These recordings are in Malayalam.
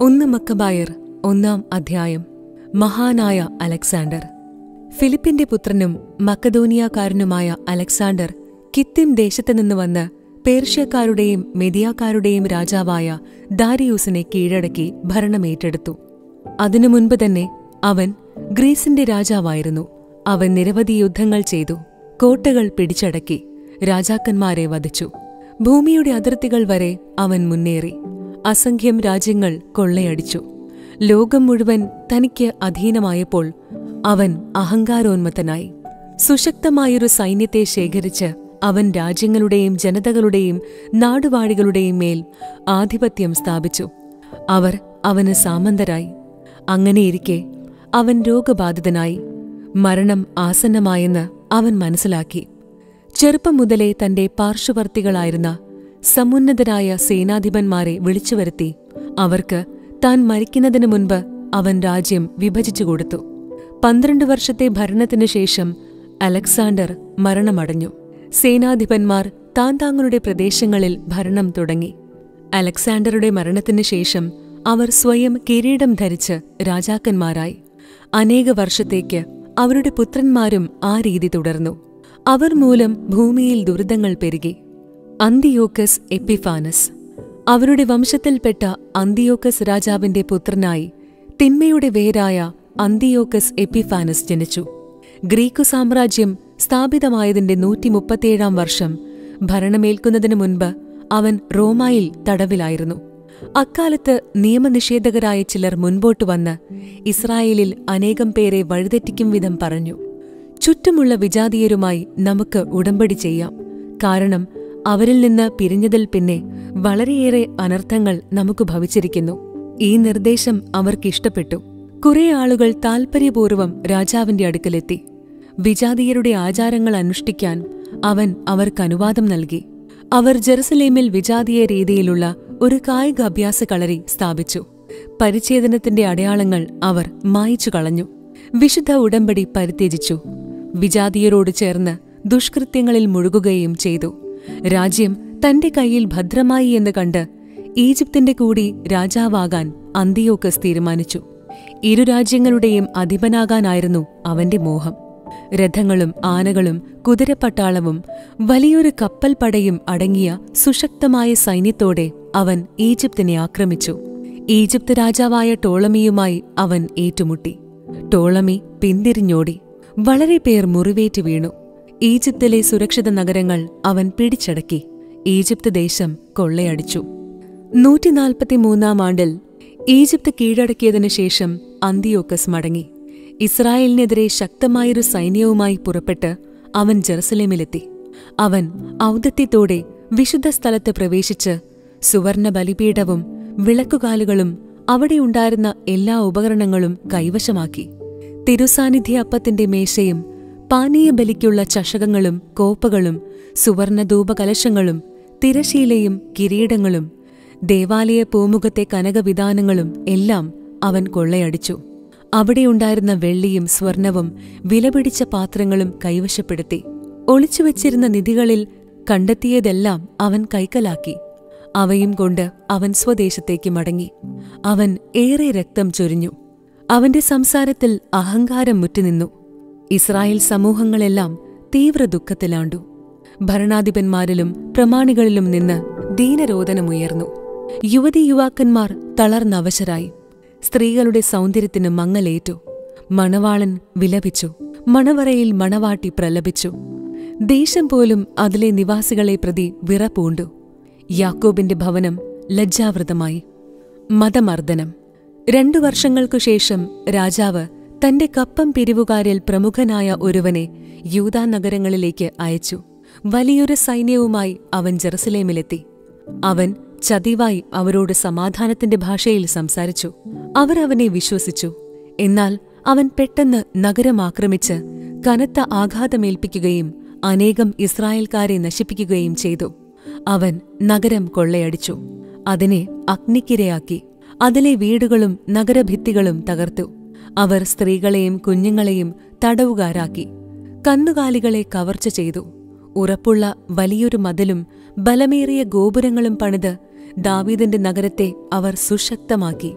ഒന്ന് മക്കബായർ ഒന്നാം അധ്യായം മഹാനായ അലക്സാണ്ടർ ഫിലിപ്പിന്റെ പുത്രനും മക്കദോനിയാക്കാരനുമായ അലക്സാണ്ടർ കിത്തിം ദേശത്തു നിന്ന് വന്ന് പേർഷ്യക്കാരുടെയും മെതിയാക്കാരുടെയും രാജാവായ ദാരിയൂസിനെ കീഴടക്കി ഭരണമേറ്റെടുത്തു അതിനു മുൻപ് തന്നെ അവൻ ഗ്രീസിന്റെ രാജാവായിരുന്നു അവൻ നിരവധി യുദ്ധങ്ങൾ ചെയ്തു കോട്ടകൾ പിടിച്ചടക്കി രാജാക്കന്മാരെ വധിച്ചു ഭൂമിയുടെ അതിർത്തികൾ വരെ അവൻ മുന്നേറി അസംഖ്യം രാജ്യങ്ങൾ കൊള്ളയടിച്ചു ലോകം മുഴുവൻ തനിക്ക് അധീനമായപ്പോൾ അവൻ അഹങ്കാരോന്മത്തനായി സുശക്തമായൊരു സൈന്യത്തെ ശേഖരിച്ച് അവൻ രാജ്യങ്ങളുടെയും ജനതകളുടെയും നാടുവാഴികളുടെയും മേൽ ആധിപത്യം സ്ഥാപിച്ചു അവർ അവന് സാമന്തരായി അങ്ങനെയിരിക്കെ അവൻ രോഗബാധിതനായി മരണം ആസന്നമായെന്ന് അവൻ മനസ്സിലാക്കി ചെറുപ്പം മുതലേ തന്റെ പാർശ്വവർത്തികളായിരുന്ന സമുന്നതരായ സേനാധിപന്മാരെ വിളിച്ചുവരുത്തി അവർക്ക് താൻ മരിക്കുന്നതിനു മുൻപ് അവൻ രാജ്യം വിഭജിച്ചു കൊടുത്തു പന്ത്രണ്ട് വർഷത്തെ ഭരണത്തിനു ശേഷം അലക്സാണ്ടർ മരണമടഞ്ഞു സേനാധിപന്മാർ താൻ താങ്കളുടെ പ്രദേശങ്ങളിൽ ഭരണം തുടങ്ങി അലക്സാണ്ടറുടെ മരണത്തിനു ശേഷം അവർ സ്വയം കിരീടം ധരിച്ച് രാജാക്കന്മാരായി അനേക വർഷത്തേക്ക് അവരുടെ പുത്രന്മാരും ആ രീതി തുടർന്നു അവർ മൂലം ഭൂമിയിൽ ദുരിതങ്ങൾ പെരുകി അന്തിയോക്കസ് എപ്പിഫാനസ് അവരുടെ വംശത്തിൽപ്പെട്ട അന്തിയോക്കസ് രാജാവിന്റെ പുത്രനായി തിന്മയുടെ വേരായ അന്തിയോക്കസ് എപ്പിഫാനസ് ജനിച്ചു ഗ്രീക്കു സാമ്രാജ്യം സ്ഥാപിതമായതിന്റെ നൂറ്റി മുപ്പത്തിയേഴാം വർഷം ഭരണമേൽക്കുന്നതിനു മുൻപ് അവൻ റോമായിൽ തടവിലായിരുന്നു അക്കാലത്ത് നിയമനിഷേധകരായ ചിലർ മുൻപോട്ടു വന്ന് ഇസ്രായേലിൽ അനേകം പേരെ വഴിതെറ്റിക്കും വിധം പറഞ്ഞു ചുറ്റുമുള്ള വിജാതീയരുമായി നമുക്ക് ഉടമ്പടി ചെയ്യാം കാരണം അവരിൽ നിന്ന് പിരിഞ്ഞതിൽ പിന്നെ വളരെയേറെ അനർത്ഥങ്ങൾ നമുക്ക് ഭവിച്ചിരിക്കുന്നു ഈ നിർദ്ദേശം അവർക്കിഷ്ടപ്പെട്ടു കുറെ ആളുകൾ താൽപര്യപൂർവ്വം രാജാവിന്റെ അടുക്കലെത്തി വിജാതീയരുടെ ആചാരങ്ങൾ അനുഷ്ഠിക്കാൻ അവൻ അവർക്ക് അനുവാദം നൽകി അവർ ജെറുസലേമിൽ വിജാതീയ രീതിയിലുള്ള ഒരു കായിക അഭ്യാസ കളരി സ്ഥാപിച്ചു പരിച്ഛേദനത്തിന്റെ അടയാളങ്ങൾ അവർ മായിച്ചു കളഞ്ഞു വിശുദ്ധ ഉടമ്പടി പരിത്യജിച്ചു വിജാതീയരോട് ചേർന്ന് ദുഷ്കൃത്യങ്ങളിൽ മുഴുകുകയും ചെയ്തു രാജ്യം തന്റെ കയ്യിൽ ഭദ്രമായി എന്ന് കണ്ട് ഈജിപ്തിന്റെ കൂടി രാജാവാകാൻ അന്തിയോക്കസ് തീരുമാനിച്ചു ഇരു രാജ്യങ്ങളുടെയും അധിപനാകാനായിരുന്നു അവന്റെ മോഹം രഥങ്ങളും ആനകളും കുതിരപ്പട്ടാളവും വലിയൊരു കപ്പൽ പടയും അടങ്ങിയ സുശക്തമായ സൈന്യത്തോടെ അവൻ ഈജിപ്തിനെ ആക്രമിച്ചു ഈജിപ്ത് രാജാവായ ടോളമിയുമായി അവൻ ഏറ്റുമുട്ടി ടോളമി പിന്തിരിഞ്ഞോടി വളരെ പേർ മുറിവേറ്റ് വീണു ഈജിപ്തിലെ സുരക്ഷിത നഗരങ്ങൾ അവൻ പിടിച്ചടക്കി ഈജിപ്ത് ദേശം കൊള്ളയടിച്ചു നൂറ്റിനാൽപ്പത്തിമൂന്നാം ആണ്ടിൽ ഈജിപ്ത് കീഴടക്കിയതിനു ശേഷം അന്തിയോക്കസ് മടങ്ങി ഇസ്രായേലിനെതിരെ ശക്തമായൊരു സൈന്യവുമായി പുറപ്പെട്ട് അവൻ ജെറുസലേമിലെത്തി അവൻ ഔദത്യത്തോടെ വിശുദ്ധ സ്ഥലത്ത് പ്രവേശിച്ച് സുവർണ ബലിപീഠവും വിളക്കുകാലുകളും അവിടെയുണ്ടായിരുന്ന എല്ലാ ഉപകരണങ്ങളും കൈവശമാക്കി തിരുസാന്നിധ്യ അപ്പത്തിന്റെ മേശയും പാനീയ ബലിക്കുള്ള ചഷകങ്ങളും കോപ്പകളും സുവർണ ധൂപകലശങ്ങളും തിരശീലയും കിരീടങ്ങളും ദേവാലയ പൂമുഖത്തെ കനകവിധാനങ്ങളും എല്ലാം അവൻ കൊള്ളയടിച്ചു അവിടെയുണ്ടായിരുന്ന വെള്ളിയും സ്വർണവും വിലപിടിച്ച പാത്രങ്ങളും കൈവശപ്പെടുത്തി ഒളിച്ചുവച്ചിരുന്ന നിധികളിൽ കണ്ടെത്തിയതെല്ലാം അവൻ കൈക്കലാക്കി അവയും കൊണ്ട് അവൻ സ്വദേശത്തേക്ക് മടങ്ങി അവൻ ഏറെ രക്തം ചൊരിഞ്ഞു അവന്റെ സംസാരത്തിൽ അഹങ്കാരം മുറ്റുനിന്നു ഇസ്രായേൽ സമൂഹങ്ങളെല്ലാം തീവ്ര ദുഃഖത്തിലാണ്ടു ഭരണാധിപന്മാരിലും പ്രമാണികളിലും നിന്ന് ദീനരോധനമുയർന്നു യുവതി യുവാക്കന്മാർ തളർന്നവശരായി സ്ത്രീകളുടെ സൗന്ദര്യത്തിന് മങ്ങലേറ്റു മണവാളൻ വിലപിച്ചു മണവറയിൽ മണവാട്ടി പ്രലപിച്ചു ദേശം പോലും അതിലെ നിവാസികളെ പ്രതി വിറപൂണ്ടു യാക്കോബിന്റെ ഭവനം ലജ്ജാവൃതമായി മതമർദ്ദനം രണ്ടു വർഷങ്ങൾക്കു ശേഷം രാജാവ് തന്റെ കപ്പം പിരിവുകാരിൽ പ്രമുഖനായ ഒരുവനെ യൂതാ നഗരങ്ങളിലേക്ക് അയച്ചു വലിയൊരു സൈന്യവുമായി അവൻ ജെറുസലേമിലെത്തി അവൻ ചതിവായി അവരോട് സമാധാനത്തിന്റെ ഭാഷയിൽ സംസാരിച്ചു അവർ അവനെ വിശ്വസിച്ചു എന്നാൽ അവൻ പെട്ടെന്ന് നഗരം ആക്രമിച്ച് കനത്ത ആഘാതമേൽപ്പിക്കുകയും അനേകം ഇസ്രായേൽക്കാരെ നശിപ്പിക്കുകയും ചെയ്തു അവൻ നഗരം കൊള്ളയടിച്ചു അതിനെ അഗ്നിക്കിരയാക്കി അതിലെ വീടുകളും നഗരഭിത്തികളും തകർത്തു അവർ സ്ത്രീകളെയും കുഞ്ഞുങ്ങളെയും തടവുകാരാക്കി കന്നുകാലികളെ കവർച്ച ചെയ്തു ഉറപ്പുള്ള വലിയൊരു മതിലും ബലമേറിയ ഗോപുരങ്ങളും പണിത് ദാവീദിന്റെ നഗരത്തെ അവർ സുശക്തമാക്കി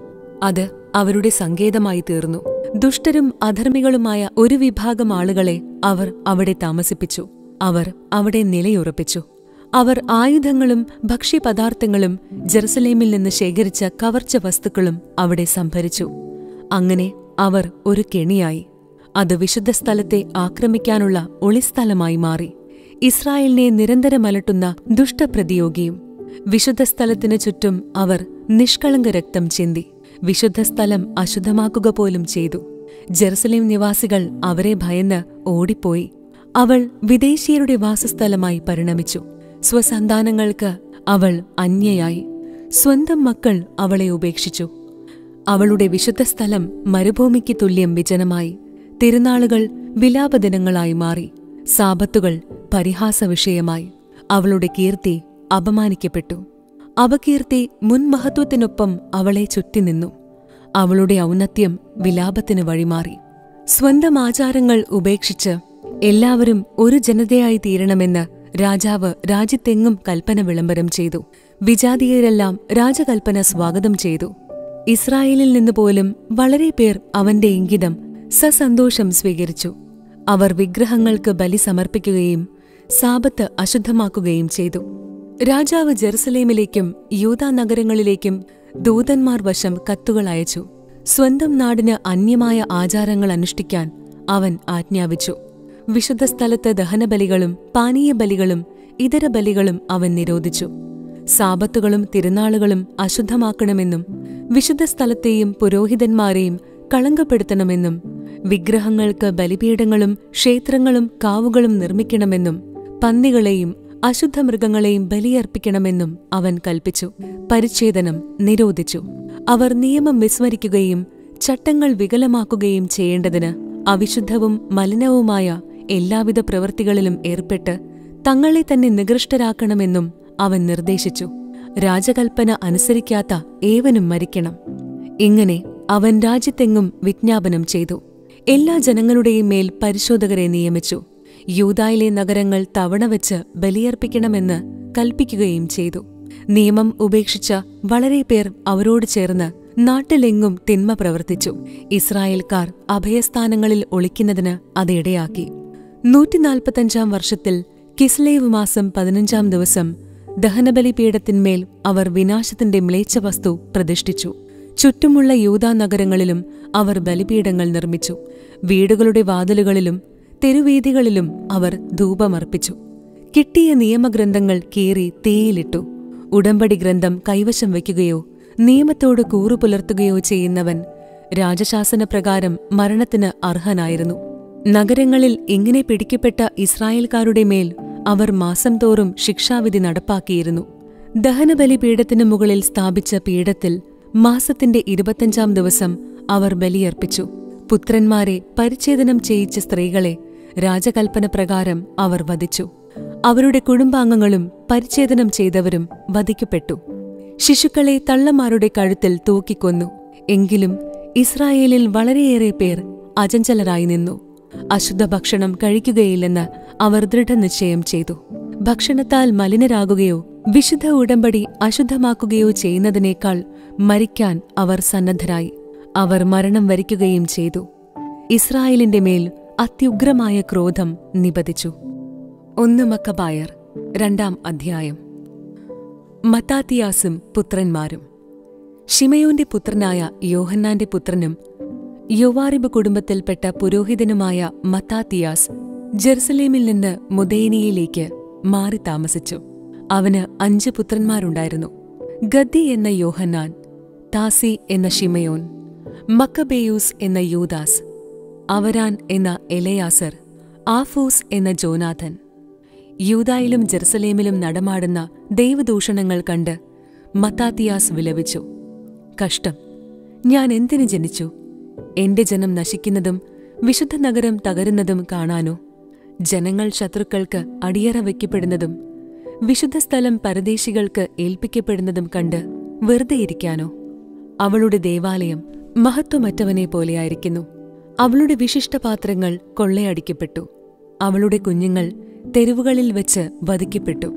അത് അവരുടെ സങ്കേതമായി തീർന്നു ദുഷ്ടരും അധർമ്മികളുമായ ഒരു വിഭാഗം ആളുകളെ അവർ അവിടെ താമസിപ്പിച്ചു അവർ അവിടെ നിലയുറപ്പിച്ചു അവർ ആയുധങ്ങളും ഭക്ഷ്യപദാർത്ഥങ്ങളും ജെറുസലേമിൽ നിന്ന് ശേഖരിച്ച കവർച്ച വസ്തുക്കളും അവിടെ സംഭരിച്ചു അങ്ങനെ അവർ ഒരു കെണിയായി അത് വിശുദ്ധ സ്ഥലത്തെ ആക്രമിക്കാനുള്ള ഒളിസ്ഥലമായി മാറി ഇസ്രായേലിനെ നിരന്തരം അലട്ടുന്ന ദുഷ്ടപ്രതിയോഗിയും വിശുദ്ധ സ്ഥലത്തിനു ചുറ്റും അവർ നിഷ്കളങ്ക രക്തം ചിന്തി വിശുദ്ധ സ്ഥലം അശുദ്ധമാക്കുക പോലും ചെയ്തു ജെറുസലേം നിവാസികൾ അവരെ ഭയന്ന് ഓടിപ്പോയി അവൾ വിദേശീയരുടെ വാസസ്ഥലമായി പരിണമിച്ചു സ്വസന്താനങ്ങൾക്ക് അവൾ അന്യയായി സ്വന്തം മക്കൾ അവളെ ഉപേക്ഷിച്ചു അവളുടെ വിശുദ്ധ സ്ഥലം മരുഭൂമിക്ക് തുല്യം വിജനമായി തിരുനാളുകൾ വിലാപദിനങ്ങളായി മാറി സാപത്തുകൾ പരിഹാസ വിഷയമായി അവളുടെ കീർത്തി അപമാനിക്കപ്പെട്ടു അപകീർത്തി മുൻമഹത്വത്തിനൊപ്പം അവളെ ചുറ്റിനിന്നു അവളുടെ ഔന്നത്യം വിലാപത്തിന് വഴിമാറി സ്വന്തം ആചാരങ്ങൾ ഉപേക്ഷിച്ച് എല്ലാവരും ഒരു ജനതയായി തീരണമെന്ന് രാജാവ് രാജ്യത്തെങ്ങും കൽപ്പന വിളംബരം ചെയ്തു വിജാതീയരെല്ലാം രാജകൽപ്പന സ്വാഗതം ചെയ്തു ഇസ്രായേലിൽ നിന്ന് പോലും വളരെ പേർ അവന്റെ ഇംഗിതം സസന്തോഷം സ്വീകരിച്ചു അവർ വിഗ്രഹങ്ങൾക്ക് ബലി സമർപ്പിക്കുകയും സാപത്ത് അശുദ്ധമാക്കുകയും ചെയ്തു രാജാവ് ജെറുസലേമിലേക്കും യൂതാ നഗരങ്ങളിലേക്കും ദൂതന്മാർ വശം കത്തുകൾ അയച്ചു സ്വന്തം നാടിന് അന്യമായ ആചാരങ്ങൾ അനുഷ്ഠിക്കാൻ അവൻ ആജ്ഞാപിച്ചു വിശുദ്ധ സ്ഥലത്ത് ദഹനബലികളും പാനീയ ബലികളും ഇതര ബലികളും അവൻ നിരോധിച്ചു സാപത്തുകളും തിരുനാളുകളും അശുദ്ധമാക്കണമെന്നും വിശുദ്ധ സ്ഥലത്തെയും പുരോഹിതന്മാരെയും കളങ്കപ്പെടുത്തണമെന്നും വിഗ്രഹങ്ങൾക്ക് ബലിപീഠങ്ങളും ക്ഷേത്രങ്ങളും കാവുകളും നിർമ്മിക്കണമെന്നും പന്നികളെയും അശുദ്ധ മൃഗങ്ങളെയും ബലിയർപ്പിക്കണമെന്നും അവൻ കൽപ്പിച്ചു പരിച്ഛേദനം നിരോധിച്ചു അവർ നിയമം വിസ്മരിക്കുകയും ചട്ടങ്ങൾ വികലമാക്കുകയും ചെയ്യേണ്ടതിന് അവിശുദ്ധവും മലിനവുമായ എല്ലാവിധ പ്രവൃത്തികളിലും ഏർപ്പെട്ട് തങ്ങളെ തന്നെ നികൃഷ്ടരാക്കണമെന്നും അവൻ നിർദ്ദേശിച്ചു രാജകൽപ്പന അനുസരിക്കാത്ത ഏവനും മരിക്കണം ഇങ്ങനെ അവൻ രാജ്യത്തെങ്ങും വിജ്ഞാപനം ചെയ്തു എല്ലാ ജനങ്ങളുടെയും മേൽ പരിശോധകരെ നിയമിച്ചു യൂതായിലെ നഗരങ്ങൾ തവണ വെച്ച് ബലിയർപ്പിക്കണമെന്ന് കൽപ്പിക്കുകയും ചെയ്തു നിയമം ഉപേക്ഷിച്ച വളരെ പേർ അവരോട് ചേർന്ന് നാട്ടിലെങ്ങും തിന്മ പ്രവർത്തിച്ചു ഇസ്രായേൽക്കാർ അഭയസ്ഥാനങ്ങളിൽ ഒളിക്കുന്നതിന് അത് ഇടയാക്കി നൂറ്റിനാൽപ്പത്തഞ്ചാം വർഷത്തിൽ കിസ്ലേവ് മാസം പതിനഞ്ചാം ദിവസം ദഹനബലിപീഠത്തിന്മേൽ അവർ വിനാശത്തിന്റെ മ്ലേച്ഛ വസ്തു പ്രതിഷ്ഠിച്ചു ചുറ്റുമുള്ള യൂതാ നഗരങ്ങളിലും അവർ ബലിപീഠങ്ങൾ നിർമ്മിച്ചു വീടുകളുടെ വാതിലുകളിലും തെരുവീഥികളിലും അവർ ധൂപമർപ്പിച്ചു കിട്ടിയ നിയമഗ്രന്ഥങ്ങൾ കീറി തീയിലിട്ടു ഉടമ്പടി ഗ്രന്ഥം കൈവശം വയ്ക്കുകയോ നിയമത്തോട് കൂറു പുലർത്തുകയോ ചെയ്യുന്നവൻ രാജശാസനപ്രകാരം മരണത്തിന് അർഹനായിരുന്നു നഗരങ്ങളിൽ ഇങ്ങനെ പിടിക്കപ്പെട്ട ഇസ്രായേൽക്കാരുടെ മേൽ അവർ മാസം തോറും ശിക്ഷാവിധി നടപ്പാക്കിയിരുന്നു ദഹനബലി പീഠത്തിനു മുകളിൽ സ്ഥാപിച്ച പീഠത്തിൽ മാസത്തിന്റെ ഇരുപത്തഞ്ചാം ദിവസം അവർ ബലിയർപ്പിച്ചു പുത്രന്മാരെ പരിച്ഛേദനം ചെയ്യിച്ച സ്ത്രീകളെ രാജകൽപ്പന പ്രകാരം അവർ വധിച്ചു അവരുടെ കുടുംബാംഗങ്ങളും പരിച്ഛേദനം ചെയ്തവരും വധിക്കപ്പെട്ടു ശിശുക്കളെ തള്ളമാരുടെ കഴുത്തിൽ തൂക്കിക്കൊന്നു എങ്കിലും ഇസ്രായേലിൽ വളരെയേറെ പേർ അചഞ്ചലരായി നിന്നു അശുദ്ധ ഭക്ഷണം കഴിക്കുകയില്ലെന്ന് അവർ ദൃഢനിശ്ചയം ചെയ്തു ഭക്ഷണത്താൽ മലിനരാകുകയോ വിശുദ്ധ ഉടമ്പടി അശുദ്ധമാക്കുകയോ ചെയ്യുന്നതിനേക്കാൾ മരിക്കാൻ അവർ സന്നദ്ധരായി അവർ മരണം വരിക്കുകയും ചെയ്തു ഇസ്രായേലിന്റെ മേൽ അത്യുഗ്രമായ ക്രോധം നിപതിച്ചു ഒന്ന് മക്കബായർ രണ്ടാം അധ്യായം മത്താത്തിയാസും പുത്രന്മാരും ഷിമയോന്റെ പുത്രനായ യോഹന്നാന്റെ പുത്രനും യോവാറിബ് കുടുംബത്തിൽപ്പെട്ട പുരോഹിതനുമായ മത്താത്തിയാസ് ജെറുസലേമിൽ നിന്ന് മുദേനിയയിലേക്ക് മാറി താമസിച്ചു അവന് അഞ്ച് പുത്രന്മാരുണ്ടായിരുന്നു ഗദ്ദി എന്ന യോഹന്നാൻ താസി എന്ന ഷിമയോൻ മക്കബേയൂസ് എന്ന യൂദാസ് അവരാൻ എന്ന എലയാസർ ആഫൂസ് എന്ന ജോനാഥൻ യൂതായിലും ജെറുസലേമിലും നടമാടുന്ന ദൈവദൂഷണങ്ങൾ കണ്ട് മത്താത്തിയാസ് വിലപിച്ചു കഷ്ടം ഞാൻ എന്തിനു ജനിച്ചു എന്റെ ജനം നശിക്കുന്നതും വിശുദ്ധ നഗരം തകരുന്നതും കാണാനോ ജനങ്ങൾ ശത്രുക്കൾക്ക് അടിയറ വയ്ക്കപ്പെടുന്നതും വിശുദ്ധ സ്ഥലം പരദേശികൾക്ക് ഏൽപ്പിക്കപ്പെടുന്നതും കണ്ട് വെറുതെ ഇരിക്കാനോ അവളുടെ ദേവാലയം മഹത്വമറ്റവനെ പോലെയായിരിക്കുന്നു അവളുടെ വിശിഷ്ടപാത്രങ്ങൾ കൊള്ളയടിക്കപ്പെട്ടു അവളുടെ കുഞ്ഞുങ്ങൾ തെരുവുകളിൽ വെച്ച് വധിക്കപ്പെട്ടു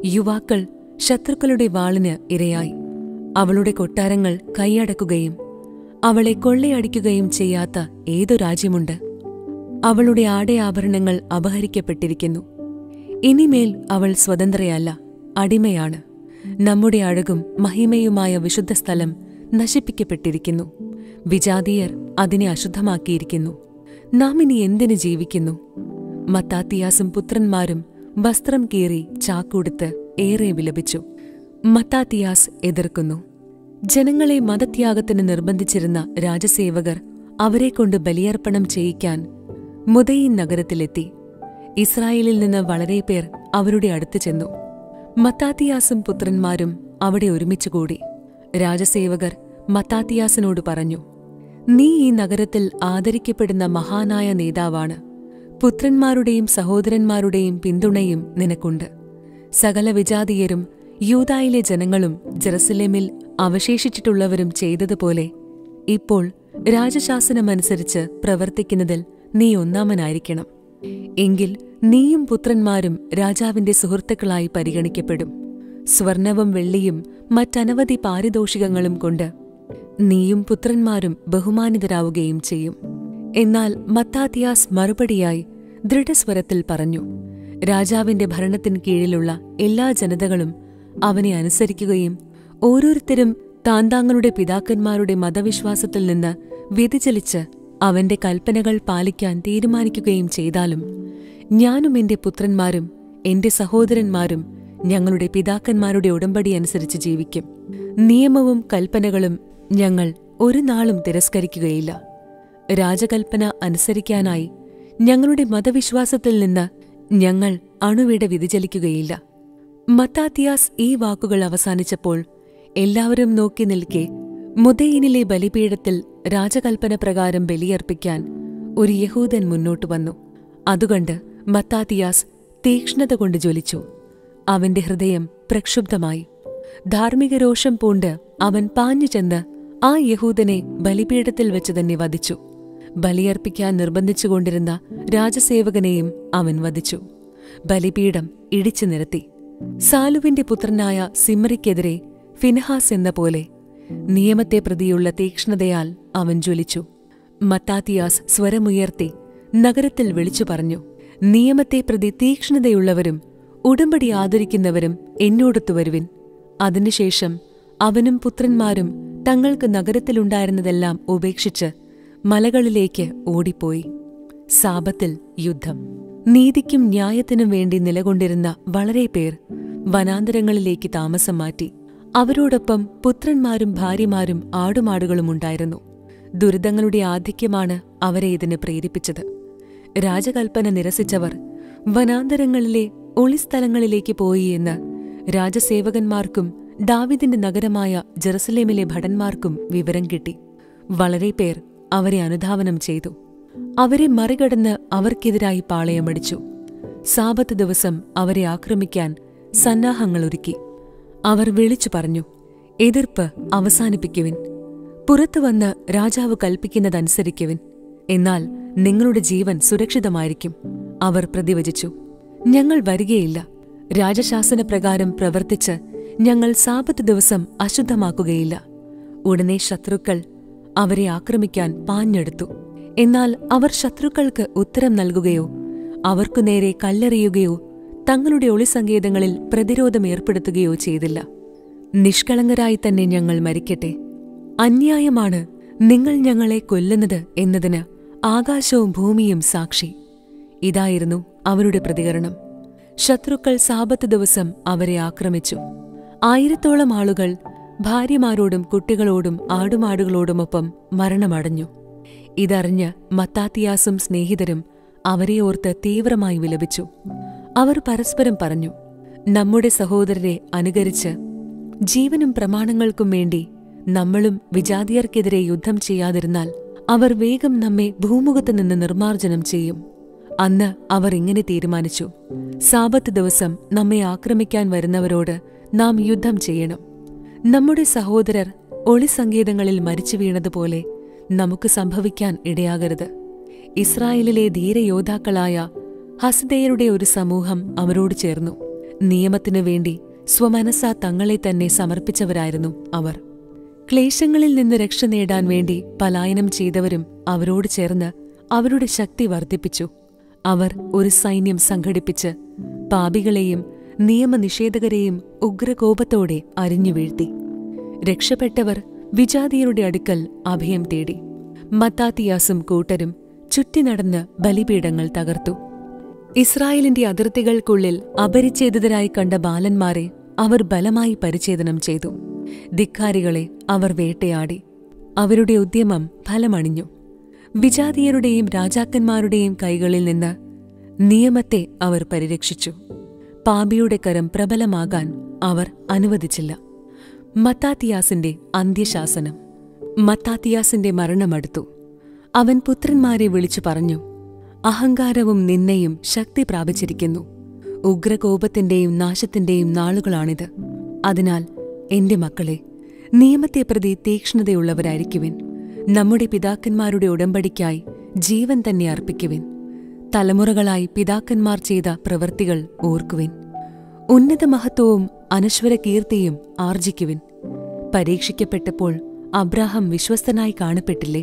യുവാക്കൾ ശത്രുക്കളുടെ വാളിന് ഇരയായി അവളുടെ കൊട്ടാരങ്ങൾ കൈയടക്കുകയും അവളെ കൊള്ളയടിക്കുകയും ചെയ്യാത്ത ഏതു രാജ്യമുണ്ട് അവളുടെ ആടയാഭരണങ്ങൾ അപഹരിക്കപ്പെട്ടിരിക്കുന്നു ഇനിമേൽ അവൾ സ്വതന്ത്രയല്ല അടിമയാണ് നമ്മുടെ അഴകും മഹിമയുമായ വിശുദ്ധ സ്ഥലം നശിപ്പിക്കപ്പെട്ടിരിക്കുന്നു വിജാതീയർ അതിനെ അശുദ്ധമാക്കിയിരിക്കുന്നു നാം ഇനി എന്തിനു ജീവിക്കുന്നു മത്താത്തിയാസും പുത്രന്മാരും വസ്ത്രം കീറി ചാക്കുടുത്ത് ഏറെ വിലപിച്ചു മത്താത്തിയാസ് എതിർക്കുന്നു ജനങ്ങളെ മതത്യാഗത്തിന് നിർബന്ധിച്ചിരുന്ന രാജസേവകർ അവരെക്കൊണ്ട് ബലിയർപ്പണം ചെയ്യിക്കാൻ മുതയിൻ നഗരത്തിലെത്തി ഇസ്രായേലിൽ നിന്ന് വളരെ പേർ അവരുടെ അടുത്ത് ചെന്നു മത്താത്തിയാസും പുത്രന്മാരും അവിടെ ഒരുമിച്ചുകൂടി രാജസേവകർ മത്താത്തിയാസിനോട് പറഞ്ഞു നീ ഈ നഗരത്തിൽ ആദരിക്കപ്പെടുന്ന മഹാനായ നേതാവാണ് പുത്രന്മാരുടെയും സഹോദരന്മാരുടെയും പിന്തുണയും നിനക്കുണ്ട് സകല വിജാതീയരും യൂതായിലെ ജനങ്ങളും ജെറുസലേമിൽ അവശേഷിച്ചിട്ടുള്ളവരും ചെയ്തതുപോലെ ഇപ്പോൾ രാജശാസനമനുസരിച്ച് പ്രവർത്തിക്കുന്നതിൽ നീ ഒന്നാമനായിരിക്കണം എങ്കിൽ നീയും പുത്രന്മാരും രാജാവിന്റെ സുഹൃത്തുക്കളായി പരിഗണിക്കപ്പെടും സ്വർണവും വെള്ളിയും മറ്റനവധി പാരിതോഷികങ്ങളും കൊണ്ട് നീയും പുത്രന്മാരും ബഹുമാനിതരാവുകയും ചെയ്യും എന്നാൽ മത്താത്തിയാസ് മറുപടിയായി ദൃഢസ്വരത്തിൽ പറഞ്ഞു രാജാവിന്റെ ഭരണത്തിന് കീഴിലുള്ള എല്ലാ ജനതകളും അവനെ അനുസരിക്കുകയും ഓരോരുത്തരും താന്താങ്ങളുടെ പിതാക്കന്മാരുടെ മതവിശ്വാസത്തിൽ നിന്ന് വ്യതിചലിച്ച് അവന്റെ കൽപ്പനകൾ പാലിക്കാൻ തീരുമാനിക്കുകയും ചെയ്താലും ഞാനും എന്റെ പുത്രന്മാരും എന്റെ സഹോദരന്മാരും ഞങ്ങളുടെ പിതാക്കന്മാരുടെ ഉടമ്പടി അനുസരിച്ച് ജീവിക്കും നിയമവും കൽപ്പനകളും ഞങ്ങൾ ഒരു നാളും തിരസ്കരിക്കുകയില്ല രാജകൽപ്പന അനുസരിക്കാനായി ഞങ്ങളുടെ മതവിശ്വാസത്തിൽ നിന്ന് ഞങ്ങൾ അണുവിട വ്യതിചലിക്കുകയില്ല മത്താത്തിയാസ് ഈ വാക്കുകൾ അവസാനിച്ചപ്പോൾ എല്ലാവരും നോക്കി നിൽക്കെ മുതയിനിലെ ബലിപീഠത്തിൽ രാജകൽപ്പന പ്രകാരം ബലിയർപ്പിക്കാൻ ഒരു യഹൂദൻ മുന്നോട്ടു വന്നു അതുകണ്ട് മത്താത്തിയാസ് തീക്ഷ്ണത കൊണ്ട് ജ്വലിച്ചു അവന്റെ ഹൃദയം പ്രക്ഷുബ്ധമായി ധാർമ്മിക രോഷം പൂണ്ട് അവൻ പാഞ്ഞു ചെന്ന് ആ യഹൂദനെ ബലിപീഠത്തിൽ വെച്ച് തന്നെ വധിച്ചു ബലിയർപ്പിക്കാൻ നിർബന്ധിച്ചുകൊണ്ടിരുന്ന രാജസേവകനെയും അവൻ വധിച്ചു ബലിപീഠം ഇടിച്ചു നിരത്തി സാലുവിന്റെ പുത്രനായ സിമ്മറിക്കെതിരെ ഫിൻഹാസ് എന്ന പോലെ നിയമത്തെ പ്രതിയുള്ള തീക്ഷ്ണതയാൽ അവൻ ജ്വലിച്ചു മത്താത്തിയാസ് സ്വരമുയർത്തി നഗരത്തിൽ വിളിച്ചു പറഞ്ഞു നിയമത്തെ പ്രതി തീക്ഷ്ണതയുള്ളവരും ഉടമ്പടി ആദരിക്കുന്നവരും എന്നോടൊത്തു വരുവിൻ അതിനുശേഷം അവനും പുത്രന്മാരും തങ്ങൾക്ക് നഗരത്തിലുണ്ടായിരുന്നതെല്ലാം ഉപേക്ഷിച്ച് മലകളിലേക്ക് ഓടിപ്പോയി സാപത്തിൽ യുദ്ധം നീതിക്കും ന്യായത്തിനും വേണ്ടി നിലകൊണ്ടിരുന്ന വളരെ പേർ വനാന്തരങ്ങളിലേക്ക് താമസം മാറ്റി അവരോടൊപ്പം പുത്രന്മാരും ഭാര്യമാരും ആടുമാടുകളും ഉണ്ടായിരുന്നു ദുരിതങ്ങളുടെ ആധിക്യമാണ് അവരെ ഇതിന് പ്രേരിപ്പിച്ചത് രാജകൽപ്പന നിരസിച്ചവർ വനാന്തരങ്ങളിലെ ഒളിസ്ഥലങ്ങളിലേക്ക് പോയി എന്ന് രാജസേവകന്മാർക്കും ദാവിദിന്റെ നഗരമായ ജെറുസലേമിലെ ഭടന്മാർക്കും വിവരം കിട്ടി വളരെ പേർ അവരെ അനുധാവനം ചെയ്തു അവരെ മറികടന്ന് അവർക്കെതിരായി പാളയമടിച്ചു സാപത്ത് ദിവസം അവരെ ആക്രമിക്കാൻ സന്നാഹങ്ങളൊരുക്കി അവർ വിളിച്ചു പറഞ്ഞു എതിർപ്പ് അവസാനിപ്പിക്കുവിൻ പുറത്തു വന്ന് രാജാവ് കൽപ്പിക്കുന്നതനുസരിക്കുവിൻ എന്നാൽ നിങ്ങളുടെ ജീവൻ സുരക്ഷിതമായിരിക്കും അവർ പ്രതിവചിച്ചു ഞങ്ങൾ വരികയില്ല രാജശാസനപ്രകാരം പ്രവർത്തിച്ച് ഞങ്ങൾ സാപത്ത് ദിവസം അശുദ്ധമാക്കുകയില്ല ഉടനെ ശത്രുക്കൾ അവരെ ആക്രമിക്കാൻ പാഞ്ഞെടുത്തു എന്നാൽ അവർ ശത്രുക്കൾക്ക് ഉത്തരം നൽകുകയോ അവർക്കു നേരെ കല്ലെറിയുകയോ തങ്ങളുടെ ഒളിസങ്കേതങ്ങളിൽ പ്രതിരോധം ഏർപ്പെടുത്തുകയോ ചെയ്തില്ല നിഷ്കളങ്കരായി തന്നെ ഞങ്ങൾ മരിക്കട്ടെ അന്യായമാണ് നിങ്ങൾ ഞങ്ങളെ കൊല്ലുന്നത് എന്നതിന് ആകാശവും ഭൂമിയും സാക്ഷി ഇതായിരുന്നു അവരുടെ പ്രതികരണം ശത്രുക്കൾ സാപത്ത് ദിവസം അവരെ ആക്രമിച്ചു ആയിരത്തോളം ആളുകൾ ഭാര്യമാരോടും കുട്ടികളോടും ആടുമാടുകളോടുമൊപ്പം മരണമടഞ്ഞു ഇതറിഞ്ഞ് മത്താത്തിയാസും സ്നേഹിതരും അവരെ ഓർത്ത് തീവ്രമായി വിലപിച്ചു അവർ പരസ്പരം പറഞ്ഞു നമ്മുടെ സഹോദരരെ അനുകരിച്ച് ജീവനും പ്രമാണങ്ങൾക്കും വേണ്ടി നമ്മളും വിജാതിയർക്കെതിരെ യുദ്ധം ചെയ്യാതിരുന്നാൽ അവർ വേഗം നമ്മെ ഭൂമുഖത്ത് നിന്ന് നിർമ്മാർജ്ജനം ചെയ്യും അന്ന് അവർ ഇങ്ങനെ തീരുമാനിച്ചു സാപത്ത് ദിവസം നമ്മെ ആക്രമിക്കാൻ വരുന്നവരോട് നാം യുദ്ധം ചെയ്യണം നമ്മുടെ സഹോദരർ ഒളിസങ്കേതങ്ങളിൽ മരിച്ചു വീണതുപോലെ നമുക്ക് സംഭവിക്കാൻ ഇടയാകരുത് ഇസ്രായേലിലെ ധീരയോദ്ധാക്കളായ ഹസ്ദേയരുടെ ഒരു സമൂഹം അവരോട് ചേർന്നു നിയമത്തിനു വേണ്ടി സ്വമനസാ തങ്ങളെ തന്നെ സമർപ്പിച്ചവരായിരുന്നു അവർ ക്ലേശങ്ങളിൽ നിന്ന് രക്ഷ നേടാൻ വേണ്ടി പലായനം ചെയ്തവരും അവരോട് ചേർന്ന് അവരുടെ ശക്തി വർദ്ധിപ്പിച്ചു അവർ ഒരു സൈന്യം സംഘടിപ്പിച്ച് പാപികളെയും നിയമനിഷേധകരെയും ഉഗ്രകോപത്തോടെ അരിഞ്ഞു വീഴ്ത്തി രക്ഷപ്പെട്ടവർ വിജാതിയരുടെ അടുക്കൽ അഭയം തേടി മത്താത്തിയാസും കൂട്ടരും ചുറ്റി നടന്ന് ബലിപീഠങ്ങൾ തകർത്തു ഇസ്രായേലിന്റെ അതിർത്തികൾക്കുള്ളിൽ അപരിച്ഛേദിതരായി കണ്ട ബാലന്മാരെ അവർ ബലമായി പരിച്ഛേദനം ചെയ്തു ധിക്കാരികളെ അവർ വേട്ടയാടി അവരുടെ ഉദ്യമം ഫലമണിഞ്ഞു വിജാതീയരുടെയും രാജാക്കന്മാരുടെയും കൈകളിൽ നിന്ന് നിയമത്തെ അവർ പരിരക്ഷിച്ചു പാപിയുടെ കരം പ്രബലമാകാൻ അവർ അനുവദിച്ചില്ല മത്താത്തിയാസിന്റെ അന്ത്യശാസനം മത്താത്തിയാസിന്റെ മരണമടുത്തു അവൻ പുത്രന്മാരെ വിളിച്ചു പറഞ്ഞു അഹങ്കാരവും നിന്നയും ശക്തി പ്രാപിച്ചിരിക്കുന്നു ഉഗ്രകോപത്തിന്റെയും നാശത്തിന്റെയും നാളുകളാണിത് അതിനാൽ എന്റെ മക്കളെ നിയമത്തെ പ്രതി തീക്ഷ്ണതയുള്ളവരായിരിക്കുവിൻ നമ്മുടെ പിതാക്കന്മാരുടെ ഉടമ്പടിക്കായി ജീവൻ തന്നെ അർപ്പിക്കുവിൻ തലമുറകളായി പിതാക്കന്മാർ ചെയ്ത പ്രവൃത്തികൾ ഓർക്കുവിൻ ഉന്നത മഹത്വവും അനശ്വര കീർത്തിയും ആർജിക്കുവിൻ പരീക്ഷിക്കപ്പെട്ടപ്പോൾ അബ്രാഹം വിശ്വസ്തനായി കാണപ്പെട്ടില്ലേ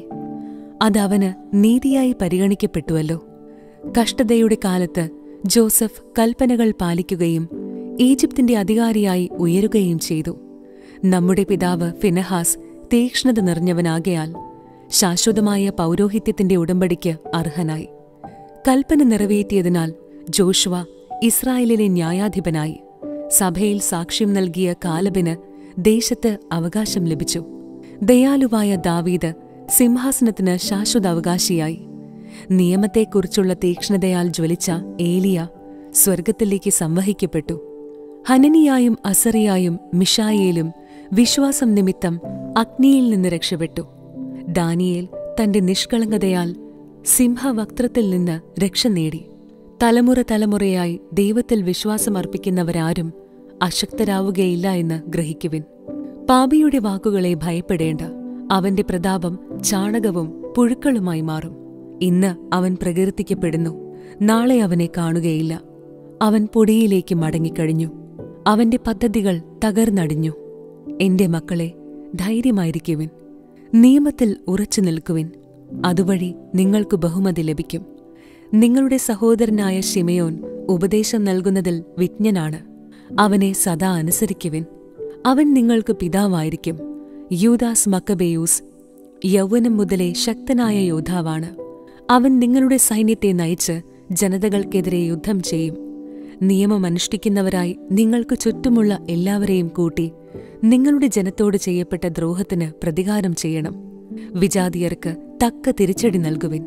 അതവന് നീതിയായി പരിഗണിക്കപ്പെട്ടുവല്ലോ കഷ്ടതയുടെ കാലത്ത് ജോസഫ് കൽപ്പനകൾ പാലിക്കുകയും ഈജിപ്തിന്റെ അധികാരിയായി ഉയരുകയും ചെയ്തു നമ്മുടെ പിതാവ് ഫിനഹാസ് തീക്ഷ്ണത നിറഞ്ഞവനാകയാൽ ശാശ്വതമായ പൗരോഹിത്യത്തിന്റെ ഉടമ്പടിക്ക് അർഹനായി കൽപ്പന നിറവേറ്റിയതിനാൽ ജോഷുവ ഇസ്രായേലിലെ ന്യായാധിപനായി സഭയിൽ സാക്ഷ്യം നൽകിയ കാലബിന് ദേശത്ത് അവകാശം ലഭിച്ചു ദയാലുവായ ദാവീദ് സിംഹാസനത്തിന് ശാശ്വത അവകാശിയായി നിയമത്തെക്കുറിച്ചുള്ള തീക്ഷ്ണതയാൽ ജ്വലിച്ച ഏലിയ സ്വർഗത്തിലേക്ക് സംവഹിക്കപ്പെട്ടു ഹനനിയായും അസറിയായും മിഷായേലും വിശ്വാസം നിമിത്തം അഗ്നിയിൽ നിന്ന് രക്ഷപ്പെട്ടു ദാനിയേൽ തന്റെ നിഷ്കളങ്കതയാൽ സിംഹവക്ത്രത്തിൽ നിന്ന് രക്ഷ നേടി തലമുറ തലമുറയായി ദൈവത്തിൽ വിശ്വാസമർപ്പിക്കുന്നവരാരും അശക്തരാവുകയില്ല എന്ന് ഗ്രഹിക്കുവിൻ പാപിയുടെ വാക്കുകളെ ഭയപ്പെടേണ്ട അവന്റെ പ്രതാപം ചാണകവും പുഴുക്കളുമായി മാറും ഇന്ന് അവൻ പ്രകീർത്തിക്കപ്പെടുന്നു നാളെ അവനെ കാണുകയില്ല അവൻ പൊടിയിലേക്ക് മടങ്ങിക്കഴിഞ്ഞു അവന്റെ പദ്ധതികൾ തകർന്നടിഞ്ഞു എന്റെ മക്കളെ ധൈര്യമായിരിക്കുവിൻ നിയമത്തിൽ ഉറച്ചു നിൽക്കുവിൻ അതുവഴി നിങ്ങൾക്ക് ബഹുമതി ലഭിക്കും നിങ്ങളുടെ സഹോദരനായ ഷിമയോൻ ഉപദേശം നൽകുന്നതിൽ വിജ്ഞനാണ് അവനെ സദാ അനുസരിക്കുവിൻ അവൻ നിങ്ങൾക്ക് പിതാവായിരിക്കും യൂദാസ് മക്കബേയൂസ് യൗവനം മുതലേ ശക്തനായ യോദ്ധാവാണ് അവൻ നിങ്ങളുടെ സൈന്യത്തെ നയിച്ച് ജനതകൾക്കെതിരെ യുദ്ധം ചെയ്യും നിയമമനുഷ്ഠിക്കുന്നവരായി നിങ്ങൾക്ക് ചുറ്റുമുള്ള എല്ലാവരെയും കൂട്ടി നിങ്ങളുടെ ജനത്തോട് ചെയ്യപ്പെട്ട ദ്രോഹത്തിന് പ്രതികാരം ചെയ്യണം വിജാതിയർക്ക് തക്ക തിരിച്ചടി നൽകുവിൻ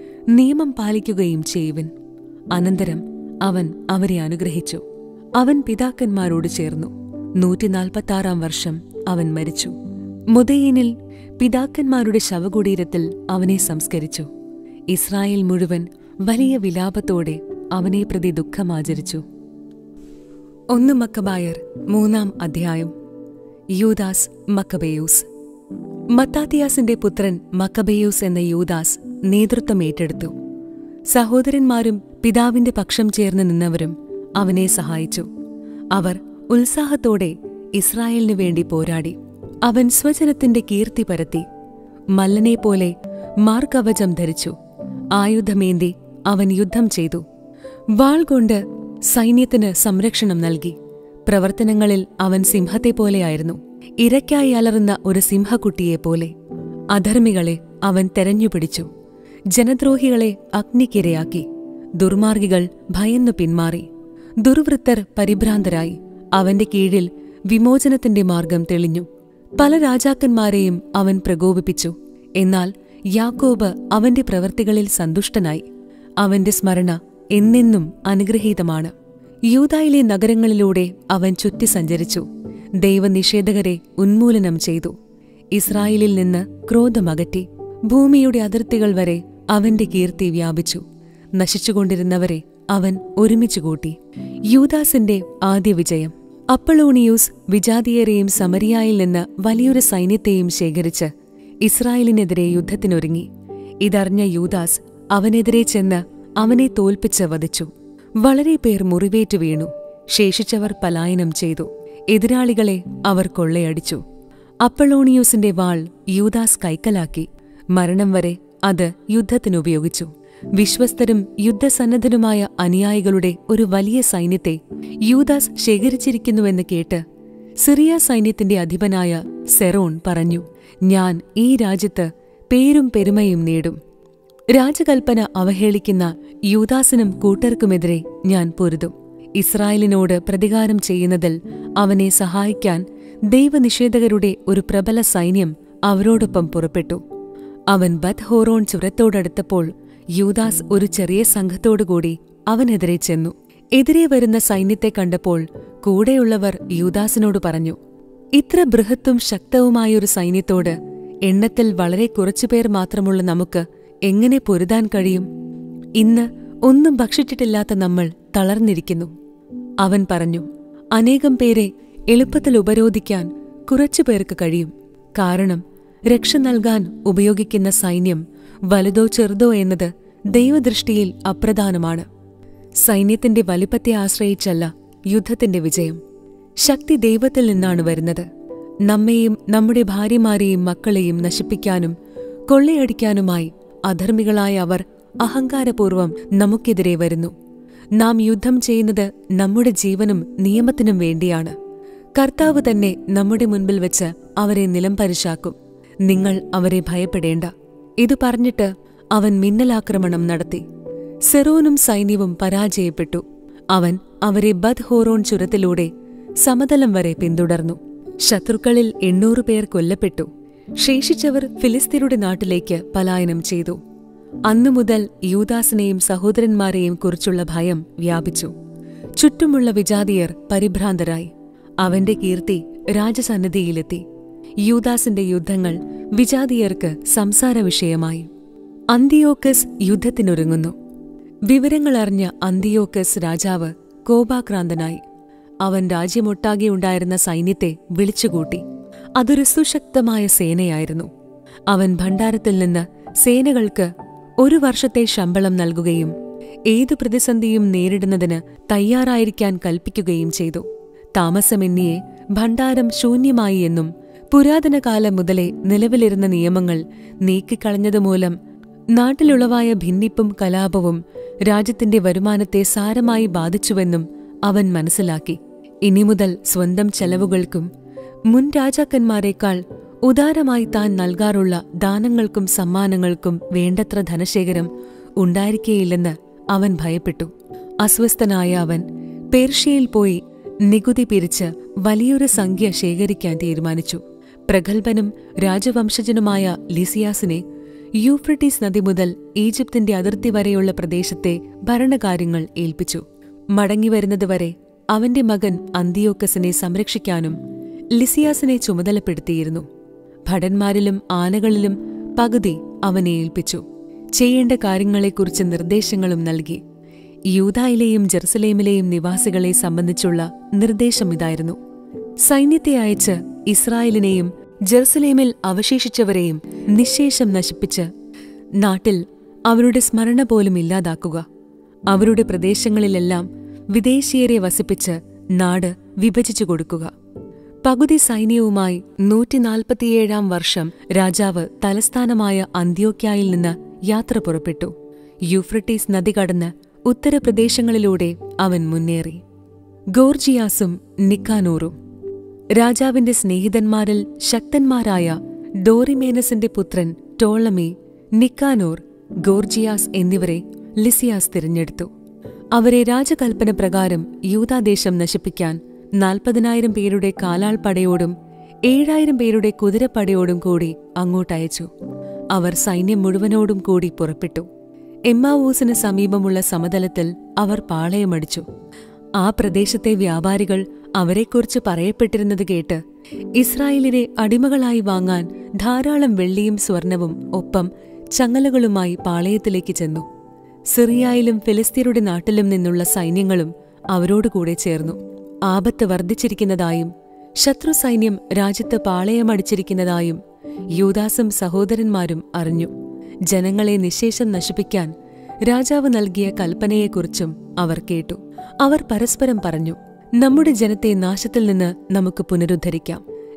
നിയമം പാലിക്കുകയും ചെയ്യുവിൻ അനന്തരം അവൻ അവരെ അനുഗ്രഹിച്ചു അവൻ പിതാക്കന്മാരോട് ചേർന്നു നൂറ്റിനാൽപ്പത്താറാം വർഷം അവൻ മരിച്ചു മുതയീനിൽ പിതാക്കന്മാരുടെ ശവകുടീരത്തിൽ അവനെ സംസ്കരിച്ചു ഇസ്രായേൽ മുഴുവൻ വലിയ വിലാപത്തോടെ അവനെ പ്രതി ദുഃഖമാചരിച്ചു ഒന്ന് മക്കബായർ മൂന്നാം അധ്യായം യൂദാസ് മക്കബേയൂസ് മത്താത്തിയാസിന്റെ പുത്രൻ മക്കബേയൂസ് എന്ന യൂദാസ് നേതൃത്വം ഏറ്റെടുത്തു സഹോദരന്മാരും പിതാവിന്റെ പക്ഷം ചേർന്ന് നിന്നവരും അവനെ സഹായിച്ചു അവർ ഉത്സാഹത്തോടെ ഇസ്രായേലിനു വേണ്ടി പോരാടി അവൻ സ്വജനത്തിന്റെ കീർത്തി പരത്തി മല്ലനെപ്പോലെ മാർക്കവചം ധരിച്ചു ആയുധമേന്തി അവൻ യുദ്ധം ചെയ്തു വാൾ കൊണ്ട് സൈന്യത്തിന് സംരക്ഷണം നൽകി പ്രവർത്തനങ്ങളിൽ അവൻ സിംഹത്തെപ്പോലെയായിരുന്നു ഇരയ്ക്കായി അലറുന്ന ഒരു സിംഹക്കുട്ടിയെപ്പോലെ അധർമ്മികളെ അവൻ തെരഞ്ഞുപിടിച്ചു ജനദ്രോഹികളെ അഗ്നിക്കിരയാക്കി ദുർമാർഗികൾ ഭയന്നു പിന്മാറി ദുർവൃത്തർ പരിഭ്രാന്തരായി അവന്റെ കീഴിൽ വിമോചനത്തിന്റെ മാർഗം തെളിഞ്ഞു പല രാജാക്കന്മാരെയും അവൻ പ്രകോപിപ്പിച്ചു എന്നാൽ യാക്കോബ് അവന്റെ പ്രവൃത്തികളിൽ സന്തുഷ്ടനായി അവന്റെ സ്മരണ എന്നെന്നും അനുഗ്രഹീതമാണ് യൂതായിലെ നഗരങ്ങളിലൂടെ അവൻ ചുറ്റി സഞ്ചരിച്ചു ദൈവനിഷേധകരെ ഉന്മൂലനം ചെയ്തു ഇസ്രായേലിൽ നിന്ന് ക്രോധമകറ്റി ഭൂമിയുടെ അതിർത്തികൾ വരെ അവന്റെ കീർത്തി വ്യാപിച്ചു നശിച്ചുകൊണ്ടിരുന്നവരെ അവൻ ഒരുമിച്ചുകൂട്ടി യൂദാസിന്റെ ആദ്യ വിജയം അപ്പളോണിയൂസ് വിജാതിയരെയും സമരിയായിൽ നിന്ന് വലിയൊരു സൈന്യത്തെയും ശേഖരിച്ച് ഇസ്രായേലിനെതിരെ യുദ്ധത്തിനൊരുങ്ങി ഇതറിഞ്ഞ യൂദാസ് അവനെതിരെ ചെന്ന് അവനെ തോൽപ്പിച്ച് വധിച്ചു വളരെ പേർ മുറിവേറ്റു വീണു ശേഷിച്ചവർ പലായനം ചെയ്തു എതിരാളികളെ അവർ കൊള്ളയടിച്ചു അപ്പളോണിയൂസിന്റെ വാൾ യൂദാസ് കൈക്കലാക്കി മരണം വരെ അത് യുദ്ധത്തിനുപയോഗിച്ചു വിശ്വസ്തരും യുദ്ധസന്നദ്ധരുമായ അനുയായികളുടെ ഒരു വലിയ സൈന്യത്തെ യൂദാസ് ശേഖരിച്ചിരിക്കുന്നുവെന്ന് കേട്ട് സിറിയ സൈന്യത്തിന്റെ അധിപനായ സെറോൺ പറഞ്ഞു ഞാൻ ഈ രാജ്യത്ത് പേരും പെരുമയും നേടും രാജകൽപ്പന അവഹേളിക്കുന്ന യൂദാസിനും കൂട്ടർക്കുമെതിരെ ഞാൻ പൊരുതും ഇസ്രായേലിനോട് പ്രതികാരം ചെയ്യുന്നതിൽ അവനെ സഹായിക്കാൻ ദൈവനിഷേധകരുടെ ഒരു പ്രബല സൈന്യം അവരോടൊപ്പം പുറപ്പെട്ടു അവൻ ബത് ഹോറോൺ ചുരത്തോടടുത്തപ്പോൾ യൂദാസ് ഒരു ചെറിയ സംഘത്തോടുകൂടി അവനെതിരെ ചെന്നു എതിരെ വരുന്ന സൈന്യത്തെ കണ്ടപ്പോൾ കൂടെയുള്ളവർ യൂദാസിനോട് പറഞ്ഞു ഇത്ര ബൃഹത്തും ശക്തവുമായൊരു സൈന്യത്തോട് എണ്ണത്തിൽ വളരെ കുറച്ചുപേർ മാത്രമുള്ള നമുക്ക് എങ്ങനെ പൊരുതാൻ കഴിയും ഇന്ന് ഒന്നും ഭക്ഷിച്ചിട്ടില്ലാത്ത നമ്മൾ തളർന്നിരിക്കുന്നു അവൻ പറഞ്ഞു അനേകം പേരെ എളുപ്പത്തിൽ ഉപരോധിക്കാൻ കുറച്ചു പേർക്ക് കഴിയും കാരണം രക്ഷ നൽകാൻ ഉപയോഗിക്കുന്ന സൈന്യം വലുതോ ചെറുതോ എന്നത് ദൈവദൃഷ്ടിയിൽ അപ്രധാനമാണ് സൈന്യത്തിന്റെ വലിപ്പത്തെ ആശ്രയിച്ചല്ല യുദ്ധത്തിന്റെ വിജയം ശക്തി ദൈവത്തിൽ നിന്നാണ് വരുന്നത് നമ്മെയും നമ്മുടെ ഭാര്യമാരെയും മക്കളെയും നശിപ്പിക്കാനും കൊള്ളയടിക്കാനുമായി അധർമ്മികളായ അവർ അഹങ്കാരപൂർവം നമുക്കെതിരെ വരുന്നു നാം യുദ്ധം ചെയ്യുന്നത് നമ്മുടെ ജീവനും നിയമത്തിനും വേണ്ടിയാണ് കർത്താവ് തന്നെ നമ്മുടെ മുൻപിൽ വെച്ച് അവരെ നിലംപരിശാക്കും നിങ്ങൾ അവരെ ഭയപ്പെടേണ്ട ഇത് പറഞ്ഞിട്ട് അവൻ മിന്നലാക്രമണം നടത്തി സെറോനും സൈന്യവും പരാജയപ്പെട്ടു അവൻ അവരെ ബദ് ഹോറോൺ ചുരത്തിലൂടെ സമതലം വരെ പിന്തുടർന്നു ശത്രുക്കളിൽ എണ്ണൂറ് പേർ കൊല്ലപ്പെട്ടു ശേഷിച്ചവർ ഫിലിസ്തീനയുടെ നാട്ടിലേക്ക് പലായനം ചെയ്തു അന്നു മുതൽ യൂദാസിനെയും സഹോദരന്മാരെയും കുറിച്ചുള്ള ഭയം വ്യാപിച്ചു ചുറ്റുമുള്ള വിജാതിയർ പരിഭ്രാന്തരായി അവന്റെ കീർത്തി രാജസന്നിധിയിലെത്തി യൂദാസിന്റെ യുദ്ധങ്ങൾ വിജാതിയർക്ക് സംസാര വിഷയമായി അന്തിയോക്കസ് യുദ്ധത്തിനൊരുങ്ങുന്നു വിവരങ്ങളറിഞ്ഞ അന്തിയോക്കസ് രാജാവ് കോപാക്രാന്തനായി അവൻ രാജ്യമൊട്ടാകെ ഉണ്ടായിരുന്ന സൈന്യത്തെ വിളിച്ചുകൂട്ടി അതൊരു സുശക്തമായ സേനയായിരുന്നു അവൻ ഭണ്ഡാരത്തിൽ നിന്ന് സേനകൾക്ക് ഒരു വർഷത്തെ ശമ്പളം നൽകുകയും ഏതു പ്രതിസന്ധിയും നേരിടുന്നതിന് തയ്യാറായിരിക്കാൻ കൽപ്പിക്കുകയും ചെയ്തു താമസമെന്നിയെ ഭണ്ഡാരം ശൂന്യമായി എന്നും പുരാതന കാലം മുതലേ നിലവിലിരുന്ന നിയമങ്ങൾ നീക്കിക്കളഞ്ഞതുമൂലം നാട്ടിലുളവായ ഭിന്നിപ്പും കലാപവും രാജ്യത്തിന്റെ വരുമാനത്തെ സാരമായി ബാധിച്ചുവെന്നും അവൻ മനസ്സിലാക്കി ഇനി മുതൽ സ്വന്തം ചെലവുകൾക്കും മുൻ രാജാക്കന്മാരെക്കാൾ ഉദാരമായി താൻ നൽകാറുള്ള ദാനങ്ങൾക്കും സമ്മാനങ്ങൾക്കും വേണ്ടത്ര ധനശേഖരം ഉണ്ടായിരിക്കേയില്ലെന്ന് അവൻ ഭയപ്പെട്ടു അസ്വസ്ഥനായ അവൻ പേർഷ്യയിൽ പോയി നികുതി പിരിച്ച് വലിയൊരു സംഖ്യ ശേഖരിക്കാൻ തീരുമാനിച്ചു പ്രഗത്ഭനും രാജവംശജനുമായ ലിസിയാസിനെ യൂഫ്രട്ടീസ് നദി മുതൽ ഈജിപ്തിന്റെ അതിർത്തി വരെയുള്ള പ്രദേശത്തെ ഭരണകാര്യങ്ങൾ ഏൽപ്പിച്ചു മടങ്ങിവരുന്നതുവരെ അവന്റെ മകൻ അന്തിയോക്കസിനെ സംരക്ഷിക്കാനും ലിസിയാസിനെ ചുമതലപ്പെടുത്തിയിരുന്നു ഭടന്മാരിലും ആനകളിലും പകുതി അവനെ ഏൽപ്പിച്ചു ചെയ്യേണ്ട കാര്യങ്ങളെക്കുറിച്ച് നിർദ്ദേശങ്ങളും നൽകി യൂതായിലെയും ജെറുസലേമിലെയും നിവാസികളെ സംബന്ധിച്ചുള്ള നിർദ്ദേശം ഇതായിരുന്നു സൈന്യത്തെ അയച്ച് ഇസ്രായേലിനെയും ജെറുസലേമിൽ അവശേഷിച്ചവരെയും നിശേഷം നശിപ്പിച്ച് നാട്ടിൽ അവരുടെ സ്മരണ പോലും ഇല്ലാതാക്കുക അവരുടെ പ്രദേശങ്ങളിലെല്ലാം വിദേശീയരെ വസിപ്പിച്ച് നാട് വിഭജിച്ചു കൊടുക്കുക പകുതി സൈന്യവുമായി നൂറ്റിനാൽപ്പത്തിയേഴാം വർഷം രാജാവ് തലസ്ഥാനമായ അന്ത്യോക്യായിൽ നിന്ന് യാത്ര പുറപ്പെട്ടു യൂഫ്രട്ടീസ് നദി കടന്ന് ഉത്തരപ്രദേശങ്ങളിലൂടെ അവൻ മുന്നേറി ഗോർജിയാസും നിക്കാനൂറും രാജാവിന്റെ സ്നേഹിതന്മാരിൽ ശക്തന്മാരായ ഡോറിമേനസിന്റെ പുത്രൻ ടോളമി നിക്കാനോർ ഗോർജിയാസ് എന്നിവരെ ലിസിയാസ് തിരഞ്ഞെടുത്തു അവരെ രാജകൽപ്പന പ്രകാരം യൂതാദേശം നശിപ്പിക്കാൻ നാൽപ്പതിനായിരം പേരുടെ കാലാൾ പടയോടും ഏഴായിരം പേരുടെ കുതിരപ്പടയോടും കൂടി അങ്ങോട്ടയച്ചു അവർ സൈന്യം മുഴുവനോടും കൂടി പുറപ്പെട്ടു എമ്മാവൂസിന് സമീപമുള്ള സമതലത്തിൽ അവർ പാളയമടിച്ചു ആ പ്രദേശത്തെ വ്യാപാരികൾ അവരെക്കുറിച്ച് പറയപ്പെട്ടിരുന്നത് കേട്ട് ഇസ്രായേലിനെ അടിമകളായി വാങ്ങാൻ ധാരാളം വെള്ളിയും സ്വർണവും ഒപ്പം ചങ്ങലകളുമായി പാളയത്തിലേക്ക് ചെന്നു സിറിയായിലും ഫിലിസ്തീനയുടെ നാട്ടിലും നിന്നുള്ള സൈന്യങ്ങളും അവരോടുകൂടെ ചേർന്നു ആപത്ത് വർദ്ധിച്ചിരിക്കുന്നതായും ശത്രു സൈന്യം രാജ്യത്ത് പാളയമടിച്ചിരിക്കുന്നതായും യൂദാസും സഹോദരന്മാരും അറിഞ്ഞു ജനങ്ങളെ നിശേഷം നശിപ്പിക്കാൻ രാജാവ് നൽകിയ കൽപ്പനയെക്കുറിച്ചും അവർ കേട്ടു അവർ പരസ്പരം പറഞ്ഞു നമ്മുടെ ജനത്തെ നാശത്തിൽ നിന്ന് നമുക്ക് പുനരുദ്ധരിക്കാം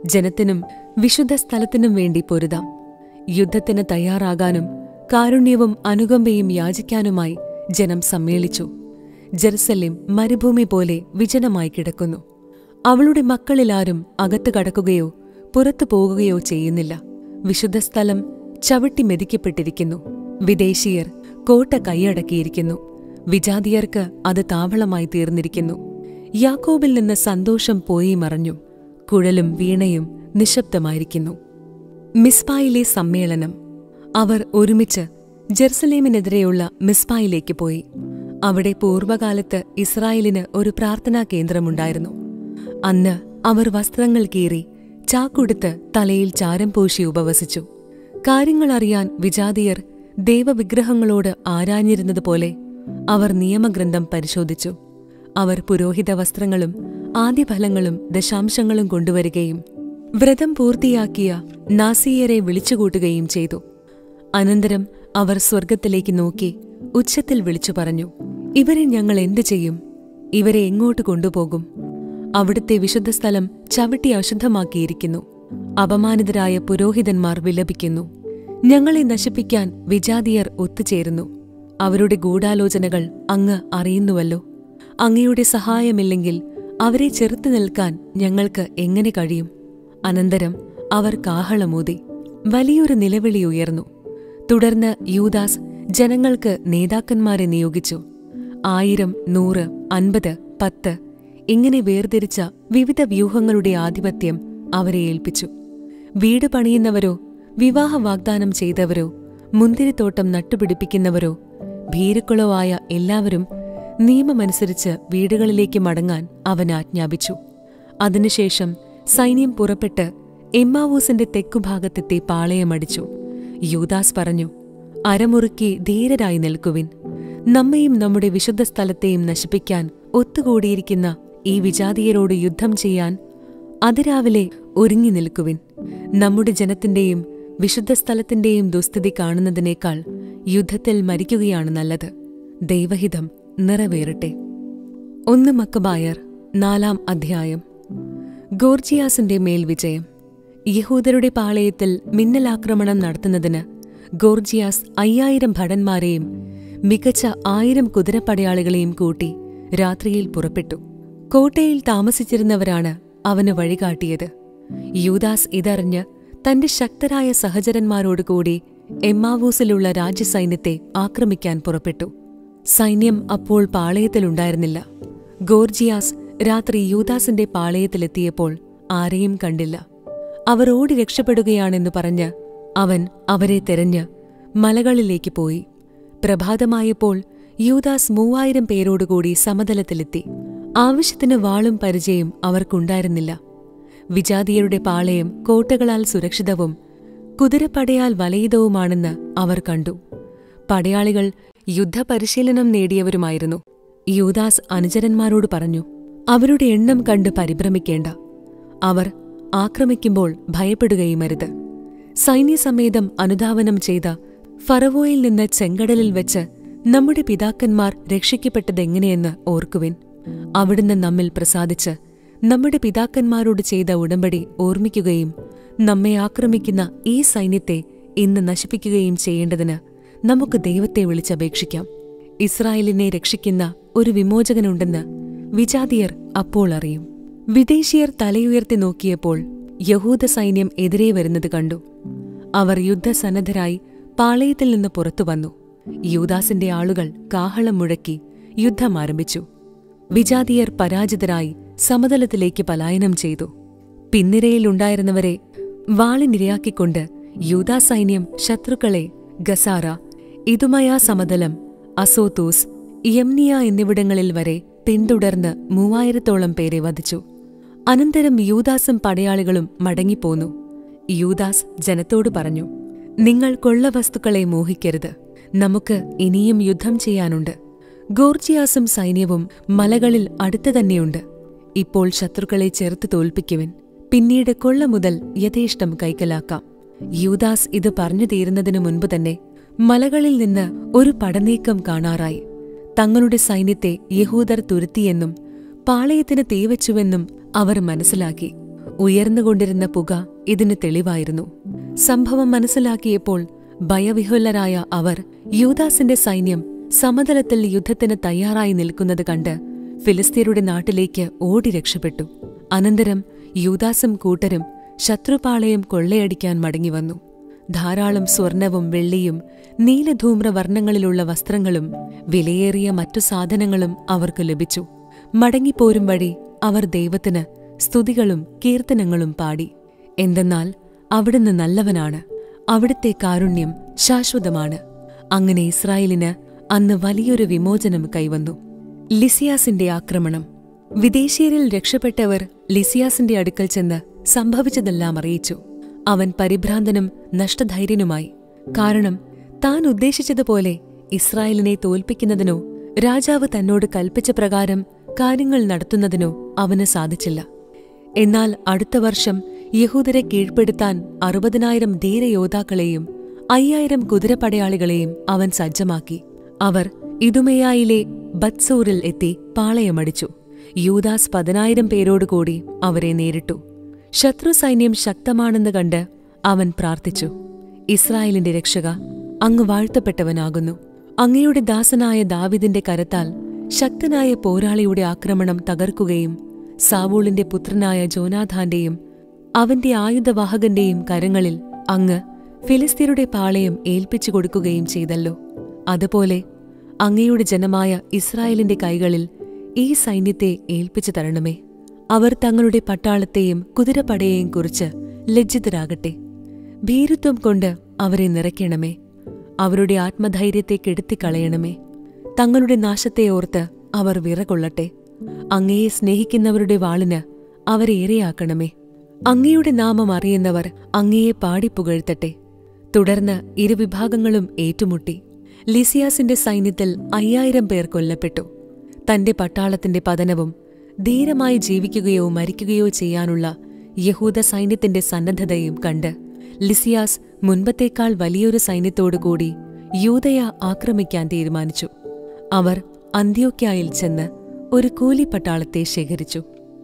ജനത്തിനും വിശുദ്ധ സ്ഥലത്തിനും വേണ്ടി പൊരുതാം യുദ്ധത്തിന് തയ്യാറാകാനും കാരുണ്യവും അനുകമ്പയും യാചിക്കാനുമായി ജനം സമ്മേളിച്ചു ജെറുസലേം മരുഭൂമി പോലെ വിജനമായി കിടക്കുന്നു അവളുടെ മക്കളിലാരും അകത്ത് കടക്കുകയോ പുറത്തു പോകുകയോ ചെയ്യുന്നില്ല വിശുദ്ധ സ്ഥലം ചവിട്ടി മെതിക്കപ്പെട്ടിരിക്കുന്നു വിദേശീയർ കോട്ട കൈയടക്കിയിരിക്കുന്നു വിജാതിയർക്ക് അത് താവളമായി തീർന്നിരിക്കുന്നു യാക്കോബിൽ നിന്ന് സന്തോഷം പോയി മറഞ്ഞു കുഴലും വീണയും നിശബ്ദമായിരിക്കുന്നു മിസ്പായിലെ സമ്മേളനം അവർ ഒരുമിച്ച് ജെറുസലേമിനെതിരെയുള്ള മിസ്പായിലേക്ക് പോയി അവിടെ പൂർവകാലത്ത് ഇസ്രായേലിന് ഒരു പ്രാർത്ഥനാ കേന്ദ്രമുണ്ടായിരുന്നു അന്ന് അവർ വസ്ത്രങ്ങൾ കീറി ചാക്കുടുത്ത് തലയിൽ ചാരം പൂശി ഉപവസിച്ചു കാര്യങ്ങളറിയാൻ വിജാതിയർ ദൈവവിഗ്രഹങ്ങളോട് ആരാഞ്ഞിരുന്നതുപോലെ അവർ നിയമഗ്രന്ഥം പരിശോധിച്ചു അവർ പുരോഹിത വസ്ത്രങ്ങളും ആദ്യഫലങ്ങളും ദശാംശങ്ങളും കൊണ്ടുവരികയും വ്രതം പൂർത്തിയാക്കിയ നാസിയരെ വിളിച്ചുകൂട്ടുകയും ചെയ്തു അനന്തരം അവർ സ്വർഗത്തിലേക്ക് നോക്കി ഉച്ചത്തിൽ വിളിച്ചു പറഞ്ഞു ഇവരെ ഞങ്ങൾ എന്തു ചെയ്യും ഇവരെ എങ്ങോട്ട് കൊണ്ടുപോകും അവിടുത്തെ വിശുദ്ധ സ്ഥലം ചവിട്ടി അശുദ്ധമാക്കിയിരിക്കുന്നു അപമാനിതരായ പുരോഹിതന്മാർ വിലപിക്കുന്നു ഞങ്ങളെ നശിപ്പിക്കാൻ വിജാതിയർ ഒത്തുചേരുന്നു അവരുടെ ഗൂഢാലോചനകൾ അങ്ങ് അറിയുന്നുവല്ലോ അങ്ങയുടെ സഹായമില്ലെങ്കിൽ അവരെ ചെറുത്തു നിൽക്കാൻ ഞങ്ങൾക്ക് എങ്ങനെ കഴിയും അനന്തരം അവർ കാഹളമൂതി വലിയൊരു നിലവിളി ഉയർന്നു തുടർന്ന് യൂദാസ് ജനങ്ങൾക്ക് നേതാക്കന്മാരെ നിയോഗിച്ചു ആയിരം നൂറ് അൻപത് പത്ത് ഇങ്ങനെ വേർതിരിച്ച വിവിധ വ്യൂഹങ്ങളുടെ ആധിപത്യം അവരെ ഏൽപ്പിച്ചു വീട് പണിയുന്നവരോ വിവാഹ വാഗ്ദാനം ചെയ്തവരോ മുന്തിരിത്തോട്ടം നട്ടുപിടിപ്പിക്കുന്നവരോ ഭീരുക്കളോ ആയ എല്ലാവരും നിയമമനുസരിച്ച് വീടുകളിലേക്ക് മടങ്ങാൻ അവൻ ആജ്ഞാപിച്ചു അതിനുശേഷം സൈന്യം പുറപ്പെട്ട് എമ്മാവൂസിന്റെ തെക്കുഭാഗത്തെത്തി പാളയമടിച്ചു യൂദാസ് പറഞ്ഞു അരമുറുക്കി ധീരരായി നിൽക്കുവിൻ നമ്മയും നമ്മുടെ വിശുദ്ധ സ്ഥലത്തെയും നശിപ്പിക്കാൻ ഒത്തുകൂടിയിരിക്കുന്ന ഈ വിജാതീയരോട് യുദ്ധം ചെയ്യാൻ അതിരാവിലെ ഒരുങ്ങി നിൽക്കുവിൻ നമ്മുടെ ജനത്തിന്റെയും വിശുദ്ധ സ്ഥലത്തിന്റെയും ദുസ്ഥിതി കാണുന്നതിനേക്കാൾ യുദ്ധത്തിൽ മരിക്കുകയാണ് നല്ലത് ദൈവഹിതം നിറവേറട്ടെ ഒന്ന് മക്കബായർ നാലാം അധ്യായം ഗോർജിയാസിന്റെ മേൽ വിജയം യഹൂദരുടെ പാളയത്തിൽ മിന്നലാക്രമണം നടത്തുന്നതിന് ഗോർജിയാസ് അയ്യായിരം ഭടന്മാരെയും മികച്ച ആയിരം കുതിരപ്പടയാളികളെയും കൂട്ടി രാത്രിയിൽ പുറപ്പെട്ടു കോട്ടയിൽ താമസിച്ചിരുന്നവരാണ് അവന് വഴികാട്ടിയത് യൂദാസ് ഇതറിഞ്ഞ് തന്റെ ശക്തരായ സഹചരന്മാരോടുകൂടി എമ്മാവൂസിലുള്ള രാജ്യസൈന്യത്തെ ആക്രമിക്കാൻ പുറപ്പെട്ടു സൈന്യം അപ്പോൾ പാളയത്തിലുണ്ടായിരുന്നില്ല ഗോർജിയാസ് രാത്രി യൂദാസിന്റെ പാളയത്തിലെത്തിയപ്പോൾ ആരെയും കണ്ടില്ല അവർ ഓടി രക്ഷപ്പെടുകയാണെന്ന് പറഞ്ഞ് അവൻ അവരെ തെരഞ്ഞ് മലകളിലേക്ക് പോയി പ്രഭാതമായപ്പോൾ യൂദാസ് മൂവായിരം പേരോടുകൂടി സമതലത്തിലെത്തി ആവശ്യത്തിന് വാളും പരിചയം അവർക്കുണ്ടായിരുന്നില്ല വിജാതിയരുടെ പാളയം കോട്ടകളാൽ സുരക്ഷിതവും കുതിരപ്പടയാൽ വലയിതവുമാണെന്ന് അവർ കണ്ടു പടയാളികൾ യുദ്ധപരിശീലനം നേടിയവരുമായിരുന്നു യൂദാസ് അനുചരന്മാരോട് പറഞ്ഞു അവരുടെ എണ്ണം കണ്ട് പരിഭ്രമിക്കേണ്ട അവർ ആക്രമിക്കുമ്പോൾ ഭയപ്പെടുകയുമരുത് സൈന്യസമേതം അനുധാവനം ചെയ്ത ഫറവോയിൽ നിന്ന് ചെങ്കടലിൽ വെച്ച് നമ്മുടെ പിതാക്കന്മാർ രക്ഷിക്കപ്പെട്ടതെങ്ങനെയെന്ന് ഓർക്കുവിൻ അവിടുന്ന് നമ്മിൽ പ്രസാദിച്ച് നമ്മുടെ പിതാക്കന്മാരോട് ചെയ്ത ഉടമ്പടി ഓർമ്മിക്കുകയും നമ്മെ ആക്രമിക്കുന്ന ഈ സൈന്യത്തെ ഇന്ന് നശിപ്പിക്കുകയും ചെയ്യേണ്ടതിന് നമുക്ക് ദൈവത്തെ വിളിച്ചപേക്ഷിക്കാം ഇസ്രായേലിനെ രക്ഷിക്കുന്ന ഒരു വിമോചകനുണ്ടെന്ന് വിജാതിയർ അപ്പോൾ അറിയും വിദേശീയർ തലയുയർത്തി നോക്കിയപ്പോൾ യഹൂദ സൈന്യം എതിരെ വരുന്നത് കണ്ടു അവർ യുദ്ധസന്നദ്ധരായി പാളയത്തിൽ നിന്ന് പുറത്തു വന്നു യൂദാസിന്റെ ആളുകൾ കാഹളം മുഴക്കി യുദ്ധം ആരംഭിച്ചു വിജാതിയർ പരാജിതരായി സമതലത്തിലേക്ക് പലായനം ചെയ്തു പിന്നിരയിലുണ്ടായിരുന്നവരെ വാളിനിരയാക്കിക്കൊണ്ട് യൂദാ സൈന്യം ശത്രുക്കളെ ഗസാറ ഇതുമയ സമതലം അസോത്തൂസ് യംനിയ എന്നിവിടങ്ങളിൽ വരെ പിന്തുടർന്ന് മൂവായിരത്തോളം പേരെ വധിച്ചു അനന്തരം യൂദാസും പടയാളികളും മടങ്ങിപ്പോന്നു യൂദാസ് ജനത്തോട് പറഞ്ഞു നിങ്ങൾ കൊള്ളവസ്തുക്കളെ മോഹിക്കരുത് നമുക്ക് ഇനിയും യുദ്ധം ചെയ്യാനുണ്ട് ഗോർജിയാസും സൈന്യവും മലകളിൽ അടുത്തു തന്നെയുണ്ട് ഇപ്പോൾ ശത്രുക്കളെ ചേർത്ത് തോൽപ്പിക്കുവിൻ പിന്നീട് കൊള്ള മുതൽ യഥേഷ്ടം കൈക്കലാക്കാം യൂദാസ് ഇത് പറഞ്ഞു തീരുന്നതിനു മുൻപ് തന്നെ മലകളിൽ നിന്ന് ഒരു പടനീക്കം കാണാറായി തങ്ങളുടെ സൈന്യത്തെ യഹൂദർ തുരുത്തിയെന്നും പാളയത്തിന് തീവച്ചുവെന്നും അവർ മനസ്സിലാക്കി ഉയർന്നുകൊണ്ടിരുന്ന പുക ഇതിന് തെളിവായിരുന്നു സംഭവം മനസ്സിലാക്കിയപ്പോൾ ഭയവിഹുലരായ അവർ യൂദാസിന്റെ സൈന്യം സമതലത്തിൽ യുദ്ധത്തിന് തയ്യാറായി നിൽക്കുന്നത് കണ്ട് ഫിലിസ്തീനയുടെ നാട്ടിലേക്ക് ഓടി രക്ഷപ്പെട്ടു അനന്തരം യൂദാസും കൂട്ടരും ശത്രുപാളയം കൊള്ളയടിക്കാൻ മടങ്ങിവന്നു ധാരാളം സ്വർണവും വെള്ളിയും നീലധൂമ്ര വർണ്ണങ്ങളിലുള്ള വസ്ത്രങ്ങളും വിലയേറിയ മറ്റു സാധനങ്ങളും അവർക്ക് ലഭിച്ചു മടങ്ങിപ്പോരും വഴി അവർ ദൈവത്തിന് സ്തുതികളും കീർത്തനങ്ങളും പാടി എന്തെന്നാൽ അവിടുന്ന് നല്ലവനാണ് അവിടുത്തെ കാരുണ്യം ശാശ്വതമാണ് അങ്ങനെ ഇസ്രായേലിന് അന്ന് വലിയൊരു വിമോചനം കൈവന്നു ലിസിയാസിന്റെ ആക്രമണം വിദേശീയരിൽ രക്ഷപ്പെട്ടവർ ലിസിയാസിന്റെ അടുക്കൽ ചെന്ന് സംഭവിച്ചതെല്ലാം അറിയിച്ചു അവൻ പരിഭ്രാന്തനും നഷ്ടധൈര്യനുമായി കാരണം താൻ ഉദ്ദേശിച്ചതുപോലെ ഇസ്രായേലിനെ തോൽപ്പിക്കുന്നതിനോ രാജാവ് തന്നോട് കൽപ്പിച്ച പ്രകാരം കാര്യങ്ങൾ നടത്തുന്നതിനോ അവന് സാധിച്ചില്ല എന്നാൽ അടുത്ത വർഷം യഹൂദരെ കീഴ്പ്പെടുത്താൻ അറുപതിനായിരം ധീരയോദ്ധാക്കളെയും അയ്യായിരം കുതിരപ്പടയാളികളെയും അവൻ സജ്ജമാക്കി അവർ ഇതുമയായിലെ ബത്സൂറിൽ എത്തി പാളയമടിച്ചു യൂദാസ് പതിനായിരം പേരോടുകൂടി അവരെ നേരിട്ടു ശത്രു സൈന്യം ശക്തമാണെന്ന് കണ്ട് അവൻ പ്രാർത്ഥിച്ചു ഇസ്രായേലിന്റെ രക്ഷക അങ്ങ് വാഴ്ത്തപ്പെട്ടവനാകുന്നു അങ്ങയുടെ ദാസനായ ദാവിദിന്റെ കരത്താൽ ശക്തനായ പോരാളിയുടെ ആക്രമണം തകർക്കുകയും സാവൂളിന്റെ പുത്രനായ ജോനാഥാന്റെയും അവന്റെ ആയുധവാഹകന്റെയും കരങ്ങളിൽ അങ്ങ് ഫിലിസ്തീനയുടെ പാളയം ഏൽപ്പിച്ചു കൊടുക്കുകയും ചെയ്തല്ലോ അതുപോലെ അങ്ങയുടെ ജനമായ ഇസ്രായേലിന്റെ കൈകളിൽ ഈ സൈന്യത്തെ ഏൽപ്പിച്ചു തരണമേ അവർ തങ്ങളുടെ പട്ടാളത്തെയും കുതിരപ്പടയെയും കുറിച്ച് ലജ്ജിതരാകട്ടെ ഭീരുത്വം കൊണ്ട് അവരെ നിറയ്ക്കണമേ അവരുടെ ആത്മധൈര്യത്തെ കെടുത്തിക്കളയണമേ തങ്ങളുടെ നാശത്തെ ഓർത്ത് അവർ വിറകൊള്ളട്ടെ അങ്ങയെ സ്നേഹിക്കുന്നവരുടെ വാളിന് അവരെ ഇരയാക്കണമേ അങ്ങയുടെ നാമം അറിയുന്നവർ അങ്ങയെ പാടിപ്പുകഴ്ത്തട്ടെ തുടർന്ന് ഇരുവിഭാഗങ്ങളും ഏറ്റുമുട്ടി ലിസിയാസിന്റെ സൈന്യത്തിൽ അയ്യായിരം പേർ കൊല്ലപ്പെട്ടു തന്റെ പട്ടാളത്തിന്റെ പതനവും ധീരമായി ജീവിക്കുകയോ മരിക്കുകയോ ചെയ്യാനുള്ള യഹൂദ സൈന്യത്തിന്റെ സന്നദ്ധതയും കണ്ട് ലിസിയാസ് മുൻപത്തേക്കാൾ വലിയൊരു സൈന്യത്തോടുകൂടി യൂതയ ആക്രമിക്കാൻ തീരുമാനിച്ചു അവർ അന്ത്യോക്യായിൽ ചെന്ന് ഒരു കൂലിപ്പട്ടാളത്തെ ശേഖരിച്ചു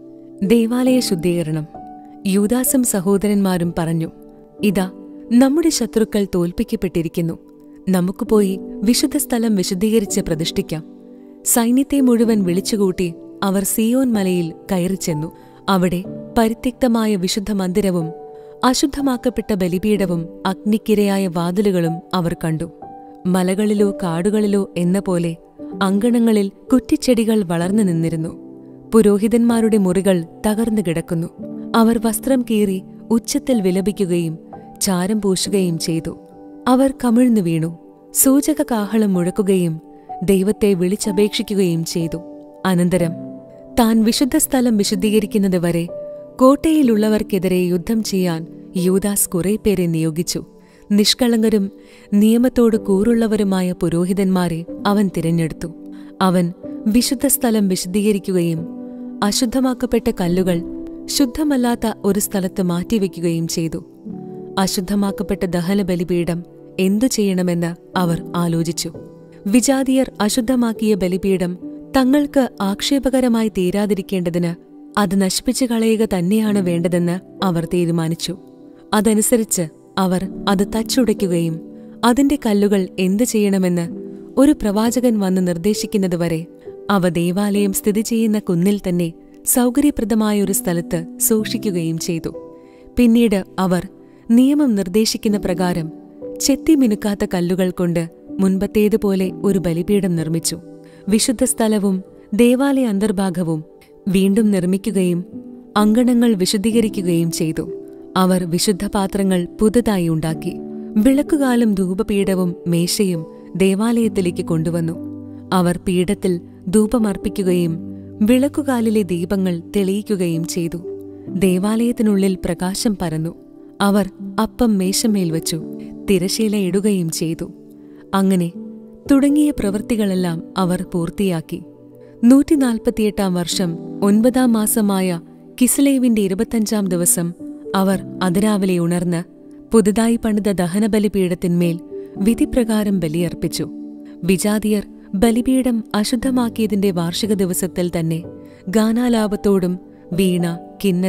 ദേവാലയ ശുദ്ധീകരണം യൂദാസും സഹോദരന്മാരും പറഞ്ഞു ഇതാ നമ്മുടെ ശത്രുക്കൾ തോൽപ്പിക്കപ്പെട്ടിരിക്കുന്നു നമുക്ക് പോയി വിശുദ്ധ സ്ഥലം വിശുദ്ധീകരിച്ച് പ്രതിഷ്ഠിക്കാം സൈന്യത്തെ മുഴുവൻ വിളിച്ചുകൂട്ടി അവർ സിയോൻ മലയിൽ കയറിച്ചെന്നു അവിടെ പരിത്യക്തമായ വിശുദ്ധ മന്ദിരവും അശുദ്ധമാക്കപ്പെട്ട ബലിപീഠവും അഗ്നിക്കിരയായ വാതിലുകളും അവർ കണ്ടു മലകളിലോ കാടുകളിലോ എന്ന പോലെ അങ്കണങ്ങളിൽ കുറ്റിച്ചെടികൾ വളർന്നു നിന്നിരുന്നു പുരോഹിതന്മാരുടെ മുറികൾ തകർന്നു കിടക്കുന്നു അവർ വസ്ത്രം കീറി ഉച്ചത്തിൽ വിലപിക്കുകയും ചാരം പൂശുകയും ചെയ്തു അവർ കമിഴ്ന്നു വീണു സൂചക കാഹളം മുഴക്കുകയും ദൈവത്തെ വിളിച്ചപേക്ഷിക്കുകയും ചെയ്തു അനന്തരം താൻ വിശുദ്ധ സ്ഥലം വിശുദ്ധീകരിക്കുന്നത് വരെ കോട്ടയിലുള്ളവർക്കെതിരെ യുദ്ധം ചെയ്യാൻ യൂദാസ് കുറെ പേരെ നിയോഗിച്ചു നിഷ്കളങ്കരും നിയമത്തോട് കൂറുള്ളവരുമായ പുരോഹിതന്മാരെ അവൻ തിരഞ്ഞെടുത്തു അവൻ വിശുദ്ധ സ്ഥലം വിശുദ്ധീകരിക്കുകയും അശുദ്ധമാക്കപ്പെട്ട കല്ലുകൾ ശുദ്ധമല്ലാത്ത ഒരു സ്ഥലത്ത് മാറ്റിവെക്കുകയും ചെയ്തു അശുദ്ധമാക്കപ്പെട്ട ദഹന ബലിപീഠം എന്തു ചെയ്യണമെന്ന് അവർ ആലോചിച്ചു വിജാതിയർ അശുദ്ധമാക്കിയ ബലിപീഠം തങ്ങൾക്ക് ആക്ഷേപകരമായി തീരാതിരിക്കേണ്ടതിന് അത് നശിപ്പിച്ചു കളയുക തന്നെയാണ് വേണ്ടതെന്ന് അവർ തീരുമാനിച്ചു അതനുസരിച്ച് അവർ അത് തച്ചുടയ്ക്കുകയും അതിന്റെ കല്ലുകൾ എന്തു ചെയ്യണമെന്ന് ഒരു പ്രവാചകൻ വന്ന് നിർദ്ദേശിക്കുന്നതുവരെ അവ ദേവാലയം സ്ഥിതി ചെയ്യുന്ന കുന്നിൽ തന്നെ സൗകര്യപ്രദമായ ഒരു സ്ഥലത്ത് സൂക്ഷിക്കുകയും ചെയ്തു പിന്നീട് അവർ നിയമം നിർദ്ദേശിക്കുന്ന പ്രകാരം ചെത്തിമിനുക്കാത്ത കല്ലുകൾ കൊണ്ട് മുൻപത്തേതുപോലെ ഒരു ബലിപീഠം നിർമ്മിച്ചു വിശുദ്ധ സ്ഥലവും ദേവാലയ അന്തർഭാഗവും വീണ്ടും നിർമ്മിക്കുകയും അങ്കണങ്ങൾ വിശുദ്ധീകരിക്കുകയും ചെയ്തു അവർ വിശുദ്ധ പാത്രങ്ങൾ പുതുതായി ഉണ്ടാക്കി വിളക്കുകാലം ധൂപപീഠവും മേശയും ദേവാലയത്തിലേക്ക് കൊണ്ടുവന്നു അവർ പീഠത്തിൽ ധൂപമർപ്പിക്കുകയും വിളക്കുകാലിലെ ദീപങ്ങൾ തെളിയിക്കുകയും ചെയ്തു ദേവാലയത്തിനുള്ളിൽ പ്രകാശം പരന്നു അവർ അപ്പം മേശമേൽ വച്ചു തിരശീല ഇടുകയും ചെയ്തു അങ്ങനെ തുടങ്ങിയ പ്രവൃത്തികളെല്ലാം അവർ പൂർത്തിയാക്കി നൂറ്റിനാൽപ്പത്തിയെട്ടാം വർഷം ഒൻപതാം മാസമായ കിസ്ലേവിന്റെ ഇരുപത്തഞ്ചാം ദിവസം അവർ അതിരാവിലെ ഉണർന്ന് പുതുതായി പണിത ദഹനബലിപീഠത്തിന്മേൽ വിധിപ്രകാരം ബലിയർപ്പിച്ചു വിജാതിയർ ബലിപീഠം അശുദ്ധമാക്കിയതിന്റെ വാർഷിക ദിവസത്തിൽ തന്നെ ഗാനാലാപത്തോടും വീണ കിന്നരം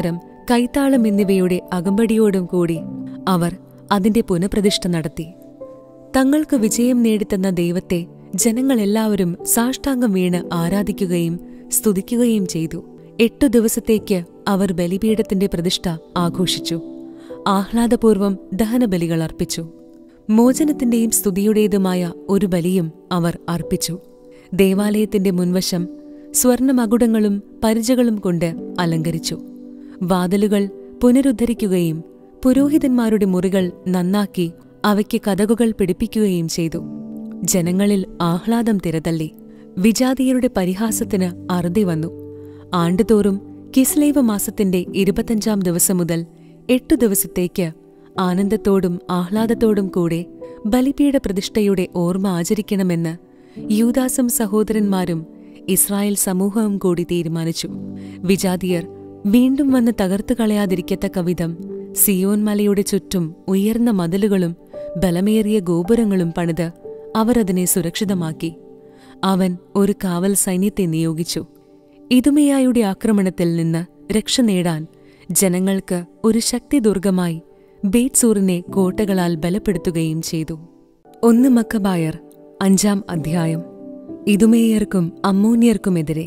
കൈത്താളം എന്നിവയുടെ അകമ്പടിയോടും കൂടി അവർ അതിന്റെ പുനഃപ്രതിഷ്ഠ നടത്തി തങ്ങൾക്ക് വിജയം നേടിത്തന്ന ദൈവത്തെ ജനങ്ങളെല്ലാവരും സാഷ്ടാംഗം വീണ് ആരാധിക്കുകയും സ്തുതിക്കുകയും ചെയ്തു എട്ടു ദിവസത്തേക്ക് അവർ ബലിപീഠത്തിന്റെ പ്രതിഷ്ഠ ആഘോഷിച്ചു ആഹ്ലാദപൂർവം ദഹനബലികൾ അർപ്പിച്ചു മോചനത്തിന്റെയും സ്തുതിയുടേതുമായ ഒരു ബലിയും അവർ അർപ്പിച്ചു ദേവാലയത്തിന്റെ മുൻവശം സ്വർണമകുടങ്ങളും പരിചകളും കൊണ്ട് അലങ്കരിച്ചു വാതിലുകൾ പുനരുദ്ധരിക്കുകയും പുരോഹിതന്മാരുടെ മുറികൾ നന്നാക്കി അവയ്ക്ക് കഥകുകൾ പിടിപ്പിക്കുകയും ചെയ്തു ജനങ്ങളിൽ ആഹ്ലാദം തിരതള്ളി വിജാതീയരുടെ പരിഹാസത്തിന് അറുതി വന്നു ആണ്ടുതോറും കിസ്ലേവ മാസത്തിന്റെ ഇരുപത്തഞ്ചാം ദിവസം മുതൽ എട്ടു ദിവസത്തേക്ക് ആനന്ദത്തോടും ആഹ്ലാദത്തോടും കൂടെ ബലിപീഠ പ്രതിഷ്ഠയുടെ ഓർമ്മ ആചരിക്കണമെന്ന് യൂദാസും സഹോദരന്മാരും ഇസ്രായേൽ സമൂഹവും കൂടി തീരുമാനിച്ചു വിജാതിയർ വീണ്ടും വന്ന് തകർത്തു കളയാതിരിക്കത്തക്ക വിധം സിയോൻ മലയുടെ ചുറ്റും ഉയർന്ന മതിലുകളും ബലമേറിയ ഗോപുരങ്ങളും പണിത് അവർ അതിനെ സുരക്ഷിതമാക്കി അവൻ ഒരു കാവൽ സൈന്യത്തെ നിയോഗിച്ചു ഇതുമയായുടെ ആക്രമണത്തിൽ നിന്ന് രക്ഷ നേടാൻ ജനങ്ങൾക്ക് ഒരു ശക്തിദുർഗമായി ബേത്സൂറിനെ കോട്ടകളാൽ ബലപ്പെടുത്തുകയും ചെയ്തു ഒന്ന് മക്കബായർ അഞ്ചാം അധ്യായം ഇതുമേയർക്കും അമ്മോന്യർക്കുമെതിരെ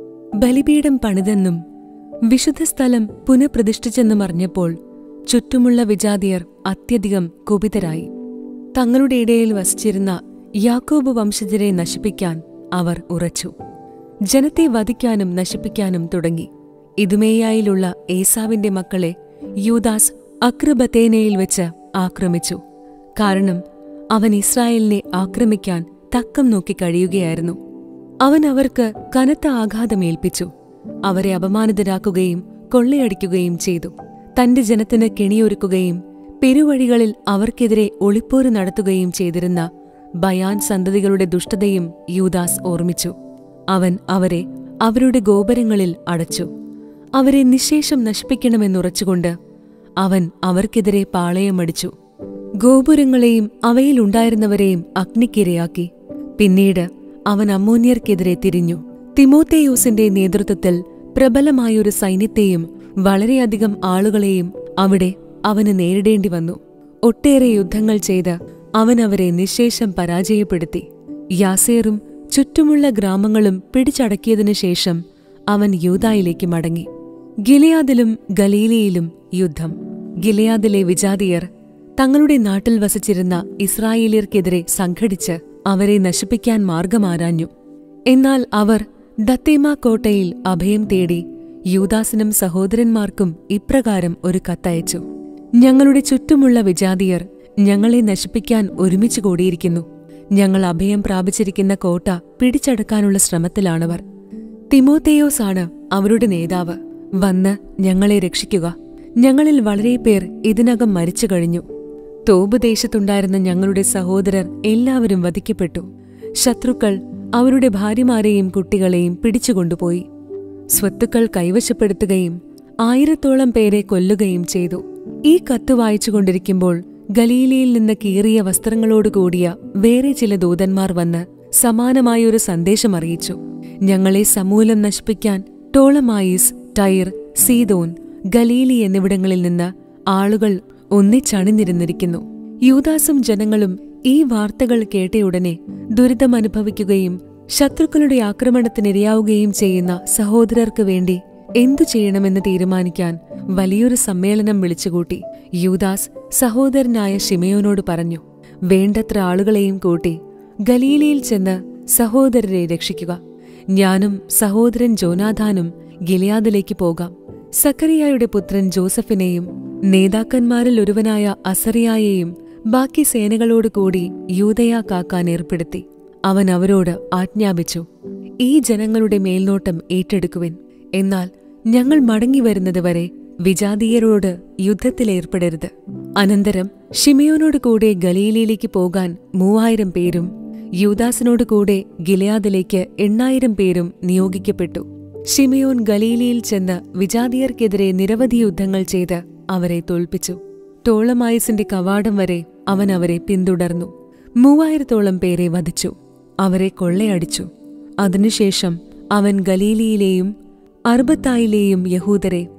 ബലിപീഠം പണിതെന്നും വിശുദ്ധ സ്ഥലം പുനഃപ്രതിഷ്ഠിച്ചെന്നും അറിഞ്ഞപ്പോൾ ചുറ്റുമുള്ള വിജാതിയർ അത്യധികം കുപിതരായി തങ്ങളുടെ ഇടയിൽ വസിച്ചിരുന്ന യാക്കോബ് വംശജരെ നശിപ്പിക്കാൻ അവർ ഉറച്ചു ജനത്തെ വധിക്കാനും നശിപ്പിക്കാനും തുടങ്ങി ഇതുമേയായിലുള്ള ഏസാവിന്റെ മക്കളെ യൂദാസ് അക്രബത്തേനയിൽ വെച്ച് ആക്രമിച്ചു കാരണം അവൻ ഇസ്രായേലിനെ ആക്രമിക്കാൻ തക്കം നോക്കി കഴിയുകയായിരുന്നു അവൻ അവർക്ക് കനത്ത ആഘാതമേൽപ്പിച്ചു അവരെ അപമാനിതരാക്കുകയും കൊള്ളയടിക്കുകയും ചെയ്തു തന്റെ ജനത്തിന് കെണിയൊരുക്കുകയും പെരുവഴികളിൽ അവർക്കെതിരെ ഒളിപ്പോര് നടത്തുകയും ചെയ്തിരുന്ന ബയാൻ സന്തതികളുടെ ദുഷ്ടതയും യൂദാസ് ഓർമ്മിച്ചു അവൻ അവരെ അവരുടെ ഗോപുരങ്ങളിൽ അടച്ചു അവരെ നിശേഷം നശിപ്പിക്കണമെന്നുറച്ചുകൊണ്ട് അവൻ അവർക്കെതിരെ പാളയമടിച്ചു ഗോപുരങ്ങളെയും അവയിലുണ്ടായിരുന്നവരെയും അഗ്നിക്കിരയാക്കി പിന്നീട് അവൻ അമ്മോന്യർക്കെതിരെ തിരിഞ്ഞു തിമോത്തേയൂസിന്റെ നേതൃത്വത്തിൽ പ്രബലമായൊരു സൈന്യത്തെയും വളരെയധികം ആളുകളെയും അവിടെ അവന് നേരിടേണ്ടി വന്നു ഒട്ടേറെ യുദ്ധങ്ങൾ ചെയ്ത് അവൻ അവരെ നിശേഷം പരാജയപ്പെടുത്തി യാസേറും ചുറ്റുമുള്ള ഗ്രാമങ്ങളും പിടിച്ചടക്കിയതിനു ശേഷം അവൻ യൂതായിലേക്ക് മടങ്ങി ഗിലയാദിലും ഗലീലയിലും യുദ്ധം ഗിലയാദിലെ വിജാതിയർ തങ്ങളുടെ നാട്ടിൽ വസിച്ചിരുന്ന ഇസ്രായേലിയർക്കെതിരെ സംഘടിച്ച് അവരെ നശിപ്പിക്കാൻ മാർഗമാരാഞ്ഞു എന്നാൽ അവർ ദത്തേമ കോട്ടയിൽ അഭയം തേടി യൂദാസിനും സഹോദരന്മാർക്കും ഇപ്രകാരം ഒരു കത്തയച്ചു ഞങ്ങളുടെ ചുറ്റുമുള്ള വിജാതിയർ ഞങ്ങളെ നശിപ്പിക്കാൻ ഒരുമിച്ച് കൂടിയിരിക്കുന്നു ഞങ്ങൾ അഭയം പ്രാപിച്ചിരിക്കുന്ന കോട്ട പിടിച്ചടക്കാനുള്ള ശ്രമത്തിലാണവർ തിമോത്തേയോസാണ് അവരുടെ നേതാവ് വന്ന് ഞങ്ങളെ രക്ഷിക്കുക ഞങ്ങളിൽ വളരെ പേർ ഇതിനകം മരിച്ചു കഴിഞ്ഞു തോബ് ദേശത്തുണ്ടായിരുന്ന ഞങ്ങളുടെ സഹോദരർ എല്ലാവരും വധിക്കപ്പെട്ടു ശത്രുക്കൾ അവരുടെ ഭാര്യമാരെയും കുട്ടികളെയും പിടിച്ചുകൊണ്ടുപോയി സ്വത്തുക്കൾ കൈവശപ്പെടുത്തുകയും ആയിരത്തോളം പേരെ കൊല്ലുകയും ചെയ്തു ഈ കത്ത് വായിച്ചുകൊണ്ടിരിക്കുമ്പോൾ ഗലീലയിൽ നിന്ന് കീറിയ വസ്ത്രങ്ങളോടുകൂടിയ വേറെ ചില ദൂതന്മാർ വന്ന് സമാനമായൊരു സന്ദേശം അറിയിച്ചു ഞങ്ങളെ സമൂലം നശിപ്പിക്കാൻ ടോളമായിസ് ടൈർ സീതോൻ ഗലീലി എന്നിവിടങ്ങളിൽ നിന്ന് ആളുകൾ ഒന്നിച്ചണിനിരുന്നിരിക്കുന്നു യൂദാസും ജനങ്ങളും ഈ വാർത്തകൾ കേട്ടയുടനെ ദുരിതമനുഭവിക്കുകയും ശത്രുക്കളുടെ ആക്രമണത്തിനിരയാവുകയും ചെയ്യുന്ന സഹോദരർക്ക് വേണ്ടി എന്തു ചെയ്യണമെന്ന് തീരുമാനിക്കാൻ വലിയൊരു സമ്മേളനം വിളിച്ചുകൂട്ടി യൂദാസ് സഹോദരനായ ഷിമയോനോട് പറഞ്ഞു വേണ്ടത്ര ആളുകളെയും കൂട്ടി ഗലീലയിൽ ചെന്ന് സഹോദരരെ രക്ഷിക്കുക ഞാനും സഹോദരൻ ജോനാഥാനും ഗിലിയാദിലേക്ക് പോകാം സക്കറിയായുടെ പുത്രൻ ജോസഫിനെയും നേതാക്കന്മാരിൽ ഒരുവനായ അസറിയായെയും ബാക്കി സേനകളോട് കൂടി യൂതയ കാക്കാൻ ഏർപ്പെടുത്തി അവൻ അവരോട് ആജ്ഞാപിച്ചു ഈ ജനങ്ങളുടെ മേൽനോട്ടം ഏറ്റെടുക്കുവിൻ എന്നാൽ ഞങ്ങൾ മടങ്ങിവരുന്നതുവരെ വിജാതീയരോട് യുദ്ധത്തിലേർപ്പെടരുത് അനന്തരം ഷിമയോനോട് കൂടെ ഗലീലയിലേക്ക് പോകാൻ മൂവായിരം പേരും യൂദാസിനോട് കൂടെ ഗിലയാദിലേക്ക് എണ്ണായിരം പേരും നിയോഗിക്കപ്പെട്ടു ഷിമയോൻ ഗലീലയിൽ ചെന്ന് വിജാതിയർക്കെതിരെ നിരവധി യുദ്ധങ്ങൾ ചെയ്ത് അവരെ തോൽപ്പിച്ചു ടോളമായസിന്റെ കവാടം വരെ അവൻ അവരെ പിന്തുടർന്നു മൂവായിരത്തോളം പേരെ വധിച്ചു അവരെ കൊള്ളയടിച്ചു അതിനുശേഷം അവൻ ഗലീലിയിലെയും അർബത്തായിലെയും യഹൂദരെ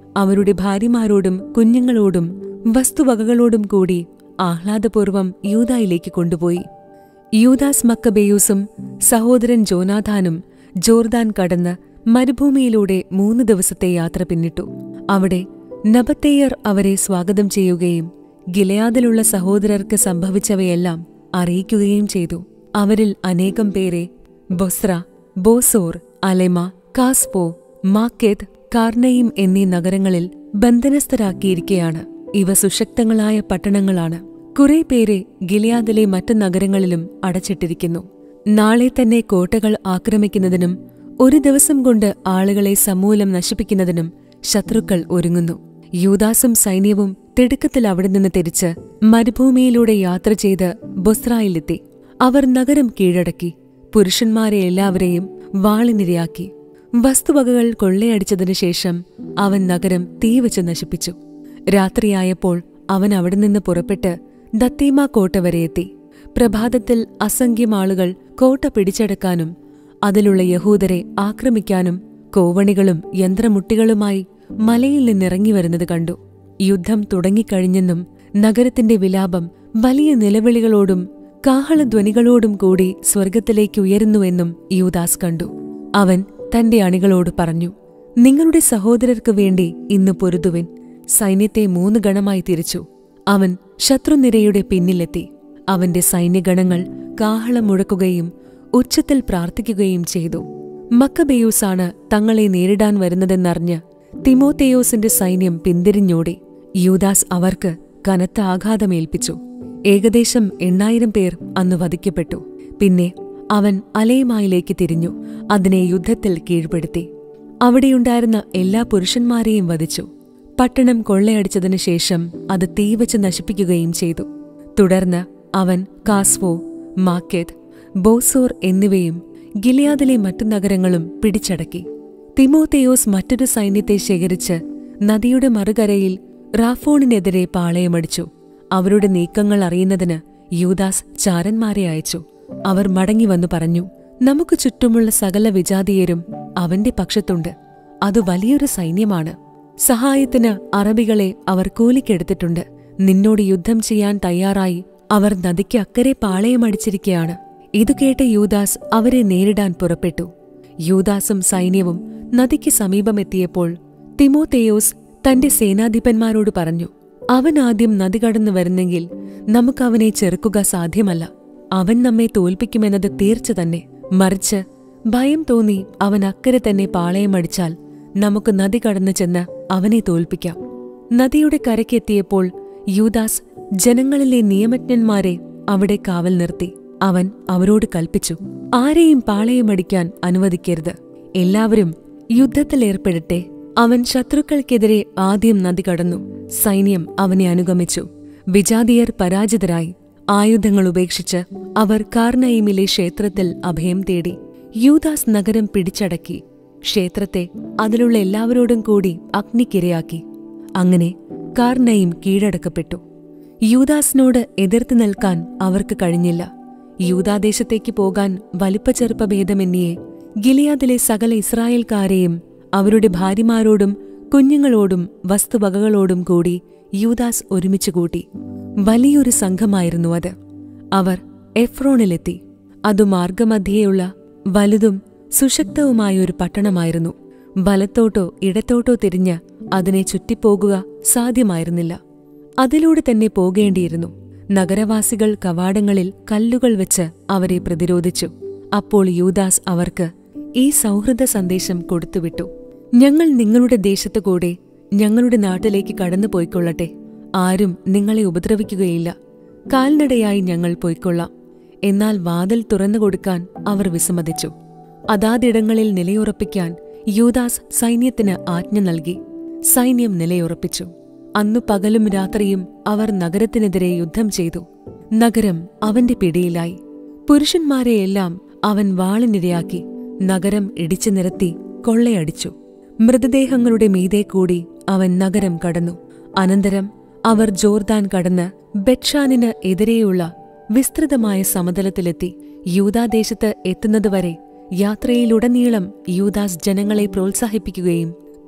അവരുടെ ഭാര്യമാരോടും കുഞ്ഞുങ്ങളോടും വസ്തുവകകളോടും കൂടി ആഹ്ലാദപൂർവം യൂതായിലേക്ക് കൊണ്ടുപോയി യൂദാസ് മക്കബേയൂസും സഹോദരൻ ജോനാഥാനും ജോർദാൻ കടന്ന് മരുഭൂമിയിലൂടെ മൂന്ന് ദിവസത്തെ യാത്ര പിന്നിട്ടു അവിടെ നബത്തേയർ അവരെ സ്വാഗതം ചെയ്യുകയും ഗിലയാദിലുള്ള സഹോദരർക്ക് സംഭവിച്ചവയെല്ലാം അറിയിക്കുകയും ചെയ്തു അവരിൽ അനേകം പേരെ ബൊസ്ര ബോസോർ അലെമ കാസ്പോ മാക്കേത് കാർണയും എന്നീ നഗരങ്ങളിൽ ബന്ധനസ്ഥരാക്കിയിരിക്കെയാണ് ഇവ സുശക്തങ്ങളായ പട്ടണങ്ങളാണ് കുറെ പേരെ ഗിലിയാദിലെ മറ്റു നഗരങ്ങളിലും അടച്ചിട്ടിരിക്കുന്നു നാളെ തന്നെ കോട്ടകൾ ആക്രമിക്കുന്നതിനും ഒരു ദിവസം കൊണ്ട് ആളുകളെ സമൂലം നശിപ്പിക്കുന്നതിനും ശത്രുക്കൾ ഒരുങ്ങുന്നു യൂദാസും സൈന്യവും തിടുക്കത്തിൽ അവിടെ നിന്ന് തിരിച്ച് മരുഭൂമിയിലൂടെ യാത്ര ചെയ്ത് ബൊസ്രായിലെത്തി അവർ നഗരം കീഴടക്കി പുരുഷന്മാരെ എല്ലാവരെയും വാളിനിരയാക്കി വസ്തുവകകൾ കൊള്ളയടിച്ചതിനു ശേഷം അവൻ നഗരം തീവച്ച് നശിപ്പിച്ചു രാത്രിയായപ്പോൾ അവൻ അവിടെ നിന്ന് പുറപ്പെട്ട് ദത്തേമ കോട്ട വരെ എത്തി പ്രഭാതത്തിൽ അസംഖ്യം ആളുകൾ കോട്ട പിടിച്ചെടുക്കാനും അതിലുള്ള യഹൂദരെ ആക്രമിക്കാനും കോവണികളും യന്ത്രമുട്ടികളുമായി മലയിൽ നിന്നിറങ്ങി വരുന്നത് കണ്ടു യുദ്ധം തുടങ്ങിക്കഴിഞ്ഞെന്നും നഗരത്തിന്റെ വിലാപം വലിയ നിലവിളികളോടും കാഹളധ്വനികളോടും കൂടി സ്വർഗത്തിലേക്ക് ഉയരുന്നുവെന്നും യൂദാസ് കണ്ടു അവൻ തന്റെ അണികളോട് പറഞ്ഞു നിങ്ങളുടെ സഹോദരർക്ക് വേണ്ടി ഇന്ന് പൊരുതുവിൻ സൈന്യത്തെ മൂന്ന് ഗണമായി തിരിച്ചു അവൻ ശത്രുനിരയുടെ പിന്നിലെത്തി അവന്റെ സൈന്യഗണങ്ങൾ കാഹളം മുഴക്കുകയും ഉച്ചത്തിൽ പ്രാർത്ഥിക്കുകയും ചെയ്തു മക്കബേയൂസാണ് തങ്ങളെ നേരിടാൻ വരുന്നതെന്നറിഞ്ഞ് തിമോത്തേയോസിന്റെ സൈന്യം പിന്തിരിഞ്ഞോടി യൂദാസ് അവർക്ക് കനത്ത ആഘാതമേൽപ്പിച്ചു ഏകദേശം എണ്ണായിരം പേർ അന്ന് വധിക്കപ്പെട്ടു പിന്നെ അവൻ അലയമായിലേക്ക് തിരിഞ്ഞു അതിനെ യുദ്ധത്തിൽ കീഴ്പ്പെടുത്തി അവിടെയുണ്ടായിരുന്ന എല്ലാ പുരുഷന്മാരെയും വധിച്ചു പട്ടണം കൊള്ളയടിച്ചതിനു ശേഷം അത് തീവച്ച് നശിപ്പിക്കുകയും ചെയ്തു തുടർന്ന് അവൻ കാസ്വോ മാക്കേത് ബോസോർ എന്നിവയും ഗിലിയാദിലെ മറ്റു നഗരങ്ങളും പിടിച്ചടക്കി തിമോത്തേയോസ് മറ്റൊരു സൈന്യത്തെ ശേഖരിച്ച് നദിയുടെ മറുകരയിൽ റാഫോണിനെതിരെ പാളയമടിച്ചു അവരുടെ നീക്കങ്ങൾ അറിയുന്നതിന് യൂദാസ് ചാരന്മാരെ അയച്ചു അവർ മടങ്ങിവന്നു പറഞ്ഞു നമുക്ക് ചുറ്റുമുള്ള സകല വിജാതീയരും അവന്റെ പക്ഷത്തുണ്ട് അത് വലിയൊരു സൈന്യമാണ് സഹായത്തിന് അറബികളെ അവർ കൂലിക്കെടുത്തിട്ടുണ്ട് നിന്നോട് യുദ്ധം ചെയ്യാൻ തയ്യാറായി അവർ നദിക്ക് അക്കരെ പാളയമടിച്ചിരിക്കയാണ് ഇതു കേട്ട യൂദാസ് അവരെ നേരിടാൻ പുറപ്പെട്ടു യൂദാസും സൈന്യവും നദിക്ക് സമീപമെത്തിയപ്പോൾ തിമോത്തേയോസ് തന്റെ സേനാധിപന്മാരോട് പറഞ്ഞു അവൻ ആദ്യം നദി കടന്നു വരുന്നെങ്കിൽ നമുക്കവനെ ചെറുക്കുക സാധ്യമല്ല അവൻ നമ്മെ തോൽപ്പിക്കുമെന്നത് തീർച്ച തന്നെ മറിച്ച് ഭയം തോന്നി അവൻ അക്കരെ തന്നെ പാളയമടിച്ചാൽ നമുക്ക് നദി കടന്നു ചെന്ന് അവനെ തോൽപ്പിക്കാം നദിയുടെ കരയ്ക്കെത്തിയപ്പോൾ യൂദാസ് ജനങ്ങളിലെ നിയമജ്ഞന്മാരെ അവിടെ കാവൽ നിർത്തി അവൻ അവരോട് കൽപ്പിച്ചു ആരെയും പാളയമടിക്കാൻ അനുവദിക്കരുത് എല്ലാവരും യുദ്ധത്തിലേർപ്പെടട്ടെ അവൻ ശത്രുക്കൾക്കെതിരെ ആദ്യം നദി കടന്നു സൈന്യം അവനെ അനുഗമിച്ചു വിജാതിയർ പരാജിതരായി ആയുധങ്ങൾ ഉപേക്ഷിച്ച് അവർ കാർണയിമിലെ ക്ഷേത്രത്തിൽ അഭയം തേടി യൂദാസ് നഗരം പിടിച്ചടക്കി ക്ഷേത്രത്തെ അതിലുള്ള എല്ലാവരോടും കൂടി അഗ്നിക്കിരയാക്കി അങ്ങനെ കാർണയും കീഴടക്കപ്പെട്ടു യൂദാസിനോട് എതിർത്ത് നിൽക്കാൻ അവർക്ക് കഴിഞ്ഞില്ല യൂദാദേശത്തേക്ക് പോകാൻ വലിപ്പചെറുപ്പ ഭേദമെന്നിയെ ഗിലിയാദിലെ സകല ഇസ്രായേൽക്കാരെയും അവരുടെ ഭാര്യമാരോടും കുഞ്ഞുങ്ങളോടും വസ്തുവകകളോടും കൂടി യൂദാസ് ഒരുമിച്ച് കൂട്ടി വലിയൊരു സംഘമായിരുന്നു അത് അവർ എഫ്രോണിലെത്തി അതു മാർഗമധ്യേയുള്ള വലുതും സുശക്തവുമായ ഒരു പട്ടണമായിരുന്നു വലത്തോട്ടോ ഇടത്തോട്ടോ തിരിഞ്ഞ് അതിനെ ചുറ്റിപ്പോകുക സാധ്യമായിരുന്നില്ല അതിലൂടെ തന്നെ പോകേണ്ടിയിരുന്നു നഗരവാസികൾ കവാടങ്ങളിൽ കല്ലുകൾ വെച്ച് അവരെ പ്രതിരോധിച്ചു അപ്പോൾ യൂദാസ് അവർക്ക് ഈ സൗഹൃദ സന്ദേശം കൊടുത്തുവിട്ടു ഞങ്ങൾ നിങ്ങളുടെ ദേശത്തു കൂടെ ഞങ്ങളുടെ നാട്ടിലേക്ക് കടന്നു പോയിക്കൊള്ളട്ടെ ആരും നിങ്ങളെ ഉപദ്രവിക്കുകയില്ല കാൽനടയായി ഞങ്ങൾ പോയിക്കൊള്ളാം എന്നാൽ വാതിൽ തുറന്നു കൊടുക്കാൻ അവർ വിസമ്മതിച്ചു അതാതിടങ്ങളിൽ നിലയുറപ്പിക്കാൻ യൂദാസ് സൈന്യത്തിന് ആജ്ഞ നൽകി സൈന്യം നിലയുറപ്പിച്ചു അന്നു പകലും രാത്രിയും അവർ നഗരത്തിനെതിരെ യുദ്ധം ചെയ്തു നഗരം അവന്റെ പിടിയിലായി പുരുഷന്മാരെയെല്ലാം അവൻ വാളിനിരയാക്കി നഗരം ഇടിച്ചു നിരത്തി കൊള്ളയടിച്ചു മൃതദേഹങ്ങളുടെ മീതെ കൂടി അവൻ നഗരം കടന്നു അനന്തരം അവർ ജോർദാൻ കടന്ന് ബെറ്റ്ഷാനിന് എതിരെയുള്ള വിസ്തൃതമായ സമതലത്തിലെത്തി യൂദാദേശത്ത് എത്തുന്നതുവരെ യാത്രയിലുടനീളം യൂദാസ് ജനങ്ങളെ പ്രോത്സാഹിപ്പിക്കുകയും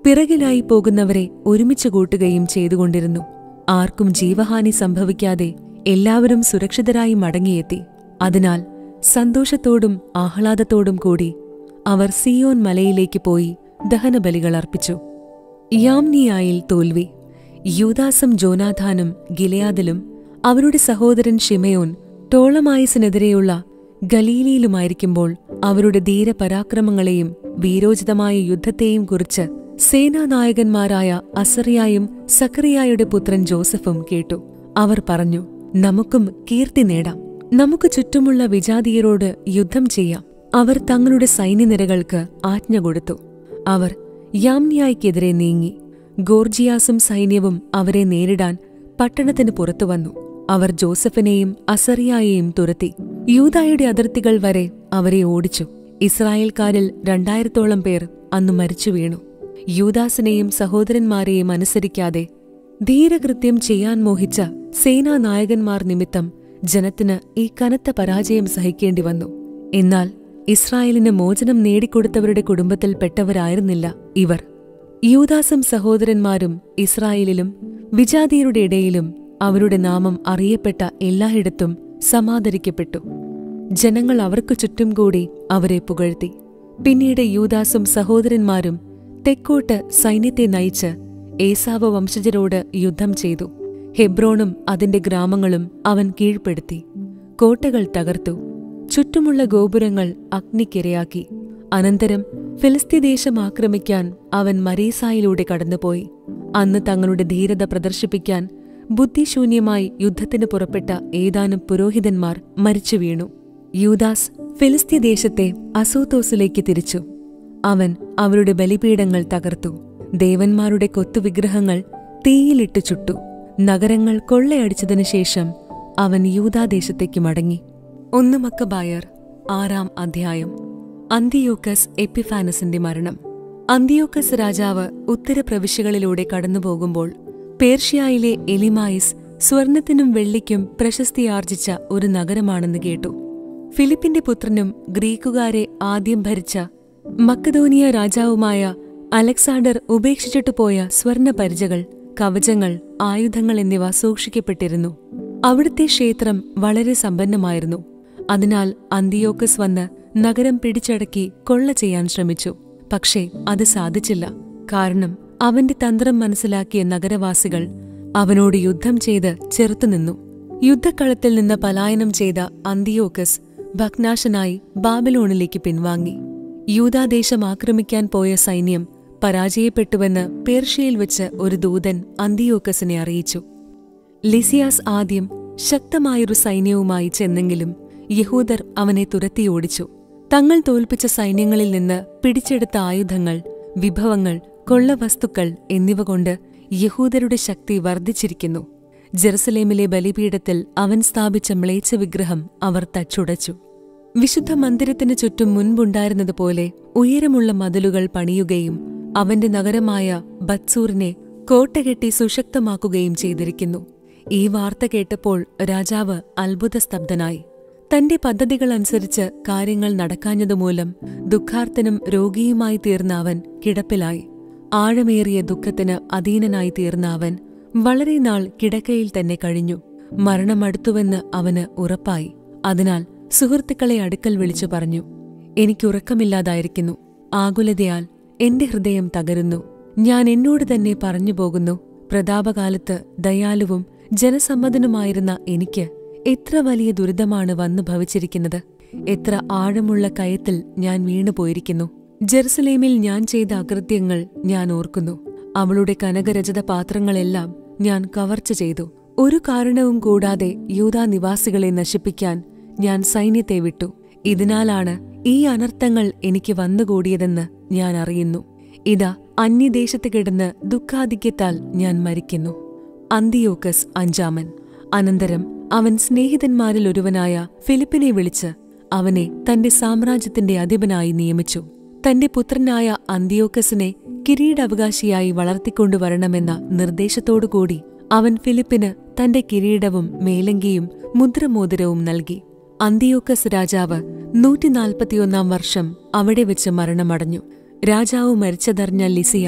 പിറകിലായി പോകുന്നവരെ ഒരുമിച്ച് കൂട്ടുകയും ചെയ്തുകൊണ്ടിരുന്നു ആർക്കും ജീവഹാനി സംഭവിക്കാതെ എല്ലാവരും സുരക്ഷിതരായി മടങ്ങിയെത്തി അതിനാൽ സന്തോഷത്തോടും ആഹ്ലാദത്തോടും കൂടി അവർ സിയോൻ മലയിലേക്ക് പോയി ദഹനബലികൾ അർപ്പിച്ചു യാംനിയായിൽ തോൽവി യൂദാസും ജോനാഥാനും ഗിലയാദിലും അവരുടെ സഹോദരൻ ഷിമയോൻ ടോളമായസിനെതിരെയുള്ള ഗലീലിയിലുമായിരിക്കുമ്പോൾ അവരുടെ ധീരപരാക്രമങ്ങളെയും വീരോചിതമായ യുദ്ധത്തെയും കുറിച്ച് സേനാനായകന്മാരായ അസറിയായും സക്കറിയായുടെ പുത്രൻ ജോസഫും കേട്ടു അവർ പറഞ്ഞു നമുക്കും കീർത്തി നേടാം നമുക്ക് ചുറ്റുമുള്ള വിജാതീയരോട് യുദ്ധം ചെയ്യാം അവർ തങ്ങളുടെ സൈന്യനിരകൾക്ക് ആജ്ഞ കൊടുത്തു അവർ യാംനിയായ്ക്കെതിരെ നീങ്ങി ഗോർജിയാസും സൈന്യവും അവരെ നേരിടാൻ പട്ടണത്തിന് പുറത്തു വന്നു അവർ ജോസഫിനെയും അസറിയായെയും തുരത്തി യൂതായുടെ അതിർത്തികൾ വരെ അവരെ ഓടിച്ചു ഇസ്രായേൽക്കാരിൽ രണ്ടായിരത്തോളം പേർ അന്നു മരിച്ചു വീണു യൂദാസിനെയും സഹോദരന്മാരെയും അനുസരിക്കാതെ ധീരകൃത്യം ചെയ്യാൻ മോഹിച്ച സേനാനായകന്മാർ നിമിത്തം ജനത്തിന് ഈ കനത്ത പരാജയം സഹിക്കേണ്ടി വന്നു എന്നാൽ ഇസ്രായേലിന് മോചനം നേടിക്കൊടുത്തവരുടെ കുടുംബത്തിൽപ്പെട്ടവരായിരുന്നില്ല ഇവർ യൂദാസും സഹോദരന്മാരും ഇസ്രായേലിലും വിജാതിയരുടെ ഇടയിലും അവരുടെ നാമം അറിയപ്പെട്ട എല്ലായിടത്തും സമാദരിക്കപ്പെട്ടു ജനങ്ങൾ അവർക്കു ചുറ്റും കൂടി അവരെ പുകഴ്ത്തി പിന്നീട് യൂദാസും സഹോദരന്മാരും തെക്കോട്ട് സൈന്യത്തെ നയിച്ച് ഏസാവ് വംശജരോട് യുദ്ധം ചെയ്തു ഹെബ്രോണും അതിന്റെ ഗ്രാമങ്ങളും അവൻ കീഴ്പ്പെടുത്തി കോട്ടകൾ തകർത്തു ചുറ്റുമുള്ള ഗോപുരങ്ങൾ അഗ്നിക്കിരയാക്കി അനന്തരം ഫിലിസ്തീദേശം ആക്രമിക്കാൻ അവൻ മരീസായിലൂടെ കടന്നുപോയി അന്ന് തങ്ങളുടെ ധീരത പ്രദർശിപ്പിക്കാൻ ബുദ്ധിശൂന്യമായി യുദ്ധത്തിന് പുറപ്പെട്ട ഏതാനും പുരോഹിതന്മാർ മരിച്ചു വീണു യൂദാസ് ഫിലിസ്തീദേശത്തെ അസോത്തോസിലേക്ക് തിരിച്ചു അവൻ അവരുടെ ബലിപീഠങ്ങൾ തകർത്തു ദേവന്മാരുടെ കൊത്തുവിഗ്രഹങ്ങൾ തീയിലിട്ട് ചുട്ടു നഗരങ്ങൾ കൊള്ളയടിച്ചതിനു ശേഷം അവൻ യൂദാദേശത്തേക്ക് മടങ്ങി ഒന്ന് മക്കബായർ ആറാം അധ്യായം അന്തിയോക്കസ് എപ്പിഫാനസിന്റെ മരണം അന്തിയോക്കസ് രാജാവ് ഉത്തരപ്രവിശ്യകളിലൂടെ കടന്നുപോകുമ്പോൾ പേർഷ്യയിലെ എലിമായിസ് സ്വർണത്തിനും വെള്ളിക്കും പ്രശസ്തിയാർജിച്ച ഒരു നഗരമാണെന്ന് കേട്ടു ഫിലിപ്പിന്റെ പുത്രനും ഗ്രീക്കുകാരെ ആദ്യം ഭരിച്ച മക്കതോനിയ രാജാവുമായ അലക്സാണ്ടർ ഉപേക്ഷിച്ചിട്ടു പോയ സ്വർണ പരിചകൾ കവചങ്ങൾ ആയുധങ്ങൾ എന്നിവ സൂക്ഷിക്കപ്പെട്ടിരുന്നു അവിടുത്തെ ക്ഷേത്രം വളരെ സമ്പന്നമായിരുന്നു അതിനാൽ അന്തിയോക്കസ് വന്ന് നഗരം പിടിച്ചടക്കി കൊള്ള ചെയ്യാൻ ശ്രമിച്ചു പക്ഷേ അത് സാധിച്ചില്ല കാരണം അവന്റെ തന്ത്രം മനസ്സിലാക്കിയ നഗരവാസികൾ അവനോട് യുദ്ധം ചെയ്ത് ചെറുത്തുനിന്നു യുദ്ധക്കളത്തിൽ നിന്ന് പലായനം ചെയ്ത അന്തിയോക്കസ് ഭഗ്നാശനായി ബാബിലോണിലേക്ക് പിൻവാങ്ങി യൂതാദേശം ആക്രമിക്കാൻ പോയ സൈന്യം പരാജയപ്പെട്ടുവെന്ന് പേർഷ്യയിൽ വെച്ച് ഒരു ദൂതൻ അന്തിയോക്കസിനെ അറിയിച്ചു ലിസിയാസ് ആദ്യം ശക്തമായൊരു സൈന്യവുമായി ചെന്നെങ്കിലും യഹൂദർ അവനെ തുരത്തിയോടിച്ചു തങ്ങൾ തോൽപ്പിച്ച സൈന്യങ്ങളിൽ നിന്ന് പിടിച്ചെടുത്ത ആയുധങ്ങൾ വിഭവങ്ങൾ കൊള്ളവസ്തുക്കൾ എന്നിവ കൊണ്ട് യഹൂദരുടെ ശക്തി വർദ്ധിച്ചിരിക്കുന്നു ജെറുസലേമിലെ ബലിപീഠത്തിൽ അവൻ സ്ഥാപിച്ച മ്ലേച്ഛ വിഗ്രഹം അവർ തച്ചുടച്ചു വിശുദ്ധ മന്ദിരത്തിനു ചുറ്റും മുൻപുണ്ടായിരുന്നതുപോലെ ഉയരമുള്ള മതിലുകൾ പണിയുകയും അവന്റെ നഗരമായ ബത്സൂറിനെ കോട്ടകെട്ടി സുശക്തമാക്കുകയും ചെയ്തിരിക്കുന്നു ഈ വാർത്ത കേട്ടപ്പോൾ രാജാവ് അത്ഭുതസ്തബ്ധനായി തന്റെ പദ്ധതികളനുസരിച്ച് കാര്യങ്ങൾ നടക്കാഞ്ഞതുമൂലം ദുഃഖാർത്തനും രോഗിയുമായി തീർന്ന അവൻ കിടപ്പിലായി ആഴമേറിയ ദുഃഖത്തിന് അധീനനായി തീർന്ന അവൻ വളരെ നാൾ കിടക്കയിൽ തന്നെ കഴിഞ്ഞു മരണമടുത്തുവെന്ന് അവന് ഉറപ്പായി അതിനാൽ സുഹൃത്തുക്കളെ അടുക്കൽ വിളിച്ചു പറഞ്ഞു എനിക്കുറക്കമില്ലാതായിരിക്കുന്നു ആകുലതയാൽ എന്റെ ഹൃദയം തകരുന്നു ഞാൻ എന്നോട് തന്നെ പറഞ്ഞു പോകുന്നു പ്രതാപകാലത്ത് ദയാലുവും ജനസമ്മതനുമായിരുന്ന എനിക്ക് എത്ര വലിയ ദുരിതമാണ് വന്നു ഭവിച്ചിരിക്കുന്നത് എത്ര ആഴമുള്ള കയത്തിൽ ഞാൻ വീണുപോയിരിക്കുന്നു ജെറുസലേമിൽ ഞാൻ ചെയ്ത അകൃത്യങ്ങൾ ഞാൻ ഓർക്കുന്നു അവളുടെ കനകരചിത പാത്രങ്ങളെല്ലാം ഞാൻ കവർച്ച ചെയ്തു ഒരു കാരണവും കൂടാതെ യൂതാ നിവാസികളെ നശിപ്പിക്കാൻ ഞാൻ സൈന്യത്തെ വിട്ടു ഇതിനാലാണ് ഈ അനർത്ഥങ്ങൾ എനിക്ക് വന്നുകൂടിയതെന്ന് ഞാൻ അറിയുന്നു ഇതാ അന്യദേശത്ത് കിടന്ന് ദുഃഖാധിക്യത്താൽ ഞാൻ മരിക്കുന്നു അന്തിയോക്കസ് അഞ്ചാമൻ അനന്തരം അവൻ സ്നേഹിതന്മാരിൽ ഒരുവനായ ഫിലിപ്പിനെ വിളിച്ച് അവനെ തന്റെ സാമ്രാജ്യത്തിന്റെ അധിപനായി നിയമിച്ചു തന്റെ പുത്രനായ അന്തിയോക്കസിനെ കിരീടാവകാശിയായി വളർത്തിക്കൊണ്ടുവരണമെന്ന നിർദ്ദേശത്തോടുകൂടി അവൻ ഫിലിപ്പിന് തന്റെ കിരീടവും മേലങ്കിയും മുദ്രമോതിരവും നൽകി അന്തിയോക്കസ് രാജാവ് നൂറ്റിനാൽപ്പത്തിയൊന്നാം വർഷം അവിടെ വെച്ച് മരണമടഞ്ഞു രാജാവ് മരിച്ചതറിഞ്ഞ ലിസിയാസ്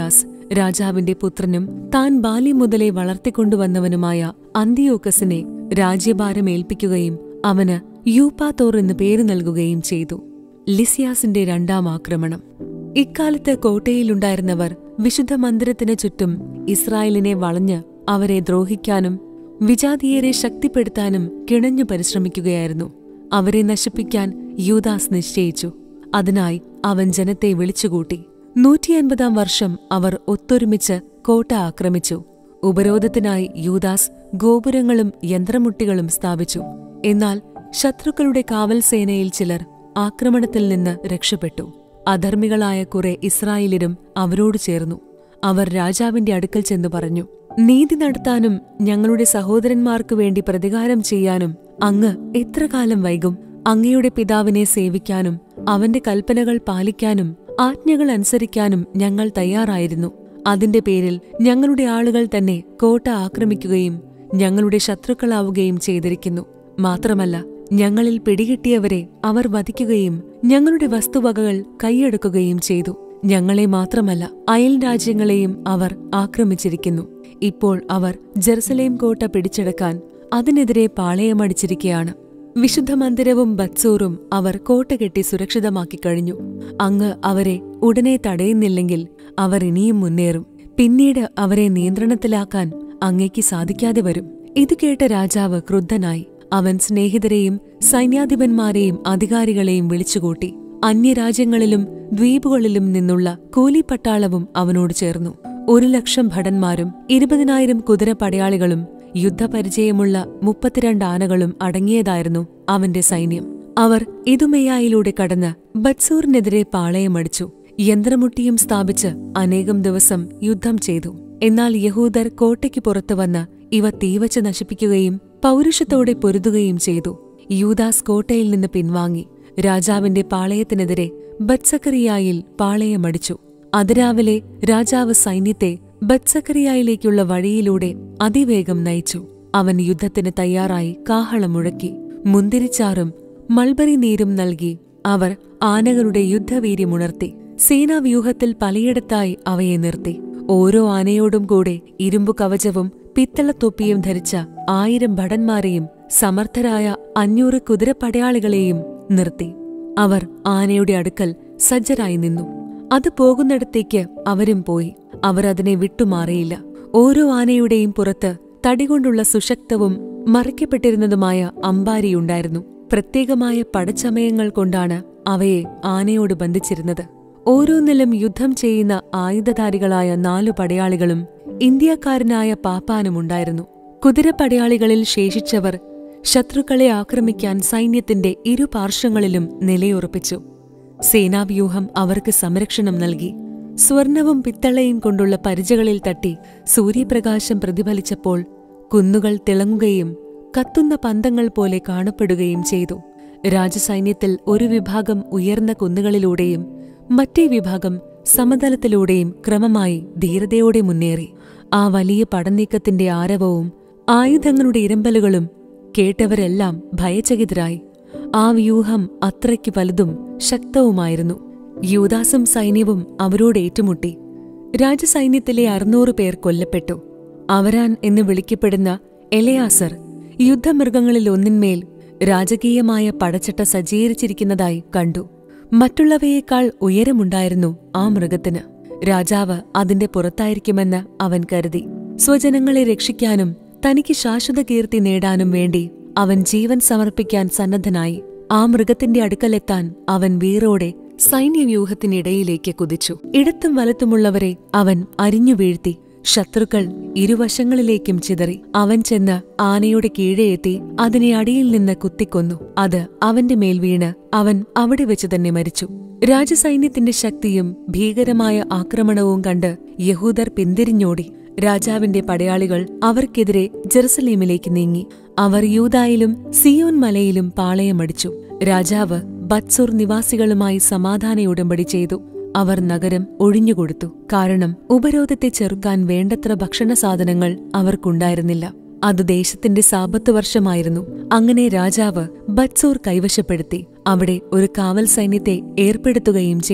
രാജാവിന്റെ പുത്രനും താൻ ബാല്യം മുതലേ വളർത്തിക്കൊണ്ടുവന്നവനുമായ അന്തിയോക്കസിനെ രാജ്യഭാരം ഏൽപ്പിക്കുകയും അവന് യൂപ്പാത്തോർ എന്ന് പേര് നൽകുകയും ചെയ്തു ലിസിയാസിന്റെ രണ്ടാം ആക്രമണം ഇക്കാലത്ത് കോട്ടയിലുണ്ടായിരുന്നവർ വിശുദ്ധ മന്ദിരത്തിന് ചുറ്റും ഇസ്രായേലിനെ വളഞ്ഞ് അവരെ ദ്രോഹിക്കാനും വിജാതീയരെ ശക്തിപ്പെടുത്താനും കിണഞ്ഞു പരിശ്രമിക്കുകയായിരുന്നു അവരെ നശിപ്പിക്കാൻ യൂദാസ് നിശ്ചയിച്ചു അതിനായി അവൻ ജനത്തെ വിളിച്ചുകൂട്ടി നൂറ്റിയൻപതാം വർഷം അവർ ഒത്തൊരുമിച്ച് കോട്ട ആക്രമിച്ചു ഉപരോധത്തിനായി യൂദാസ് ഗോപുരങ്ങളും യന്ത്രമുട്ടികളും സ്ഥാപിച്ചു എന്നാൽ ശത്രുക്കളുടെ കാവൽ സേനയിൽ ചിലർ ആക്രമണത്തിൽ നിന്ന് രക്ഷപ്പെട്ടു അധർമ്മികളായ കുറെ ഇസ്രായേലിരും അവരോട് ചേർന്നു അവർ രാജാവിന്റെ അടുക്കൽ ചെന്നു പറഞ്ഞു നീതി നടത്താനും ഞങ്ങളുടെ സഹോദരന്മാർക്കു വേണ്ടി പ്രതികാരം ചെയ്യാനും അങ്ങ് എത്ര കാലം വൈകും അങ്ങയുടെ പിതാവിനെ സേവിക്കാനും അവന്റെ കൽപ്പനകൾ പാലിക്കാനും ആജ്ഞകൾ അനുസരിക്കാനും ഞങ്ങൾ തയ്യാറായിരുന്നു അതിന്റെ പേരിൽ ഞങ്ങളുടെ ആളുകൾ തന്നെ കോട്ട ആക്രമിക്കുകയും ഞങ്ങളുടെ ശത്രുക്കളാവുകയും ചെയ്തിരിക്കുന്നു മാത്രമല്ല ഞങ്ങളിൽ പിടികിട്ടിയവരെ അവർ വധിക്കുകയും ഞങ്ങളുടെ വസ്തുവകകൾ കൈയെടുക്കുകയും ചെയ്തു ഞങ്ങളെ മാത്രമല്ല അയൽ രാജ്യങ്ങളെയും അവർ ആക്രമിച്ചിരിക്കുന്നു ഇപ്പോൾ അവർ ജെറുസലേം കോട്ട പിടിച്ചെടുക്കാൻ അതിനെതിരെ പാളയമടിച്ചിരിക്കുകയാണ് വിശുദ്ധ മന്ദിരവും ബത്സൂറും അവർ കോട്ട കെട്ടി സുരക്ഷിതമാക്കി കഴിഞ്ഞു അങ്ങ് അവരെ ഉടനെ തടയുന്നില്ലെങ്കിൽ അവർ ഇനിയും മുന്നേറും പിന്നീട് അവരെ നിയന്ത്രണത്തിലാക്കാൻ അങ്ങയ്ക്ക് സാധിക്കാതെ വരും ഇത് കേട്ട രാജാവ് ക്രുദ്ധനായി അവൻ സ്നേഹിതരെയും സൈന്യാധിപന്മാരെയും അധികാരികളെയും വിളിച്ചുകൂട്ടി അന്യരാജ്യങ്ങളിലും ദ്വീപുകളിലും നിന്നുള്ള കൂലിപ്പട്ടാളവും അവനോട് ചേർന്നു ഒരു ലക്ഷം ഭടന്മാരും ഇരുപതിനായിരം കുതിര പടയാളികളും യുദ്ധപരിചയമുള്ള മുപ്പത്തിരണ്ട് ആനകളും അടങ്ങിയതായിരുന്നു അവന്റെ സൈന്യം അവർ ഇതുമെയായിലൂടെ കടന്ന് ബത്സൂറിനെതിരെ പാളയമടിച്ചു യന്ത്രമുട്ടിയും സ്ഥാപിച്ച് അനേകം ദിവസം യുദ്ധം ചെയ്തു എന്നാൽ യഹൂദർ കോട്ടയ്ക്ക് പുറത്തു വന്ന് ഇവ തീവച്ച് നശിപ്പിക്കുകയും പൗരുഷത്തോടെ പൊരുതുകയും ചെയ്തു യൂദാസ് കോട്ടയിൽ നിന്ന് പിൻവാങ്ങി രാജാവിന്റെ പാളയത്തിനെതിരെ ബത്സക്കറിയായിൽ പാളയമടിച്ചു അതിരാവിലെ രാജാവ് സൈന്യത്തെ ബത്സക്കറിയായിലേക്കുള്ള വഴിയിലൂടെ അതിവേഗം നയിച്ചു അവൻ യുദ്ധത്തിന് തയ്യാറായി കാഹളം മുഴക്കി മുന്തിരിച്ചാറും മൾബറി നീരും നൽകി അവർ ആനകളുടെ യുദ്ധവീര്യമുണർത്തി സേനാവ്യൂഹത്തിൽ പലയിടത്തായി അവയെ നിർത്തി ഓരോ ആനയോടും കൂടെ ഇരുമ്പു കവചവും പിത്തളത്തൊപ്പിയും ധരിച്ച ആയിരം ഭടന്മാരെയും സമർത്ഥരായ അഞ്ഞൂറ് കുതിരപ്പടയാളികളെയും നിർത്തി അവർ ആനയുടെ അടുക്കൽ സജ്ജരായി നിന്നു അത് പോകുന്നിടത്തേക്ക് അവരും പോയി അവർ അതിനെ വിട്ടുമാറിയില്ല ഓരോ ആനയുടെയും പുറത്ത് തടികൊണ്ടുള്ള സുശക്തവും മറയ്ക്കപ്പെട്ടിരുന്നതുമായ അമ്പാരിയുണ്ടായിരുന്നു പ്രത്യേകമായ പടച്ചമയങ്ങൾ കൊണ്ടാണ് അവയെ ആനയോട് ബന്ധിച്ചിരുന്നത് ഓരോന്നിലും യുദ്ധം ചെയ്യുന്ന ആയുധധാരികളായ നാലു പടയാളികളും ഇന്ത്യക്കാരനായ പാപ്പാനുമുണ്ടായിരുന്നു കുതിരപ്പടയാളികളിൽ ശേഷിച്ചവർ ശത്രുക്കളെ ആക്രമിക്കാൻ സൈന്യത്തിന്റെ ഇരുപാർശ്വങ്ങളിലും നിലയുറപ്പിച്ചു സേനാവ്യൂഹം അവർക്ക് സംരക്ഷണം നൽകി സ്വർണവും പിത്തളയും കൊണ്ടുള്ള പരിചകളിൽ തട്ടി സൂര്യപ്രകാശം പ്രതിഫലിച്ചപ്പോൾ കുന്നുകൾ തിളങ്ങുകയും കത്തുന്ന പന്തങ്ങൾ പോലെ കാണപ്പെടുകയും ചെയ്തു രാജസൈന്യത്തിൽ ഒരു വിഭാഗം ഉയർന്ന കുന്നുകളിലൂടെയും മറ്റേ വിഭാഗം സമതലത്തിലൂടെയും ക്രമമായി ധീരതയോടെ മുന്നേറി ആ വലിയ പടനീക്കത്തിന്റെ ആരവവും ആയുധങ്ങളുടെ ഇരമ്പലുകളും കേട്ടവരെല്ലാം ഭയചകിതരായി ആ വ്യൂഹം അത്രയ്ക്ക് വലുതും ശക്തവുമായിരുന്നു യൂദാസും സൈന്യവും അവരോട് ഏറ്റുമുട്ടി രാജസൈന്യത്തിലെ അറുന്നൂറ് പേർ കൊല്ലപ്പെട്ടു അവരാൻ എന്ന് വിളിക്കപ്പെടുന്ന എലയാസർ യുദ്ധമൃഗങ്ങളിൽ ഒന്നിന്മേൽ രാജകീയമായ പടച്ചട്ട സജ്ജീകരിച്ചിരിക്കുന്നതായി കണ്ടു മറ്റുള്ളവയേക്കാൾ ഉയരമുണ്ടായിരുന്നു ആ മൃഗത്തിന് രാജാവ് അതിന്റെ പുറത്തായിരിക്കുമെന്ന് അവൻ കരുതി സ്വജനങ്ങളെ രക്ഷിക്കാനും തനിക്ക് ശാശ്വത കീർത്തി നേടാനും വേണ്ടി അവൻ ജീവൻ സമർപ്പിക്കാൻ സന്നദ്ധനായി ആ മൃഗത്തിന്റെ അടുക്കലെത്താൻ അവൻ വീറോടെ സൈന്യവ്യൂഹത്തിനിടയിലേക്ക് കുതിച്ചു ഇടത്തും വലത്തുമുള്ളവരെ അവൻ അരിഞ്ഞു വീഴ്ത്തി ശത്രുക്കൾ ഇരുവശങ്ങളിലേക്കും ചിതറി അവൻ ചെന്ന് ആനയുടെ കീഴെ എത്തി അതിനെ അടിയിൽ നിന്ന് കുത്തിക്കൊന്നു അത് അവന്റെ മേൽ വീണ് അവൻ അവിടെ വെച്ച് തന്നെ മരിച്ചു രാജസൈന്യത്തിന്റെ ശക്തിയും ഭീകരമായ ആക്രമണവും കണ്ട് യഹൂദർ പിന്തിരിഞ്ഞോടി രാജാവിന്റെ പടയാളികൾ അവർക്കെതിരെ ജെറുസലേമിലേക്ക് നീങ്ങി അവർ യൂതായിലും സിയോൻ മലയിലും പാളയമടിച്ചു രാജാവ് ബത്സുർ നിവാസികളുമായി സമാധാന ഉടമ്പടി ചെയ്തു അവർ നഗരം ഒഴിഞ്ഞുകൊടുത്തു കാരണം ഉപരോധത്തെ ചെറുക്കാൻ വേണ്ടത്ര ഭക്ഷണ സാധനങ്ങൾ അവർക്കുണ്ടായിരുന്നില്ല അത് ദേശത്തിന്റെ സാപത്ത് വർഷമായിരുന്നു അങ്ങനെ രാജാവ് ബത്സൂർ കൈവശപ്പെടുത്തി അവിടെ ഒരു കാവൽ സൈന്യത്തെ ഏർപ്പെടുത്തുകയും ചെയ്തു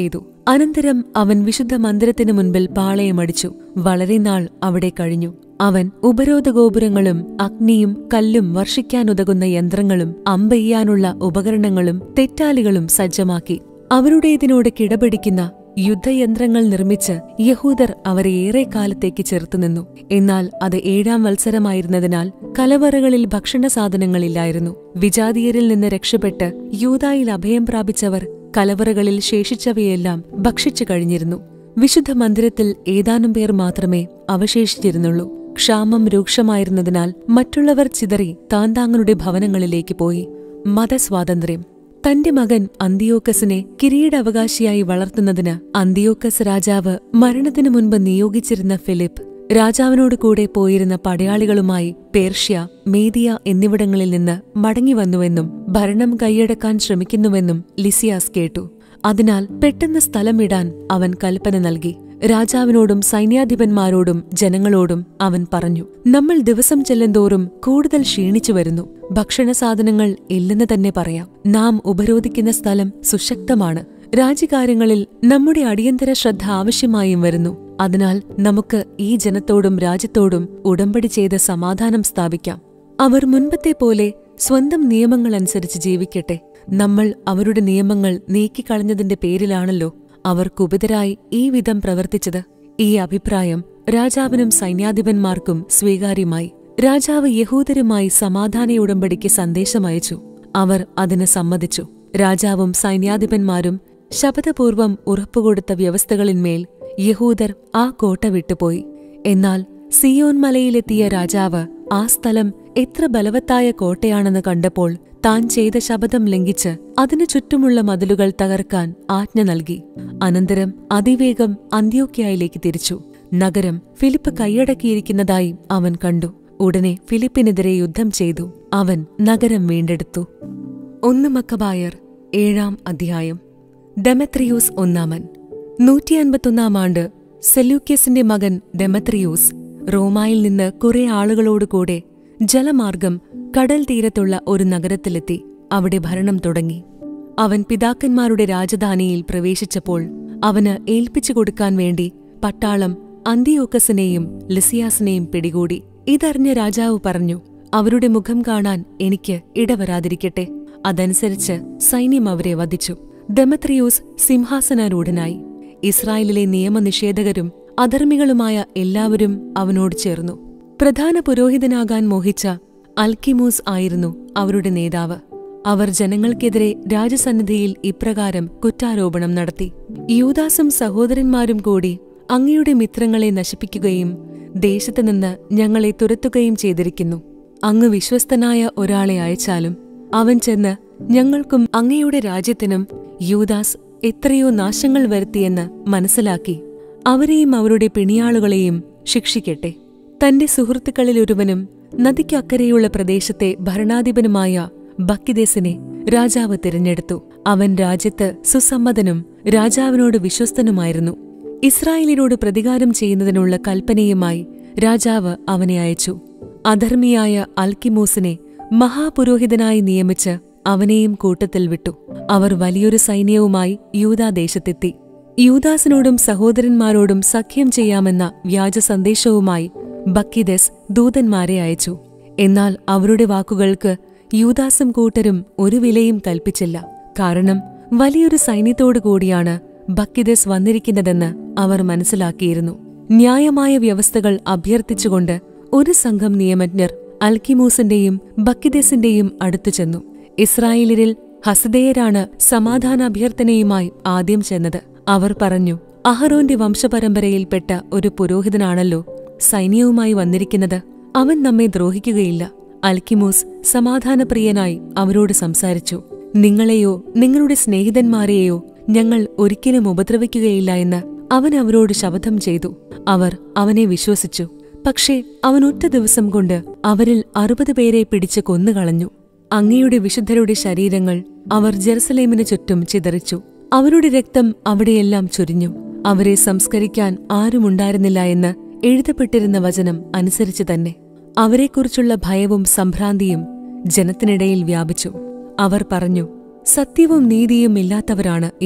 അനന്തരം അവൻ വിശുദ്ധ മന്ദിരത്തിനു മുൻപിൽ പാളയമടിച്ചു വളരെ നാൾ അവിടെ കഴിഞ്ഞു അവൻ ഉപരോധഗോപുരങ്ങളും അഗ്നിയും കല്ലും വർഷിക്കാനുതകുന്ന യന്ത്രങ്ങളും അമ്പെയ്യാനുള്ള ഉപകരണങ്ങളും തെറ്റാലികളും സജ്ജമാക്കി അവരുടേതിനോട് കിടപിടിക്കുന്ന യുദ്ധയന്ത്രങ്ങൾ നിർമ്മിച്ച് യഹൂദർ അവരെ ഏറെ കാലത്തേക്ക് ചെറുത്തുനിന്നു എന്നാൽ അത് ഏഴാം വത്സരമായിരുന്നതിനാൽ കലവറകളിൽ ഭക്ഷണ സാധനങ്ങളില്ലായിരുന്നു വിജാതീയരിൽ നിന്ന് രക്ഷപ്പെട്ട് യൂതായിൽ അഭയം പ്രാപിച്ചവർ കലവറകളിൽ ശേഷിച്ചവയെല്ലാം ഭക്ഷിച്ചു കഴിഞ്ഞിരുന്നു വിശുദ്ധ മന്ദിരത്തിൽ ഏതാനും പേർ മാത്രമേ അവശേഷിച്ചിരുന്നുള്ളൂ ക്ഷാമം രൂക്ഷമായിരുന്നതിനാൽ മറ്റുള്ളവർ ചിതറി താന്താങ്ങളുടെ ഭവനങ്ങളിലേക്ക് പോയി മതസ്വാതന്ത്ര്യം തന്റെ മകൻ അന്തിയോക്കസിനെ കിരീടാവകാശിയായി വളർത്തുന്നതിന് അന്തിയോക്കസ് രാജാവ് മരണത്തിനു മുൻപ് നിയോഗിച്ചിരുന്ന ഫിലിപ്പ് രാജാവിനോട് കൂടെ പോയിരുന്ന പടയാളികളുമായി പേർഷ്യ മേദിയ എന്നിവിടങ്ങളിൽ നിന്ന് മടങ്ങിവന്നുവെന്നും ഭരണം കൈയടക്കാൻ ശ്രമിക്കുന്നുവെന്നും ലിസിയാസ് കേട്ടു അതിനാൽ പെട്ടെന്ന് സ്ഥലം വിടാൻ അവൻ കൽപ്പന നൽകി രാജാവിനോടും സൈന്യാധിപന്മാരോടും ജനങ്ങളോടും അവൻ പറഞ്ഞു നമ്മൾ ദിവസം ചെല്ലുന്തോറും കൂടുതൽ ക്ഷീണിച്ചു വരുന്നു ഭക്ഷണ സാധനങ്ങൾ ഇല്ലെന്ന് തന്നെ പറയാം നാം ഉപരോധിക്കുന്ന സ്ഥലം സുശക്തമാണ് രാജ്യകാര്യങ്ങളിൽ നമ്മുടെ അടിയന്തര ശ്രദ്ധ ആവശ്യമായും വരുന്നു അതിനാൽ നമുക്ക് ഈ ജനത്തോടും രാജ്യത്തോടും ഉടമ്പടി ചെയ്ത് സമാധാനം സ്ഥാപിക്കാം അവർ മുൻപത്തെ പോലെ സ്വന്തം നിയമങ്ങളനുസരിച്ച് ജീവിക്കട്ടെ നമ്മൾ അവരുടെ നിയമങ്ങൾ നീക്കിക്കളഞ്ഞതിന്റെ പേരിലാണല്ലോ അവർ കുപിതരായി ഈ വിധം പ്രവർത്തിച്ചത് ഈ അഭിപ്രായം രാജാവിനും സൈന്യാധിപന്മാർക്കും സ്വീകാര്യമായി രാജാവ് യഹൂദരുമായി സമാധാന ഉടമ്പടിക്ക് സന്ദേശമയച്ചു അവർ അതിന് സമ്മതിച്ചു രാജാവും സൈന്യാധിപന്മാരും ശപഥപൂർവം ഉറപ്പുകൊടുത്ത വ്യവസ്ഥകളിന്മേൽ യഹൂദർ ആ കോട്ട വിട്ടുപോയി എന്നാൽ സിയോൻ മലയിലെത്തിയ രാജാവ് ആ സ്ഥലം എത്ര ബലവത്തായ കോട്ടയാണെന്ന് കണ്ടപ്പോൾ താൻ ചെയ്ത ശപഥം ലംഘിച്ച് അതിനു ചുറ്റുമുള്ള മതിലുകൾ തകർക്കാൻ ആജ്ഞ നൽകി അനന്തരം അതിവേഗം അന്ത്യോക്യായിലേക്ക് തിരിച്ചു നഗരം ഫിലിപ്പ് കൈയടക്കിയിരിക്കുന്നതായി അവൻ കണ്ടു ഉടനെ ഫിലിപ്പിനെതിരെ യുദ്ധം ചെയ്തു അവൻ നഗരം വീണ്ടെടുത്തു ഒന്ന് മക്കബായർ ഏഴാം അധ്യായം ഡെമത്രിയൂസ് ഒന്നാമൻ നൂറ്റി അൻപത്തൊന്നാം ആണ്ട് സെല്യൂക്യസിന്റെ മകൻ ഡെമത്രിയൂസ് റോമായിൽ നിന്ന് കുറെ ആളുകളോട് കൂടെ ജലമാർഗം കടൽ തീരത്തുള്ള ഒരു നഗരത്തിലെത്തി അവിടെ ഭരണം തുടങ്ങി അവൻ പിതാക്കന്മാരുടെ രാജധാനിയിൽ പ്രവേശിച്ചപ്പോൾ അവന് ഏൽപ്പിച്ചു കൊടുക്കാൻ വേണ്ടി പട്ടാളം അന്തിയോക്കസിനെയും ലിസിയാസിനെയും പിടികൂടി ഇതറിഞ്ഞ രാജാവ് പറഞ്ഞു അവരുടെ മുഖം കാണാൻ എനിക്ക് ഇടവരാതിരിക്കട്ടെ അതനുസരിച്ച് സൈന്യം അവരെ വധിച്ചു ദമത്രിയൂസ് സിംഹാസനാരൂഢനായി ഇസ്രായേലിലെ നിയമനിഷേധകരും അധർമ്മികളുമായ എല്ലാവരും അവനോട് ചേർന്നു പ്രധാന പുരോഹിതനാകാൻ മോഹിച്ച അൽക്കിമൂസ് ആയിരുന്നു അവരുടെ നേതാവ് അവർ ജനങ്ങൾക്കെതിരെ രാജസന്നിധിയിൽ ഇപ്രകാരം കുറ്റാരോപണം നടത്തി യൂദാസും സഹോദരന്മാരും കൂടി അങ്ങയുടെ മിത്രങ്ങളെ നശിപ്പിക്കുകയും ദേശത്തുനിന്ന് ഞങ്ങളെ തുരത്തുകയും ചെയ്തിരിക്കുന്നു അങ്ങ് വിശ്വസ്തനായ ഒരാളെ അയച്ചാലും അവൻ ചെന്ന് ഞങ്ങൾക്കും അങ്ങയുടെ രാജ്യത്തിനും യൂദാസ് എത്രയോ നാശങ്ങൾ വരുത്തിയെന്ന് മനസ്സിലാക്കി അവരെയും അവരുടെ പിണിയാളുകളെയും ശിക്ഷിക്കട്ടെ തന്റെ സുഹൃത്തുക്കളിലൊരുവനും നദിക്കക്കരെയുള്ള പ്രദേശത്തെ ഭരണാധിപനുമായ ബക്കിദേസിനെ രാജാവ് തിരഞ്ഞെടുത്തു അവൻ രാജ്യത്ത് സുസമ്മതനും രാജാവിനോട് വിശ്വസ്തനുമായിരുന്നു ഇസ്രായേലിനോട് പ്രതികാരം ചെയ്യുന്നതിനുള്ള കൽപ്പനയുമായി രാജാവ് അവനെ അയച്ചു അധർമ്മിയായ അൽക്കിമോസിനെ മഹാപുരോഹിതനായി നിയമിച്ച് അവനെയും കൂട്ടത്തിൽ വിട്ടു അവർ വലിയൊരു സൈന്യവുമായി യൂദാദേശത്തെത്തി യൂദാസിനോടും സഹോദരന്മാരോടും സഖ്യം ചെയ്യാമെന്ന വ്യാജ സന്ദേശവുമായി ബക്കിദസ് ദൂതന്മാരെ അയച്ചു എന്നാൽ അവരുടെ വാക്കുകൾക്ക് യൂദാസും കൂട്ടരും ഒരു വിലയും കൽപ്പിച്ചില്ല കാരണം വലിയൊരു സൈന്യത്തോടു കൂടിയാണ് ബക്കിദസ് വന്നിരിക്കുന്നതെന്ന് അവർ മനസ്സിലാക്കിയിരുന്നു ന്യായമായ വ്യവസ്ഥകൾ അഭ്യർത്ഥിച്ചുകൊണ്ട് ഒരു സംഘം നിയമജ്ഞർ അൽക്കിമൂസിന്റെയും ബക്കിദസിന്റെയും അടുത്തു ചെന്നു ഇസ്രായേലിരിൽ ഹസദേയരാണ് സമാധാനാഭ്യർത്ഥനയുമായി ആദ്യം ചെന്നത് അവർ പറഞ്ഞു അഹറോന്റെ വംശപരമ്പരയിൽപ്പെട്ട ഒരു പുരോഹിതനാണല്ലോ സൈന്യവുമായി വന്നിരിക്കുന്നത് അവൻ നമ്മെ ദ്രോഹിക്കുകയില്ല അൽക്കിമോസ് സമാധാനപ്രിയനായി അവരോട് സംസാരിച്ചു നിങ്ങളെയോ നിങ്ങളുടെ സ്നേഹിതന്മാരെയോ ഞങ്ങൾ ഒരിക്കലും ഉപദ്രവിക്കുകയില്ല എന്ന് അവൻ അവരോട് ശപഥം ചെയ്തു അവർ അവനെ വിശ്വസിച്ചു പക്ഷേ അവൻ ഒറ്റ ദിവസം കൊണ്ട് അവരിൽ അറുപത് പേരെ പിടിച്ച് കൊന്നുകളഞ്ഞു അങ്ങയുടെ വിശുദ്ധരുടെ ശരീരങ്ങൾ അവർ ജെറുസലേമിന് ചുറ്റും ചിതറിച്ചു അവരുടെ രക്തം അവിടെയെല്ലാം ചൊരിഞ്ഞു അവരെ സംസ്കരിക്കാൻ ആരുമുണ്ടായിരുന്നില്ല എന്ന് എഴുതപ്പെട്ടിരുന്ന വചനം അനുസരിച്ച് തന്നെ അവരെക്കുറിച്ചുള്ള ഭയവും സംഭ്രാന്തിയും ജനത്തിനിടയിൽ വ്യാപിച്ചു അവർ പറഞ്ഞു സത്യവും നീതിയും ഇല്ലാത്തവരാണ് ഇവർ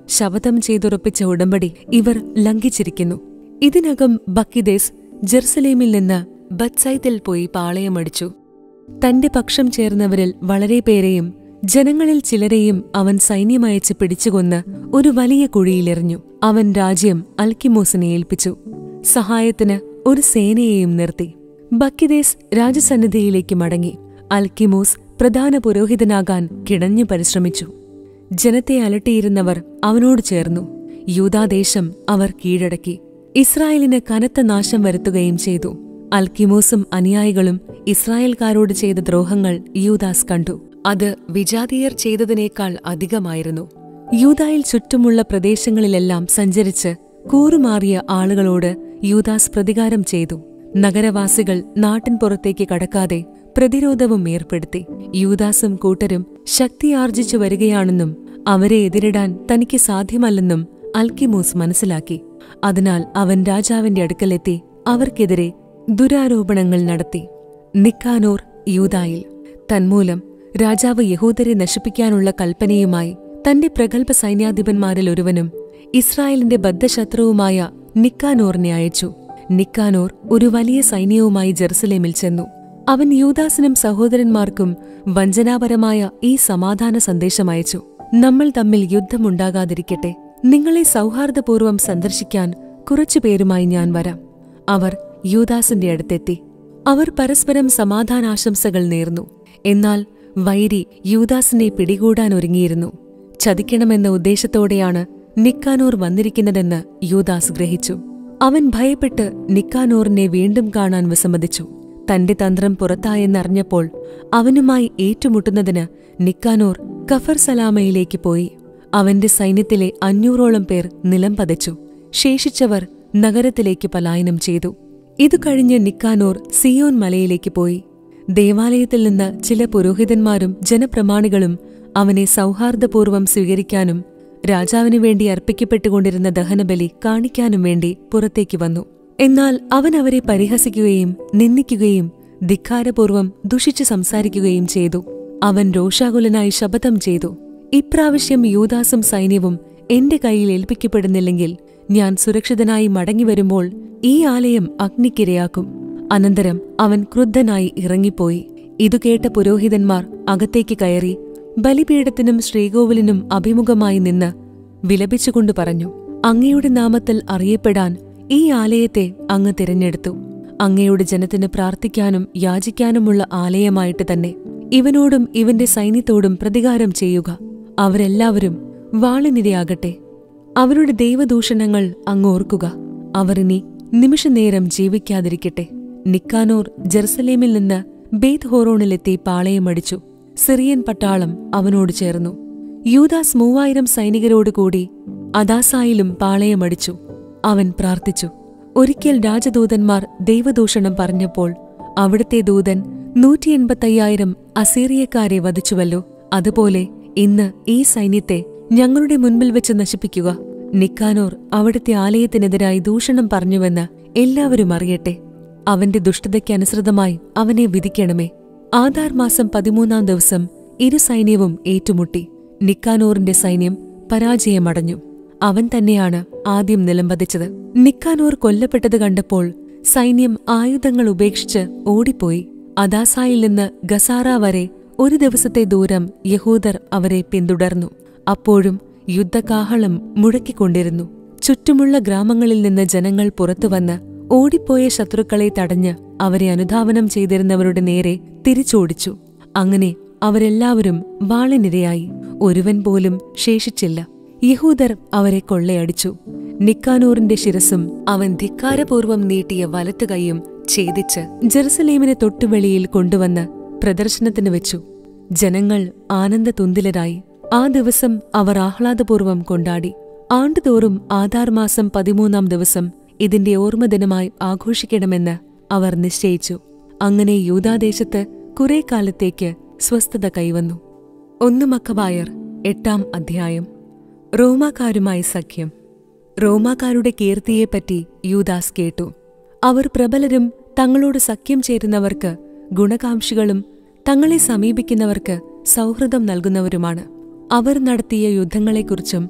ശപഥം ചെയ്തുറപ്പിച്ച ഉടമ്പടി ഇവർ ലംഘിച്ചിരിക്കുന്നു ഇതിനകം ബക്കിദേസ് ജെറുസലേമിൽ നിന്ന് ബത്സൈത്തിൽ പോയി പാളയമടിച്ചു തന്റെ പക്ഷം ചേർന്നവരിൽ വളരെ പേരെയും ജനങ്ങളിൽ ചിലരെയും അവൻ സൈന്യമയച്ച് പിടിച്ചുകൊന്ന് ഒരു വലിയ കുഴിയിലെറിഞ്ഞു അവൻ രാജ്യം അൽക്കിമോസിനെ ഏൽപ്പിച്ചു സഹായത്തിന് ഒരു സേനയെയും നിർത്തി ബക്കിദേസ് രാജസന്നിധിയിലേക്ക് മടങ്ങി അൽക്കിമോസ് പ്രധാന പുരോഹിതനാകാൻ കിടഞ്ഞു പരിശ്രമിച്ചു ജനത്തെ അലട്ടിയിരുന്നവർ അവനോട് ചേർന്നു യൂതാദേശം അവർ കീഴടക്കി ഇസ്രായേലിന് കനത്ത നാശം വരുത്തുകയും ചെയ്തു അൽക്കിമോസും അനുയായികളും ഇസ്രായേൽക്കാരോട് ചെയ്ത ദ്രോഹങ്ങൾ യൂദാസ് കണ്ടു അത് വിജാതീയർ ചെയ്തതിനേക്കാൾ അധികമായിരുന്നു യൂതായിൽ ചുറ്റുമുള്ള പ്രദേശങ്ങളിലെല്ലാം സഞ്ചരിച്ച് കൂറുമാറിയ ആളുകളോട് യൂദാസ് പ്രതികാരം ചെയ്തു നഗരവാസികൾ നാട്ടിൻ പുറത്തേക്ക് കടക്കാതെ പ്രതിരോധവും ഏർപ്പെടുത്തി യൂദാസും കൂട്ടരും ശക്തിയാർജിച്ചു വരികയാണെന്നും അവരെ എതിരിടാൻ തനിക്ക് സാധ്യമല്ലെന്നും അൽക്കിമോസ് മനസ്സിലാക്കി അതിനാൽ അവൻ രാജാവിന്റെ അടുക്കലെത്തി അവർക്കെതിരെ ദുരാരോപണങ്ങൾ നടത്തി നിക്കാനോർ യൂതായിൽ തന്മൂലം രാജാവ് യഹൂദരെ നശിപ്പിക്കാനുള്ള കൽപ്പനയുമായി തന്റെ പ്രഗത്ഭ സൈന്യാധിപന്മാരിൽ ഒരുവനും ഇസ്രായേലിന്റെ ബദ്ധശത്രുവുമായ നിക്കാനോറിനെ അയച്ചു നിക്കാനോർ ഒരു വലിയ സൈന്യവുമായി ജെറുസലേമിൽ ചെന്നു അവൻ യൂദാസിനും സഹോദരന്മാർക്കും വഞ്ചനാപരമായ ഈ സമാധാന സന്ദേശം അയച്ചു നമ്മൾ തമ്മിൽ യുദ്ധമുണ്ടാകാതിരിക്കട്ടെ നിങ്ങളെ സൗഹാർദ്ദപൂർവ്വം സന്ദർശിക്കാൻ കുറച്ചുപേരുമായി ഞാൻ വരാം അവർ യൂദാസിന്റെ അടുത്തെത്തി അവർ പരസ്പരം സമാധാനാശംസകൾ നേർന്നു എന്നാൽ വൈരി യൂദാസിനെ പിടികൂടാൻ ഒരുങ്ങിയിരുന്നു ചതിക്കണമെന്ന ഉദ്ദേശത്തോടെയാണ് നിക്കാനോർ വന്നിരിക്കുന്നതെന്ന് യൂദാസ് ഗ്രഹിച്ചു അവൻ ഭയപ്പെട്ട് നിക്കാനോറിനെ വീണ്ടും കാണാൻ വിസമ്മതിച്ചു തന്റെ തന്ത്രം പുറത്തായെന്നറിഞ്ഞപ്പോൾ അവനുമായി ഏറ്റുമുട്ടുന്നതിന് നിക്കാനോർ കഫർ സലാമയിലേക്ക് പോയി അവന്റെ സൈന്യത്തിലെ അഞ്ഞൂറോളം പേർ നിലം പതച്ചു ശേഷിച്ചവർ നഗരത്തിലേക്ക് പലായനം ചെയ്തു ഇതു കഴിഞ്ഞ് നിക്കാനോർ സിയോൻ മലയിലേക്ക് പോയി ദേവാലയത്തിൽ നിന്ന് ചില പുരോഹിതന്മാരും ജനപ്രമാണികളും അവനെ സൗഹാർദ്ദപൂർവ്വം സ്വീകരിക്കാനും രാജാവിനു വേണ്ടി അർപ്പിക്കപ്പെട്ടുകൊണ്ടിരുന്ന ദഹനബലി കാണിക്കാനും വേണ്ടി പുറത്തേക്ക് വന്നു എന്നാൽ അവൻ അവരെ പരിഹസിക്കുകയും നിന്ദിക്കുകയും ധിക്കാരപൂർവ്വം ദുഷിച്ചു സംസാരിക്കുകയും ചെയ്തു അവൻ രോഷാകുലനായി ശപഥം ചെയ്തു ഇപ്രാവശ്യം യൂദാസും സൈന്യവും എന്റെ കയ്യിൽ ഏൽപ്പിക്കപ്പെടുന്നില്ലെങ്കിൽ ഞാൻ സുരക്ഷിതനായി മടങ്ങിവരുമ്പോൾ ഈ ആലയം അഗ്നിക്കിരയാക്കും അനന്തരം അവൻ ക്രുദ്ധനായി ഇറങ്ങിപ്പോയി ഇതു കേട്ട പുരോഹിതന്മാർ അകത്തേക്ക് കയറി ബലിപീഠത്തിനും ശ്രീകോവിലിനും അഭിമുഖമായി നിന്ന് വിലപിച്ചുകൊണ്ട് പറഞ്ഞു അങ്ങയുടെ നാമത്തിൽ അറിയപ്പെടാൻ ഈ ആലയത്തെ അങ്ങ് തിരഞ്ഞെടുത്തു അങ്ങയുടെ ജനത്തിന് പ്രാർത്ഥിക്കാനും യാചിക്കാനുമുള്ള ആലയമായിട്ട് തന്നെ ഇവനോടും ഇവന്റെ സൈന്യത്തോടും പ്രതികാരം ചെയ്യുക അവരെല്ലാവരും വാളിനിരയാകട്ടെ അവരുടെ ദൈവദൂഷണങ്ങൾ അങ്ങ് ഓർക്കുക അവർ ഇനി നിമിഷനേരം ജീവിക്കാതിരിക്കട്ടെ നിക്കാനോർ ജെറുസലേമിൽ നിന്ന് ബേത് ഹോറോണിലെത്തി പാളയമടിച്ചു സിറിയൻ പട്ടാളം അവനോട് ചേർന്നു യൂദാസ് മൂവായിരം സൈനികരോടുകൂടി അദാസായിലും പാളയമടിച്ചു അവൻ പ്രാർത്ഥിച്ചു ഒരിക്കൽ രാജദൂതന്മാർ ദൈവദൂഷണം പറഞ്ഞപ്പോൾ അവിടുത്തെ ദൂതൻ നൂറ്റി എൺപത്തയ്യായിരം അസീറിയക്കാരെ വധിച്ചുവല്ലോ അതുപോലെ ഇന്ന് ഈ സൈന്യത്തെ ഞങ്ങളുടെ മുൻപിൽ വെച്ച് നശിപ്പിക്കുക നിക്കാനോർ അവിടുത്തെ ആലയത്തിനെതിരായി ദൂഷണം പറഞ്ഞുവെന്ന് എല്ലാവരും അറിയട്ടെ അവന്റെ ദുഷ്ടതയ്ക്കനുസൃതമായി അവനെ വിധിക്കണമേ ആധാർ മാസം പതിമൂന്നാം ദിവസം ഇരു സൈന്യവും ഏറ്റുമുട്ടി നിക്കാനോറിന്റെ സൈന്യം പരാജയമടഞ്ഞു അവൻ തന്നെയാണ് ആദ്യം നിലംപതിച്ചത് നിക്കാനോർ കൊല്ലപ്പെട്ടത് കണ്ടപ്പോൾ സൈന്യം ആയുധങ്ങൾ ഉപേക്ഷിച്ച് ഓടിപ്പോയി അദാസായിൽ നിന്ന് ഗസാറ വരെ ഒരു ദിവസത്തെ ദൂരം യഹൂദർ അവരെ പിന്തുടർന്നു അപ്പോഴും യുദ്ധകാഹളം മുഴക്കിക്കൊണ്ടിരുന്നു ചുറ്റുമുള്ള ഗ്രാമങ്ങളിൽ നിന്ന് ജനങ്ങൾ പുറത്തുവന്ന് ഓടിപ്പോയ ശത്രുക്കളെ തടഞ്ഞ് അവരെ അനുധാവനം ചെയ്തിരുന്നവരുടെ നേരെ തിരിച്ചോടിച്ചു അങ്ങനെ അവരെല്ലാവരും വാളിനിരയായി ഒരുവൻ പോലും ശേഷിച്ചില്ല യഹൂദർ അവരെ കൊള്ളയടിച്ചു നിക്കാനൂറിന്റെ ശിരസും അവൻ ധിക്കാരപൂർവം നീട്ടിയ വലത്തു കൈയും ഛേദിച്ച് ജെറുസലേമിനെ തൊട്ടുവെളിയിൽ കൊണ്ടുവന്ന് പ്രദർശനത്തിന് വെച്ചു ജനങ്ങൾ ആനന്ദതുന്തിലരായി ആ ദിവസം അവർ ആഹ്ലാദപൂർവം കൊണ്ടാടി ആണ്ടുതോറും ആധാർ മാസം പതിമൂന്നാം ദിവസം ഇതിന്റെ ഓർമ്മദിനമായി ആഘോഷിക്കണമെന്ന് അവർ നിശ്ചയിച്ചു അങ്ങനെ യൂതാദേശത്ത് കുറെ കാലത്തേക്ക് സ്വസ്ഥത കൈവന്നു ഒന്ന് മക്കബായർ എട്ടാം അധ്യായം റോമാക്കാരുമായി സഖ്യം റോമാക്കാരുടെ കീർത്തിയെപ്പറ്റി യൂദാസ് കേട്ടു അവർ പ്രബലരും തങ്ങളോട് സഖ്യം ചേരുന്നവർക്ക് ഗുണകാംക്ഷികളും തങ്ങളെ സമീപിക്കുന്നവർക്ക് സൗഹൃദം നൽകുന്നവരുമാണ് അവർ നടത്തിയ യുദ്ധങ്ങളെക്കുറിച്ചും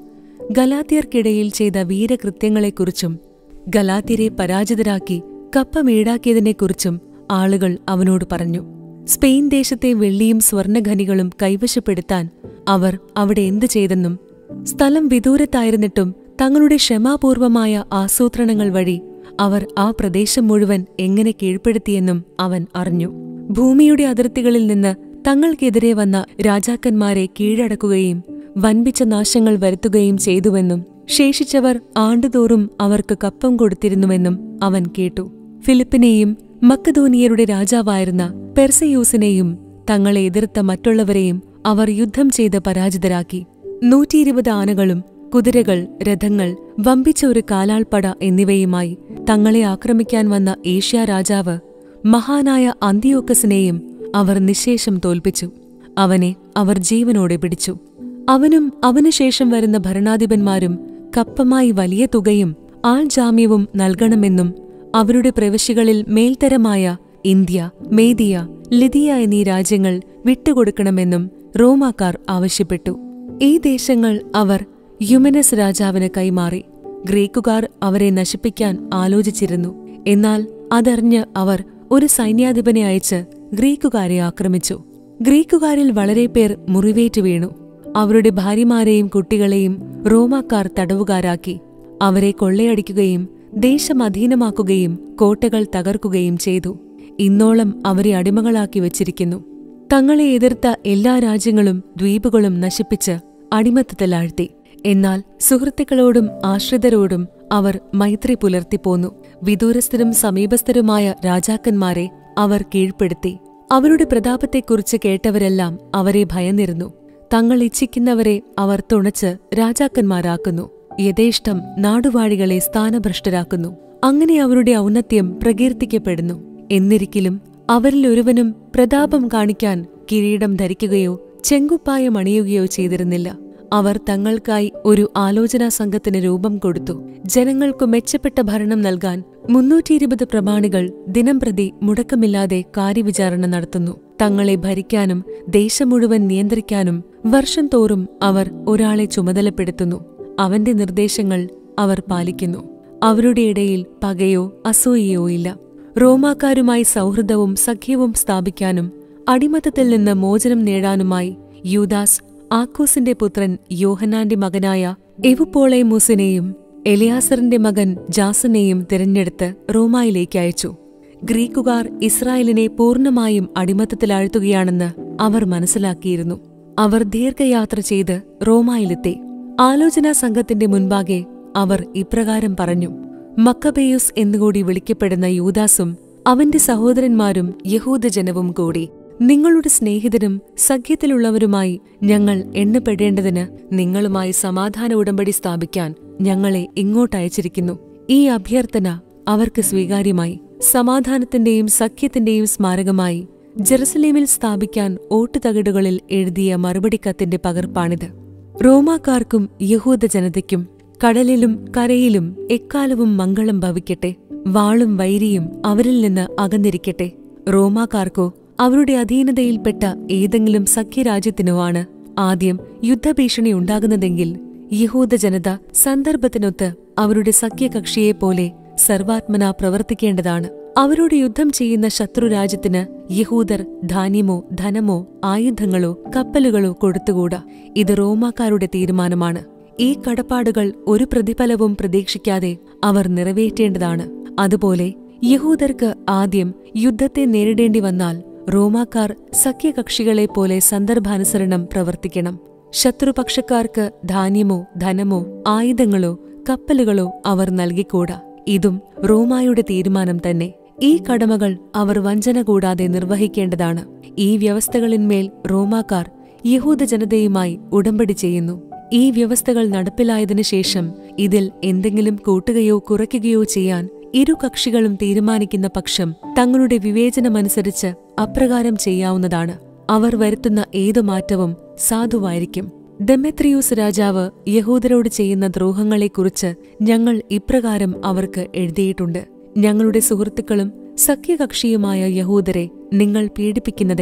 ഗലാത്യർക്കിടയിൽ ചെയ്ത വീരകൃത്യങ്ങളെക്കുറിച്ചും ഗലാത്യരെ പരാജിതരാക്കി കപ്പ മേടാക്കിയതിനെക്കുറിച്ചും ആളുകൾ അവനോട് പറഞ്ഞു സ്പെയിൻ ദേശത്തെ വെള്ളിയും സ്വർണ്ണഖനികളും കൈവശപ്പെടുത്താൻ അവർ അവിടെ എന്തു ചെയ്തെന്നും സ്ഥലം വിദൂരത്തായിരുന്നിട്ടും തങ്ങളുടെ ക്ഷമാപൂർവമായ ആസൂത്രണങ്ങൾ വഴി അവർ ആ പ്രദേശം മുഴുവൻ എങ്ങനെ കീഴ്പ്പെടുത്തിയെന്നും അവൻ അറിഞ്ഞു ഭൂമിയുടെ അതിർത്തികളിൽ നിന്ന് തങ്ങൾക്കെതിരെ വന്ന രാജാക്കന്മാരെ കീഴടക്കുകയും വൻപിച്ച നാശങ്ങൾ വരുത്തുകയും ചെയ്തുവെന്നും ശേഷിച്ചവർ ആണ്ടുതോറും അവർക്ക് കപ്പം കൊടുത്തിരുന്നുവെന്നും അവൻ കേട്ടു ഫിലിപ്പിനെയും മക്കധോനിയരുടെ രാജാവായിരുന്ന പെർസയൂസിനെയും തങ്ങളെ എതിർത്ത മറ്റുള്ളവരെയും അവർ യുദ്ധം ചെയ്ത് പരാജിതരാക്കി നൂറ്റിയിരുപത് ആനകളും കുതിരകൾ രഥങ്ങൾ വമ്പിച്ച ഒരു കാലാൾപ്പട എന്നിവയുമായി തങ്ങളെ ആക്രമിക്കാൻ വന്ന ഏഷ്യ രാജാവ് മഹാനായ അന്തിയോക്കസിനെയും അവർ നിശേഷം തോൽപ്പിച്ചു അവനെ അവർ ജീവനോടെ പിടിച്ചു അവനും അവനുശേഷം വരുന്ന ഭരണാധിപന്മാരും കപ്പമായി വലിയ തുകയും ആൾജാമ്യവും നൽകണമെന്നും അവരുടെ പ്രവിശ്യകളിൽ മേൽത്തരമായ ഇന്ത്യ മേദിയ ലിതിയ എന്നീ രാജ്യങ്ങൾ വിട്ടുകൊടുക്കണമെന്നും റോമാക്കാർ ആവശ്യപ്പെട്ടു ഈ ദേശങ്ങൾ അവർ യുമനസ് രാജാവിന് കൈമാറി ഗ്രീക്കുകാർ അവരെ നശിപ്പിക്കാൻ ആലോചിച്ചിരുന്നു എന്നാൽ അതറിഞ്ഞ് അവർ ഒരു സൈന്യാധിപനെ അയച്ച് ഗ്രീക്കുകാരെ ആക്രമിച്ചു ഗ്രീക്കുകാരിൽ വളരെ പേർ മുറിവേറ്റ് വീണു അവരുടെ ഭാര്യമാരെയും കുട്ടികളെയും റോമാക്കാർ തടവുകാരാക്കി അവരെ കൊള്ളയടിക്കുകയും ദേശം അധീനമാക്കുകയും കോട്ടകൾ തകർക്കുകയും ചെയ്തു ഇന്നോളം അവരെ അടിമകളാക്കി വച്ചിരിക്കുന്നു തങ്ങളെ എതിർത്ത എല്ലാ രാജ്യങ്ങളും ദ്വീപുകളും നശിപ്പിച്ച് അടിമത്തത്തിലാഴ്ത്തി എന്നാൽ സുഹൃത്തുക്കളോടും ആശ്രിതരോടും അവർ മൈത്രി പുലർത്തിപ്പോന്നു വിദൂരസ്ഥരും സമീപസ്ഥരുമായ രാജാക്കന്മാരെ അവർ കീഴ്പ്പെടുത്തി അവരുടെ പ്രതാപത്തെക്കുറിച്ച് കേട്ടവരെല്ലാം അവരെ ഭയന്നിരുന്നു തങ്ങൾ ഇച്ഛിക്കുന്നവരെ അവർ തുണച്ച് രാജാക്കന്മാരാക്കുന്നു യഥേഷ്ടം നാടുവാഴികളെ സ്ഥാനഭ്രഷ്ടരാക്കുന്നു അങ്ങനെ അവരുടെ ഔന്നത്യം പ്രകീർത്തിക്കപ്പെടുന്നു എന്നിരിക്കലും അവരിൽ ഒരുവനും പ്രതാപം കാണിക്കാൻ കിരീടം ധരിക്കുകയോ ചെങ്കുപ്പായം അണിയുകയോ ചെയ്തിരുന്നില്ല അവർ തങ്ങൾക്കായി ഒരു ആലോചനാ സംഘത്തിന് രൂപം കൊടുത്തു ജനങ്ങൾക്കു മെച്ചപ്പെട്ട ഭരണം നൽകാൻ മുന്നൂറ്റിയിരുപത് പ്രമാണികൾ ദിനംപ്രതി മുടക്കമില്ലാതെ കാര്യവിചാരണ നടത്തുന്നു തങ്ങളെ ഭരിക്കാനും ദേശം മുഴുവൻ നിയന്ത്രിക്കാനും വർഷം തോറും അവർ ഒരാളെ ചുമതലപ്പെടുത്തുന്നു അവന്റെ നിർദ്ദേശങ്ങൾ അവർ പാലിക്കുന്നു അവരുടെ ഇടയിൽ പകയോ അസൂയയോ ഇല്ല റോമാക്കാരുമായി സൗഹൃദവും സഖ്യവും സ്ഥാപിക്കാനും അടിമത്തത്തിൽ നിന്ന് മോചനം നേടാനുമായി യൂദാസ് ആക്കോസിന്റെ പുത്രൻ യോഹനാന്റെ മകനായ എവുപോളേമൂസിനെയും എലിയാസറിന്റെ മകൻ ജാസനെയും തിരഞ്ഞെടുത്ത് റോമായിലേക്ക് അയച്ചു ഗ്രീക്കുകാർ ഇസ്രായേലിനെ പൂർണ്ണമായും അടിമത്തത്തിലാഴ്ത്തുകയാണെന്ന് അവർ മനസ്സിലാക്കിയിരുന്നു അവർ ദീർഘയാത്ര ചെയ്ത് റോമായിലെത്തി ആലോചനാ സംഘത്തിന്റെ മുൻപാകെ അവർ ഇപ്രകാരം പറഞ്ഞു മക്കബേയുസ് എന്നുകൂടി വിളിക്കപ്പെടുന്ന യൂദാസും അവന്റെ സഹോദരന്മാരും യഹൂദജനവും കൂടി നിങ്ങളുടെ സ്നേഹിതരും സഖ്യത്തിലുള്ളവരുമായി ഞങ്ങൾ എണ്ണപ്പെടേണ്ടതിന് നിങ്ങളുമായി സമാധാന ഉടമ്പടി സ്ഥാപിക്കാൻ ഞങ്ങളെ ഇങ്ങോട്ടയച്ചിരിക്കുന്നു ഈ അഭ്യർത്ഥന അവർക്ക് സ്വീകാര്യമായി സമാധാനത്തിന്റെയും സഖ്യത്തിന്റെയും സ്മാരകമായി ജെറുസലേമിൽ സ്ഥാപിക്കാൻ ഓട്ടുതകിടുകളിൽ എഴുതിയ മറുപടി കത്തിന്റെ പകർപ്പാണിത് റോമാക്കാർക്കും യഹൂദ ജനതയ്ക്കും കടലിലും കരയിലും എക്കാലവും മംഗളം ഭവിക്കട്ടെ വാളും വൈരിയും അവരിൽ നിന്ന് അകന്നിരിക്കട്ടെ റോമാക്കാർക്കോ അവരുടെ അധീനതയിൽപ്പെട്ട ഏതെങ്കിലും സഖ്യരാജ്യത്തിനോ ആണ് ആദ്യം യുദ്ധഭീഷണി ഉണ്ടാകുന്നതെങ്കിൽ യഹൂദ ജനത സന്ദർഭത്തിനൊത്ത് അവരുടെ സഖ്യകക്ഷിയെപ്പോലെ സർവാത്മന പ്രവർത്തിക്കേണ്ടതാണ് അവരോട് യുദ്ധം ചെയ്യുന്ന ശത്രുരാജ്യത്തിന് യഹൂദർ ധാന്യമോ ധനമോ ആയുധങ്ങളോ കപ്പലുകളോ കൊടുത്തുകൂടാ ഇത് റോമാക്കാരുടെ തീരുമാനമാണ് ഈ കടപ്പാടുകൾ ഒരു പ്രതിഫലവും പ്രതീക്ഷിക്കാതെ അവർ നിറവേറ്റേണ്ടതാണ് അതുപോലെ യഹൂദർക്ക് ആദ്യം യുദ്ധത്തെ നേരിടേണ്ടി വന്നാൽ റോമാക്കാർ സഖ്യകക്ഷികളെ പോലെ സന്ദർഭാനുസരണം പ്രവർത്തിക്കണം ശത്രുപക്ഷക്കാർക്ക് ധാന്യമോ ധനമോ ആയുധങ്ങളോ കപ്പലുകളോ അവർ നൽകിക്കൂടാ ഇതും റോമായുടെ തീരുമാനം തന്നെ ഈ കടമകൾ അവർ വഞ്ചന കൂടാതെ നിർവഹിക്കേണ്ടതാണ് ഈ വ്യവസ്ഥകളിന്മേൽ റോമാക്കാർ യഹൂദ ജനതയുമായി ഉടമ്പടി ചെയ്യുന്നു ഈ വ്യവസ്ഥകൾ നടപ്പിലായതിനു ശേഷം ഇതിൽ എന്തെങ്കിലും കൂട്ടുകയോ കുറയ്ക്കുകയോ ചെയ്യാൻ ഇരു കക്ഷികളും തീരുമാനിക്കുന്ന പക്ഷം തങ്ങളുടെ വിവേചനമനുസരിച്ച് അപ്രകാരം ചെയ്യാവുന്നതാണ് അവർ വരുത്തുന്ന ഏതു മാറ്റവും സാധുവായിരിക്കും ദെമെത്രിയൂസ് രാജാവ് യഹൂദരോട് ചെയ്യുന്ന ദ്രോഹങ്ങളെക്കുറിച്ച് ഞങ്ങൾ ഇപ്രകാരം അവർക്ക് എഴുതിയിട്ടുണ്ട് ഞങ്ങളുടെ സുഹൃത്തുക്കളും സഖ്യകക്ഷിയുമായ യഹൂദരെ നിങ്ങൾ പീഡിപ്പിക്കുന്നതെന്ത്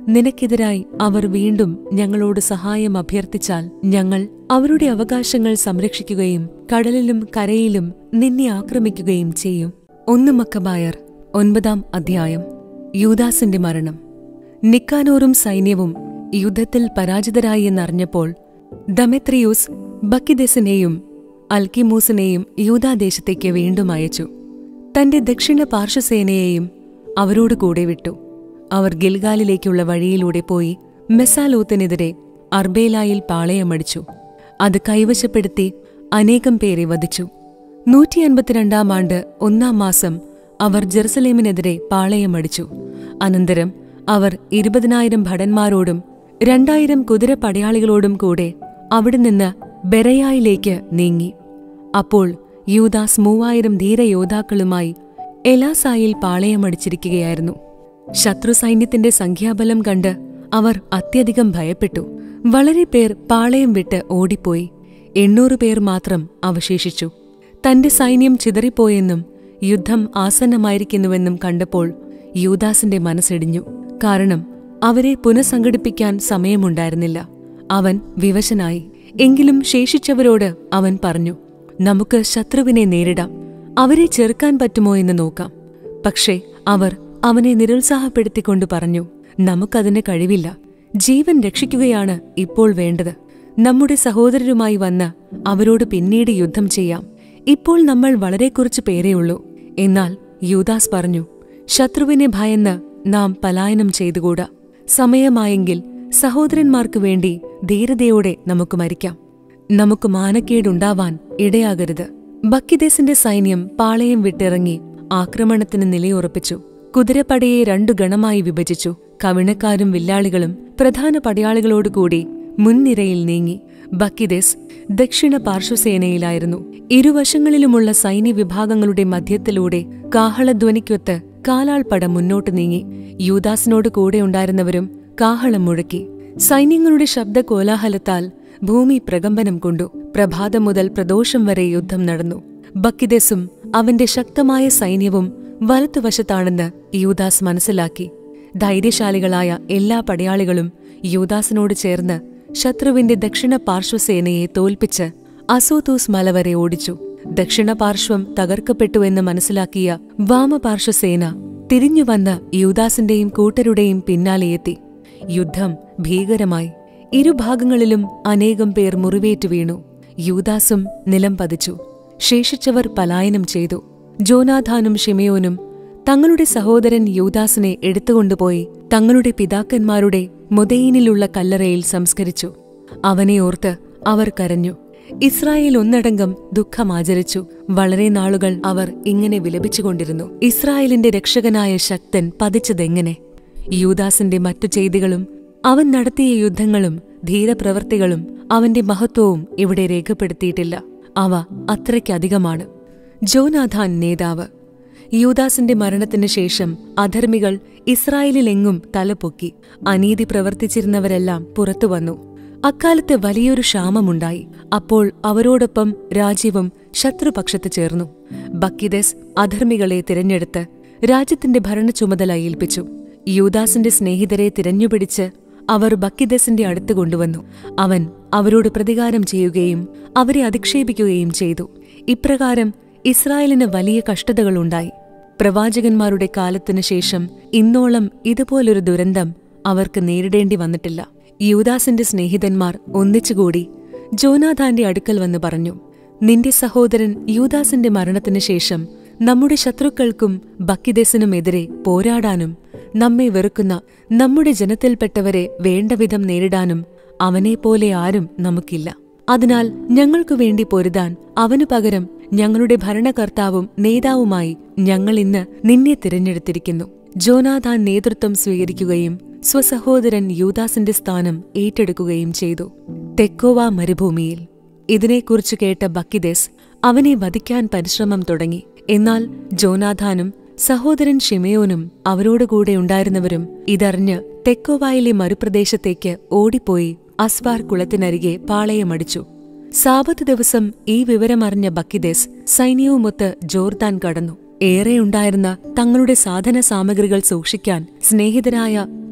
നിനക്കെതിരായി അവർ വീണ്ടും ഞങ്ങളോട് സഹായം അഭ്യർത്ഥിച്ചാൽ ഞങ്ങൾ അവരുടെ അവകാശങ്ങൾ സംരക്ഷിക്കുകയും കടലിലും കരയിലും നിന്നെ ആക്രമിക്കുകയും ചെയ്യും ഒന്ന് മക്കബായർ ഒൻപതാം അധ്യായം യൂദാസിന്റെ മരണം നിക്കാനോറും സൈന്യവും യുദ്ധത്തിൽ പരാജിതരായി എന്നറിഞ്ഞപ്പോൾ ദമെത്രിയൂസ് ബക്കിദെസിനെയും അൽക്കിമൂസിനെയും യൂദാദേശത്തേക്ക് വീണ്ടും അയച്ചു തന്റെ ദക്ഷിണ പാർശ്വസേനയെയും അവരോട് കൂടെ വിട്ടു അവർ ഗിൽഗാലിലേക്കുള്ള വഴിയിലൂടെ പോയി മെസാലോത്തിനെതിരെ അർബേലായിൽ പാളയമടിച്ചു അത് കൈവശപ്പെടുത്തി അനേകം പേരെ വധിച്ചു നൂറ്റി അൻപത്തിരണ്ടാം ആണ്ട് ഒന്നാം മാസം അവർ ജെറുസലേമിനെതിരെ പാളയമടിച്ചു അനന്തരം അവർ ഇരുപതിനായിരം ഭടന്മാരോടും രണ്ടായിരം കുതിരപ്പടയാളികളോടും കൂടെ അവിടെ നിന്ന് ബെരയായിലേക്ക് നീങ്ങി അപ്പോൾ യൂദാസ് മൂവായിരം ധീരയോദ്ധാക്കളുമായി എലാസായിൽ പാളയമടിച്ചിരിക്കുകയായിരുന്നു ശത്രു സൈന്യത്തിന്റെ സംഖ്യാബലം കണ്ട് അവർ അത്യധികം ഭയപ്പെട്ടു വളരെ പേർ പാളയം വിട്ട് ഓടിപ്പോയി എണ്ണൂറ് പേർ മാത്രം അവശേഷിച്ചു തന്റെ സൈന്യം ചിതറിപ്പോയെന്നും യുദ്ധം ആസന്നമായിരിക്കുന്നുവെന്നും കണ്ടപ്പോൾ യൂദാസിന്റെ മനസ്സിടിഞ്ഞു കാരണം അവരെ പുനഃസംഘടിപ്പിക്കാൻ സമയമുണ്ടായിരുന്നില്ല അവൻ വിവശനായി എങ്കിലും ശേഷിച്ചവരോട് അവൻ പറഞ്ഞു നമുക്ക് ശത്രുവിനെ നേരിടാം അവരെ ചെറുക്കാൻ പറ്റുമോ എന്ന് നോക്കാം പക്ഷേ അവർ അവനെ നിരുത്സാഹപ്പെടുത്തിക്കൊണ്ട് പറഞ്ഞു നമുക്കതിന് കഴിവില്ല ജീവൻ രക്ഷിക്കുകയാണ് ഇപ്പോൾ വേണ്ടത് നമ്മുടെ സഹോദരരുമായി വന്ന് അവരോട് പിന്നീട് യുദ്ധം ചെയ്യാം ഇപ്പോൾ നമ്മൾ വളരെ കുറച്ച് പേരെയുള്ളൂ എന്നാൽ യൂദാസ് പറഞ്ഞു ശത്രുവിനെ ഭയന്ന് നാം പലായനം ചെയ്തുകൂടാ സമയമായെങ്കിൽ സഹോദരന്മാർക്കു വേണ്ടി ധീരതയോടെ നമുക്ക് മരിക്കാം നമുക്ക് മാനക്കേടുണ്ടാവാൻ ഇടയാകരുത് ബക്കിദേസിന്റെ സൈന്യം പാളയം വിട്ടിറങ്ങി ആക്രമണത്തിന് നിലയുറപ്പിച്ചു കുതിരപ്പടയെ രണ്ടു ഗണമായി വിഭജിച്ചു കവിണക്കാരും വില്ലാളികളും പ്രധാന പടയാളികളോടുകൂടി മുൻനിരയിൽ നീങ്ങി ബക്കിദേസ് ദക്ഷിണ പാർശ്വസേനയിലായിരുന്നു ഇരുവശങ്ങളിലുമുള്ള സൈന്യവിഭാഗങ്ങളുടെ മധ്യത്തിലൂടെ കാഹളധ്വനിക്കൊത്ത് കാലാൾപ്പട മുന്നോട്ട് നീങ്ങി യൂദാസിനോട് കൂടെയുണ്ടായിരുന്നവരും കാഹളം മുഴക്കി സൈന്യങ്ങളുടെ ശബ്ദ കോലാഹലത്താൽ ഭൂമി പ്രകമ്പനം കൊണ്ടു പ്രഭാതം മുതൽ പ്രദോഷം വരെ യുദ്ധം നടന്നു ബക്കിദെസും അവന്റെ ശക്തമായ സൈന്യവും വലത്തുവശത്താണെന്ന് യൂദാസ് മനസ്സിലാക്കി ധൈര്യശാലികളായ എല്ലാ പടയാളികളും യൂദാസിനോട് ചേർന്ന് ശത്രുവിന്റെ ദക്ഷിണ പാർശ്വസേനയെ തോൽപ്പിച്ച് അസോതൂസ് മല വരെ ഓടിച്ചു ദക്ഷിണ പാർശ്വം തകർക്കപ്പെട്ടുവെന്ന് മനസ്സിലാക്കിയ വാമപാർശ്വസേന തിരിഞ്ഞുവന്ന് യൂദാസിന്റെയും കൂട്ടരുടെയും പിന്നാലെയെത്തി യുദ്ധം ഭീകരമായി ഇരുഭാഗങ്ങളിലും അനേകം പേർ മുറിവേറ്റു വീണു യൂദാസും നിലം പതിച്ചു ശേഷിച്ചവർ പലായനം ചെയ്തു ജോനാഥാനും ഷിമയോനും തങ്ങളുടെ സഹോദരൻ യൂദാസിനെ എടുത്തുകൊണ്ടുപോയി തങ്ങളുടെ പിതാക്കന്മാരുടെ മൊതയിനിലുള്ള കല്ലറയിൽ സംസ്കരിച്ചു അവനെ ഓർത്ത് അവർ കരഞ്ഞു ഇസ്രായേൽ ഒന്നടങ്കം ദുഃഖമാചരിച്ചു വളരെ നാളുകൾ അവർ ഇങ്ങനെ വിലപിച്ചുകൊണ്ടിരുന്നു ഇസ്രായേലിന്റെ രക്ഷകനായ ശക്തൻ പതിച്ചതെങ്ങനെ യൂദാസിന്റെ മറ്റു ചെയ്തികളും അവൻ നടത്തിയ യുദ്ധങ്ങളും ധീരപ്രവർത്തികളും അവന്റെ മഹത്വവും ഇവിടെ രേഖപ്പെടുത്തിയിട്ടില്ല അവ അത്രയ്ക്കധികമാണ് ജോനാഥാൻ നേതാവ് യൂദാസിന്റെ മരണത്തിനു ശേഷം അധർമ്മികൾ ഇസ്രായേലിലെങ്ങും തലപൊക്കി അനീതി പ്രവർത്തിച്ചിരുന്നവരെല്ലാം പുറത്തുവന്നു അക്കാലത്ത് വലിയൊരു ക്ഷാമമുണ്ടായി അപ്പോൾ അവരോടൊപ്പം രാജ്യവും ശത്രുപക്ഷത്ത് ചേർന്നു ബക്കിദസ് അധർമ്മികളെ തിരഞ്ഞെടുത്ത് രാജ്യത്തിന്റെ ഭരണ ചുമതല ഏൽപ്പിച്ചു യൂദാസിന്റെ സ്നേഹിതരെ തിരഞ്ഞുപിടിച്ച് അവർ ബക്കിദസിന്റെ അടുത്ത് കൊണ്ടുവന്നു അവൻ അവരോട് പ്രതികാരം ചെയ്യുകയും അവരെ അധിക്ഷേപിക്കുകയും ചെയ്തു ഇപ്രകാരം ഇസ്രായേലിന് വലിയ കഷ്ടതകളുണ്ടായി പ്രവാചകന്മാരുടെ കാലത്തിനു ശേഷം ഇന്നോളം ഇതുപോലൊരു ദുരന്തം അവർക്ക് നേരിടേണ്ടി വന്നിട്ടില്ല യൂദാസിന്റെ സ്നേഹിതന്മാർ ഒന്നിച്ചുകൂടി ജോനാഥാന്റെ അടുക്കൽ വന്ന് പറഞ്ഞു നിന്റെ സഹോദരൻ യൂദാസിന്റെ മരണത്തിനു ശേഷം നമ്മുടെ ശത്രുക്കൾക്കും ബക്കിദേസിനുമെതിരെ പോരാടാനും നമ്മെ വെറുക്കുന്ന നമ്മുടെ ജനത്തിൽപ്പെട്ടവരെ വേണ്ടവിധം നേരിടാനും അവനെപ്പോലെ ആരും നമുക്കില്ല അതിനാൽ ഞങ്ങൾക്കു വേണ്ടി പൊരുതാൻ അവനു പകരം ഞങ്ങളുടെ ഭരണകർത്താവും നേതാവുമായി ഞങ്ങൾ ഇന്ന് നിന്നെ തിരഞ്ഞെടുത്തിരിക്കുന്നു ജോനാഥാൻ നേതൃത്വം സ്വീകരിക്കുകയും സ്വസഹോദരൻ യൂദാസിന്റെ സ്ഥാനം ഏറ്റെടുക്കുകയും ചെയ്തു തെക്കോവ മരുഭൂമിയിൽ ഇതിനെക്കുറിച്ച് കേട്ട ബക്കിദേസ് അവനെ വധിക്കാൻ പരിശ്രമം തുടങ്ങി എന്നാൽ ജോനാഥാനും സഹോദരൻ ഷിമയോനും അവരോടുകൂടെ ഉണ്ടായിരുന്നവരും ഇതറിഞ്ഞ് തെക്കോവായിലെ മരുപ്രദേശത്തേക്ക് ഓടിപ്പോയി അസ്വാർ കുളത്തിനരികെ പാളയമടിച്ചു സാബത്ത് ദിവസം ഈ വിവരമറിഞ്ഞ ബക്കിദേസ് സൈന്യവുമൊത്ത് ജോർദാൻ കടന്നു ഏറെയുണ്ടായിരുന്ന തങ്ങളുടെ സാധന സാമഗ്രികൾ സൂക്ഷിക്കാൻ സ്നേഹിതരായ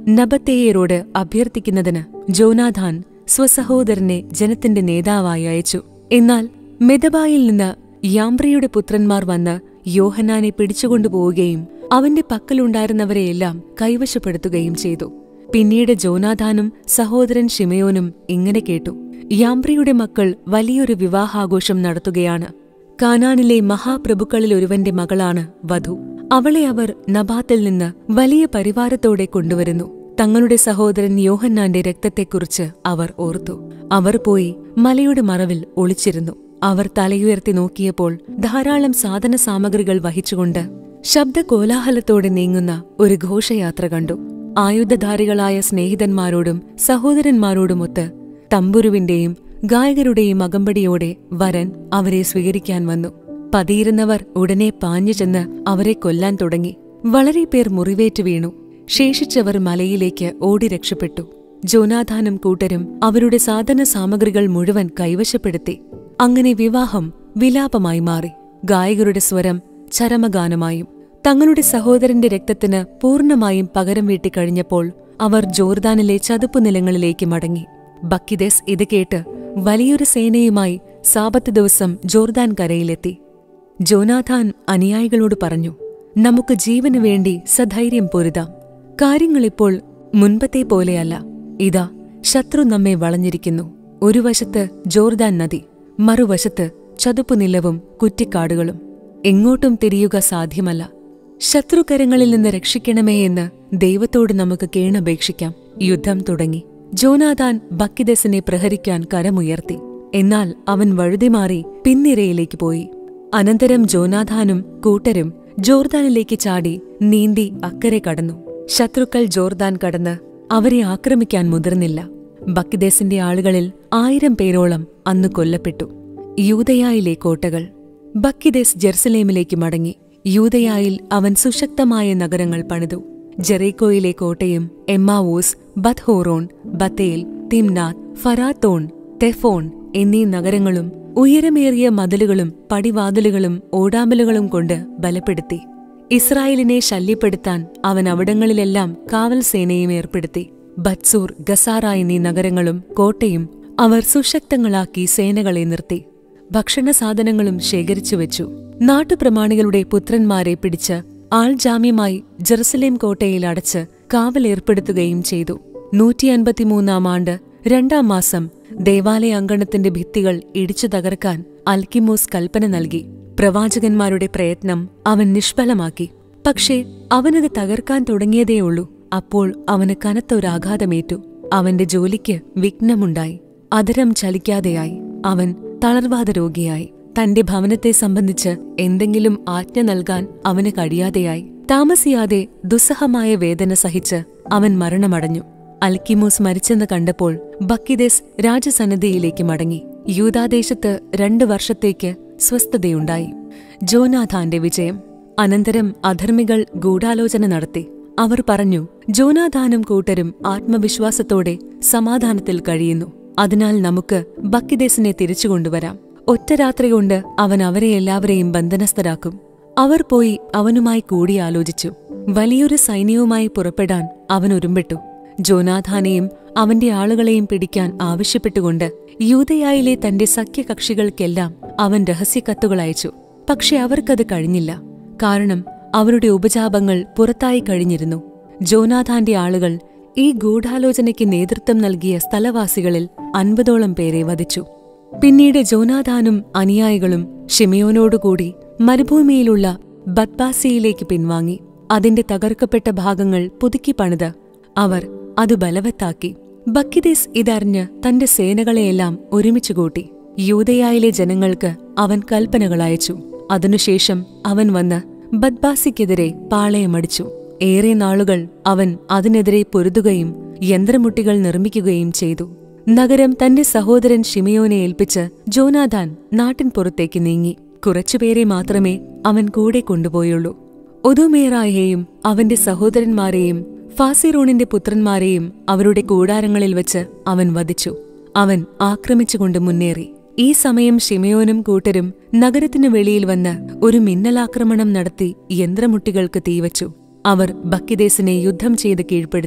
നബത്തേയരോട് അഭ്യർത്ഥിക്കുന്നതിന് ജോനാഥാൻ സ്വസഹോദരനെ ജനത്തിന്റെ നേതാവായി അയച്ചു എന്നാൽ മെദബായിൽ നിന്ന് യാംബ്രയുടെ പുത്രന്മാർ വന്ന് യോഹനാനെ പിടിച്ചുകൊണ്ടുപോവുകയും അവന്റെ പക്കലുണ്ടായിരുന്നവരെയെല്ലാം കൈവശപ്പെടുത്തുകയും ചെയ്തു പിന്നീട് ജോനാഥാനും സഹോദരൻ ഷിമയോനും ഇങ്ങനെ കേട്ടു യാംബ്രയുടെ മക്കൾ വലിയൊരു വിവാഹാഘോഷം നടത്തുകയാണ് കാനാനിലെ മഹാപ്രഭുക്കളിലൊരുവന്റെ മകളാണ് വധു അവളെ അവർ നബാത്തിൽ നിന്ന് വലിയ പരിവാരത്തോടെ കൊണ്ടുവരുന്നു തങ്ങളുടെ സഹോദരൻ യോഹന്നാന്റെ രക്തത്തെക്കുറിച്ച് അവർ ഓർത്തു അവർ പോയി മലയുടെ മറവിൽ ഒളിച്ചിരുന്നു അവർ തലയുയർത്തി നോക്കിയപ്പോൾ ധാരാളം സാധന സാമഗ്രികൾ വഹിച്ചുകൊണ്ട് ശബ്ദകോലാഹലത്തോടെ നീങ്ങുന്ന ഒരു ഘോഷയാത്ര കണ്ടു ആയുധധാരികളായ സ്നേഹിതന്മാരോടും സഹോദരന്മാരോടുമൊത്ത് തമ്പുരുവിന്റെയും ഗായകരുടെയും അകമ്പടിയോടെ വരൻ അവരെ സ്വീകരിക്കാൻ വന്നു പതിയിരുന്നവർ ഉടനെ പാഞ്ഞു ചെന്ന് അവരെ കൊല്ലാൻ തുടങ്ങി വളരെ പേർ മുറിവേറ്റ് വീണു ശേഷിച്ചവർ മലയിലേക്ക് ഓടി രക്ഷപ്പെട്ടു ജോനാഥാനും കൂട്ടരും അവരുടെ സാധന സാമഗ്രികൾ മുഴുവൻ കൈവശപ്പെടുത്തി അങ്ങനെ വിവാഹം വിലാപമായി മാറി ഗായകരുടെ സ്വരം ചരമഗാനമായും തങ്ങളുടെ സഹോദരന്റെ രക്തത്തിന് പൂർണ്ണമായും പകരം വീട്ടിക്കഴിഞ്ഞപ്പോൾ അവർ ജോർദാനിലെ ചതുപ്പു നിലങ്ങളിലേക്ക് മടങ്ങി ബക്കിദേസ് ഇത് കേട്ട് വലിയൊരു സേനയുമായി സാപത്ത് ദിവസം ജോർദാൻ കരയിലെത്തി ജോനാഥാൻ അനുയായികളോട് പറഞ്ഞു നമുക്ക് ജീവന് വേണ്ടി സധൈര്യം പൊരുതാം കാര്യങ്ങളിപ്പോൾ മുൻപത്തെ പോലെയല്ല ഇതാ ശത്രു നമ്മെ വളഞ്ഞിരിക്കുന്നു ഒരു വശത്ത് ജോർദാൻ നദി മറുവശത്ത് ചതുപ്പുനിലവും കുറ്റിക്കാടുകളും എങ്ങോട്ടും തിരിയുക സാധ്യമല്ല ശത്രുകരങ്ങളിൽ നിന്ന് രക്ഷിക്കണമേ എന്ന് ദൈവത്തോട് നമുക്ക് കേണപേക്ഷിക്കാം യുദ്ധം തുടങ്ങി ജോനാഥാൻ ബക്കിദസിനെ പ്രഹരിക്കാൻ കരമുയർത്തി എന്നാൽ അവൻ വഴുതിമാറി പിൻനിരയിലേക്ക് പോയി അനന്തരം ജോനാഥാനും കൂട്ടരും ജോർദാനിലേക്ക് ചാടി നീന്തി അക്കരെ കടന്നു ശത്രുക്കൾ ജോർദാൻ കടന്ന് അവരെ ആക്രമിക്കാൻ മുതിർന്നില്ല ബക്കിദേസിന്റെ ആളുകളിൽ ആയിരം പേരോളം അന്ന് കൊല്ലപ്പെട്ടു യൂതയായിലെ കോട്ടകൾ ബക്കിദേസ് ജെറുസലേമിലേക്ക് മടങ്ങി യൂതയായിൽ അവൻ സുശക്തമായ നഗരങ്ങൾ പണിതു ജെറീക്കോയിലെ കോട്ടയും എമ്മാവൂസ് ബത്ഹോറോൺ ബത്തേൽ തിംനാഥ് ഫറാത്തോൺ തെഫോൺ എന്നീ നഗരങ്ങളും ഉയരമേറിയ മതിലുകളും പടിവാതിലുകളും ഓടാമ്പലുകളും കൊണ്ട് ബലപ്പെടുത്തി ഇസ്രായേലിനെ ശല്യപ്പെടുത്താൻ അവൻ അവിടങ്ങളിലെല്ലാം കാവൽ സേനയും ഏർപ്പെടുത്തി ബത്സൂർ ഗസാറ എന്നീ നഗരങ്ങളും കോട്ടയും അവർ സുശക്തങ്ങളാക്കി സേനകളെ നിർത്തി ഭക്ഷണ സാധനങ്ങളും ശേഖരിച്ചു വെച്ചു നാട്ടുപ്രമാണികളുടെ പുത്രന്മാരെ പിടിച്ച് ആൾജാമ്യമായി ജെറുസലേം കോട്ടയിൽ അടച്ച് കാവലേർപ്പെടുത്തുകയും ചെയ്തു നൂറ്റി അൻപത്തിമൂന്നാം ആണ്ട് രണ്ടാം മാസം ദേവാലയ അങ്കണത്തിന്റെ ഭിത്തികൾ ഇടിച്ചു തകർക്കാൻ അൽക്കിമോസ് കൽപ്പന നൽകി പ്രവാചകന്മാരുടെ പ്രയത്നം അവൻ നിഷ്ഫലമാക്കി പക്ഷേ അവനത് തകർക്കാൻ തുടങ്ങിയതേയുള്ളൂ അപ്പോൾ അവന് കനത്ത ഒരാഘാതമേറ്റു അവന്റെ ജോലിക്ക് വിഘ്നമുണ്ടായി അധരം ചലിക്കാതെയായി അവൻ തളർവാദ രോഗിയായി തന്റെ ഭവനത്തെ സംബന്ധിച്ച് എന്തെങ്കിലും ആജ്ഞ നൽകാൻ അവന് കഴിയാതെയായി താമസിയാതെ ദുസ്സഹമായ വേദന സഹിച്ച് അവൻ മരണമടഞ്ഞു അൽക്കിമോസ് മരിച്ചെന്ന് കണ്ടപ്പോൾ ബക്കിദേസ് രാജസന്നദ്ധിയിലേക്ക് മടങ്ങി യൂതാദേശത്ത് രണ്ടു വർഷത്തേക്ക് സ്വസ്ഥതയുണ്ടായി ജോനാഥാന്റെ വിജയം അനന്തരം അധർമ്മികൾ ഗൂഢാലോചന നടത്തി അവർ പറഞ്ഞു ജോനാഥാനും കൂട്ടരും ആത്മവിശ്വാസത്തോടെ സമാധാനത്തിൽ കഴിയുന്നു അതിനാൽ നമുക്ക് ബക്കിദേസിനെ തിരിച്ചുകൊണ്ടുവരാം ഒറ്റ രാത്രി കൊണ്ട് അവൻ അവരെ എല്ലാവരെയും ബന്ധനസ്ഥരാക്കും അവർ പോയി അവനുമായി കൂടിയാലോചിച്ചു വലിയൊരു സൈന്യവുമായി പുറപ്പെടാൻ അവൻ ഒരുമ്പെട്ടു ജോനാഥാനെയും അവന്റെ ആളുകളെയും പിടിക്കാൻ ആവശ്യപ്പെട്ടുകൊണ്ട് യൂതയായിലെ തന്റെ സഖ്യകക്ഷികൾക്കെല്ലാം അവൻ രഹസ്യക്കത്തുകൾ അയച്ചു പക്ഷെ അവർക്കത് കഴിഞ്ഞില്ല കാരണം അവരുടെ ഉപജാപങ്ങൾ പുറത്തായി കഴിഞ്ഞിരുന്നു ജോനാഥാന്റെ ആളുകൾ ഈ ഗൂഢാലോചനയ്ക്ക് നേതൃത്വം നൽകിയ സ്ഥലവാസികളിൽ അൻപതോളം പേരെ വധിച്ചു പിന്നീട് ജോനാഥാനും അനുയായികളും ഷിമയോനോടുകൂടി മരുഭൂമിയിലുള്ള ബത്ബാസിയിലേക്ക് പിൻവാങ്ങി അതിന്റെ തകർക്കപ്പെട്ട ഭാഗങ്ങൾ പുതുക്കി പണിത് അവർ അത് ബലവത്താക്കി ബക്കിദേസ് ഇതറിഞ്ഞ് തന്റെ സേനകളെയെല്ലാം ഒരുമിച്ച് കൂട്ടി യൂതയായിലെ ജനങ്ങൾക്ക് അവൻ കൽപ്പനകൾ അയച്ചു അതിനുശേഷം അവൻ വന്ന് ബദ്ബാസിക്കെതിരെ പാളയമടിച്ചു ഏറെ നാളുകൾ അവൻ അതിനെതിരെ പൊരുതുകയും യന്ത്രമുട്ടികൾ നിർമ്മിക്കുകയും ചെയ്തു നഗരം തന്റെ സഹോദരൻ ഷിമയോനെ ഏൽപ്പിച്ച് ജോനാഥാൻ നാട്ടിൻ പുറത്തേക്ക് നീങ്ങി കുറച്ചുപേരെ മാത്രമേ അവൻ കൂടെ കൊണ്ടുപോയുള്ളൂ ഒതുമേറായെയും അവന്റെ സഹോദരന്മാരെയും ഫാസിറോണിന്റെ പുത്രന്മാരെയും അവരുടെ കൂടാരങ്ങളിൽ വെച്ച് അവൻ വധിച്ചു അവൻ ആക്രമിച്ചുകൊണ്ട് മുന്നേറി ഈ സമയം ഷിമയോനും കൂട്ടരും നഗരത്തിനു വെളിയിൽ വന്ന് ഒരു മിന്നലാക്രമണം നടത്തി യന്ത്രമുട്ടികൾക്ക് തീവച്ചു അവർ ബക്കിദേസിനെ യുദ്ധം ചെയ്ത് കീഴ്പ്പെടുത്തി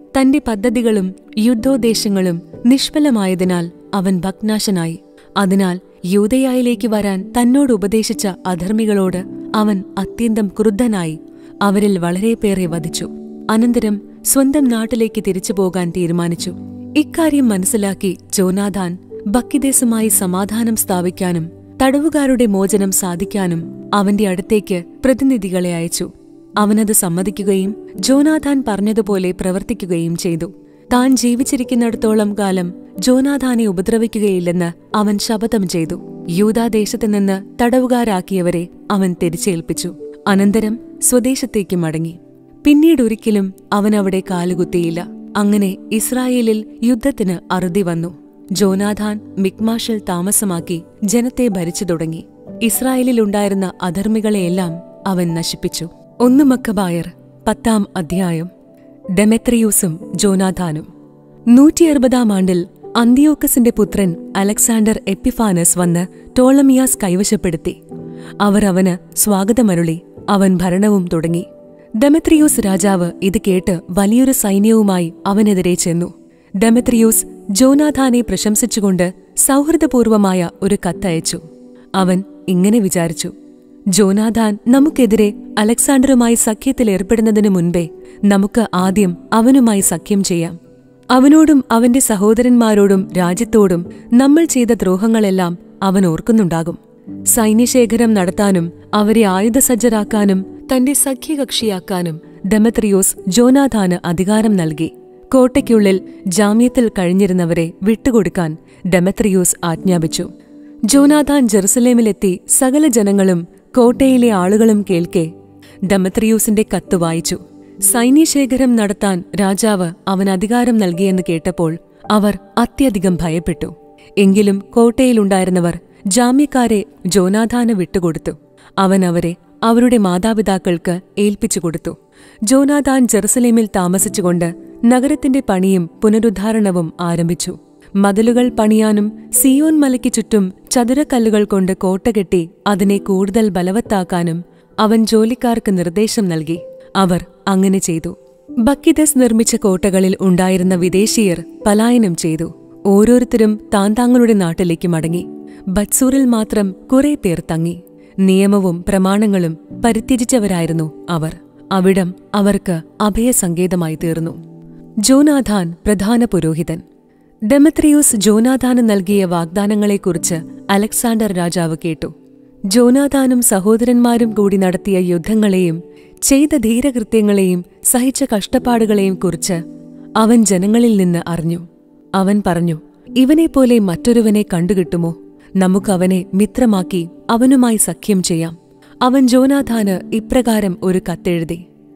തന്റെ പദ്ധതികളും യുദ്ധോദ്ദേശങ്ങളും നിഷ്ഫലമായതിനാൽ അവൻ ഭഗ്നാശനായി അതിനാൽ യൂതയായിലേക്ക് വരാൻ തന്നോട് ഉപദേശിച്ച അധർമ്മികളോട് അവൻ അത്യന്തം ക്രുദ്ധനായി അവരിൽ വളരെ പേരെ വധിച്ചു അനന്തരം സ്വന്തം നാട്ടിലേക്ക് തിരിച്ചു പോകാൻ തീരുമാനിച്ചു ഇക്കാര്യം മനസ്സിലാക്കി ജോനാഥാൻ ബക്കിദേശുമായി സമാധാനം സ്ഥാപിക്കാനും തടവുകാരുടെ മോചനം സാധിക്കാനും അവന്റെ അടുത്തേക്ക് പ്രതിനിധികളെ അയച്ചു അവനത് സമ്മതിക്കുകയും ജോനാഥാൻ പറഞ്ഞതുപോലെ പ്രവർത്തിക്കുകയും ചെയ്തു താൻ ജീവിച്ചിരിക്കുന്നിടത്തോളം കാലം ജോനാഥാനെ ഉപദ്രവിക്കുകയില്ലെന്ന് അവൻ ശപഥം ചെയ്തു യൂതാദേശത്ത് നിന്ന് തടവുകാരാക്കിയവരെ അവൻ തിരിച്ചേൽപ്പിച്ചു അനന്തരം സ്വദേശത്തേക്ക് മടങ്ങി പിന്നീടൊരിക്കലും അവൻ അവിടെ കാലുകുത്തിയില്ല അങ്ങനെ ഇസ്രായേലിൽ യുദ്ധത്തിന് അറുതി വന്നു ജോനാഥാൻ മിക്മാഷിൽ താമസമാക്കി ജനത്തെ ഭരിച്ചു തുടങ്ങി ഇസ്രായേലിലുണ്ടായിരുന്ന അധർമ്മികളെയെല്ലാം അവൻ നശിപ്പിച്ചു ഒന്ന് മക്കബായർ പത്താം അധ്യായം ഡെമെത്രിയൂസും ജോനാഥാനും നൂറ്റിയറുപതാം ആണ്ടിൽ അന്തിയോക്കസിന്റെ പുത്രൻ അലക്സാണ്ടർ എപ്പിഫാനസ് വന്ന് ടോളമിയാസ് കൈവശപ്പെടുത്തി അവർ അവന് സ്വാഗതമരുളി അവൻ ഭരണവും തുടങ്ങി ഡെമെത്രിയൂസ് രാജാവ് ഇത് കേട്ട് വലിയൊരു സൈന്യവുമായി അവനെതിരെ ചെന്നു ഡെമെത്രിയൂസ് ജോനാഥാനെ പ്രശംസിച്ചുകൊണ്ട് സൗഹൃദപൂർവമായ ഒരു കത്തയച്ചു അവൻ ഇങ്ങനെ വിചാരിച്ചു ജോനാഥാൻ നമുക്കെതിരെ അലക്സാണ്ടറുമായി സഖ്യത്തിൽ ഏർപ്പെടുന്നതിനു മുൻപേ നമുക്ക് ആദ്യം അവനുമായി സഖ്യം ചെയ്യാം അവനോടും അവന്റെ സഹോദരന്മാരോടും രാജ്യത്തോടും നമ്മൾ ചെയ്ത ദ്രോഹങ്ങളെല്ലാം അവൻ ഓർക്കുന്നുണ്ടാകും സൈന്യശേഖരം നടത്താനും അവരെ ആയുധസജ്ജരാക്കാനും തന്റെ സഖ്യകക്ഷിയാക്കാനും ഡെമത്രിയോസ് ജോനാഥാന് അധികാരം നൽകി കോട്ടയ്ക്കുള്ളിൽ ജാമ്യത്തിൽ കഴിഞ്ഞിരുന്നവരെ വിട്ടുകൊടുക്കാൻ ഡെമത്രിയോസ് ആജ്ഞാപിച്ചു ജോനാഥാൻ ജെറുസലേമിലെത്തി സകല ജനങ്ങളും കോട്ടയിലെ ആളുകളും കേൾക്കെ ഡെമത്രിയൂസിന്റെ കത്ത് വായിച്ചു സൈന്യശേഖരം നടത്താൻ രാജാവ് അവൻ അധികാരം നൽകിയെന്ന് കേട്ടപ്പോൾ അവർ അത്യധികം ഭയപ്പെട്ടു എങ്കിലും കോട്ടയിലുണ്ടായിരുന്നവർ ജാമ്യക്കാരെ ജോനാഥാന് വിട്ടുകൊടുത്തു അവൻ അവരെ അവരുടെ മാതാപിതാക്കൾക്ക് ഏൽപ്പിച്ചു കൊടുത്തു ജോനാഥാൻ ജെറുസലേമിൽ താമസിച്ചുകൊണ്ട് നഗരത്തിന്റെ പണിയും പുനരുദ്ധാരണവും ആരംഭിച്ചു മതിലുകൾ പണിയാനും സിയോൻ മലയ്ക്ക് ചുറ്റും ചതുരക്കല്ലുകൾ കൊണ്ട് കോട്ട കെട്ടി അതിനെ കൂടുതൽ ബലവത്താക്കാനും അവൻ ജോലിക്കാർക്ക് നിർദ്ദേശം നൽകി അവർ അങ്ങനെ ചെയ്തു ബക്കിദസ് നിർമ്മിച്ച കോട്ടകളിൽ ഉണ്ടായിരുന്ന വിദേശീയർ പലായനം ചെയ്തു ഓരോരുത്തരും താന്താങ്ങളുടെ നാട്ടിലേക്ക് മടങ്ങി ബത്സൂറിൽ മാത്രം കുറെ പേർ തങ്ങി നിയമവും പ്രമാണങ്ങളും പരിത്യജിച്ചവരായിരുന്നു അവർ അവിടം അവർക്ക് അഭയസങ്കേതമായി തീർന്നു ജോനാഥാൻ പ്രധാന പുരോഹിതൻ ഡെമത്രിയൂസ് ജോനാഥാന് നൽകിയ വാഗ്ദാനങ്ങളെക്കുറിച്ച് അലക്സാണ്ടർ രാജാവ് കേട്ടു ജോനാഥാനും സഹോദരന്മാരും കൂടി നടത്തിയ യുദ്ധങ്ങളെയും ചെയ്ത ധീരകൃത്യങ്ങളെയും സഹിച്ച കഷ്ടപ്പാടുകളെയും കുറിച്ച് അവൻ ജനങ്ങളിൽ നിന്ന് അറിഞ്ഞു അവൻ പറഞ്ഞു ഇവനെപ്പോലെ മറ്റൊരുവനെ കണ്ടുകിട്ടുമോ നമുക്കവനെ മിത്രമാക്കി അവനുമായി സഖ്യം ചെയ്യാം അവൻ ജോനാഥാന് ഇപ്രകാരം ഒരു കത്തെഴുതി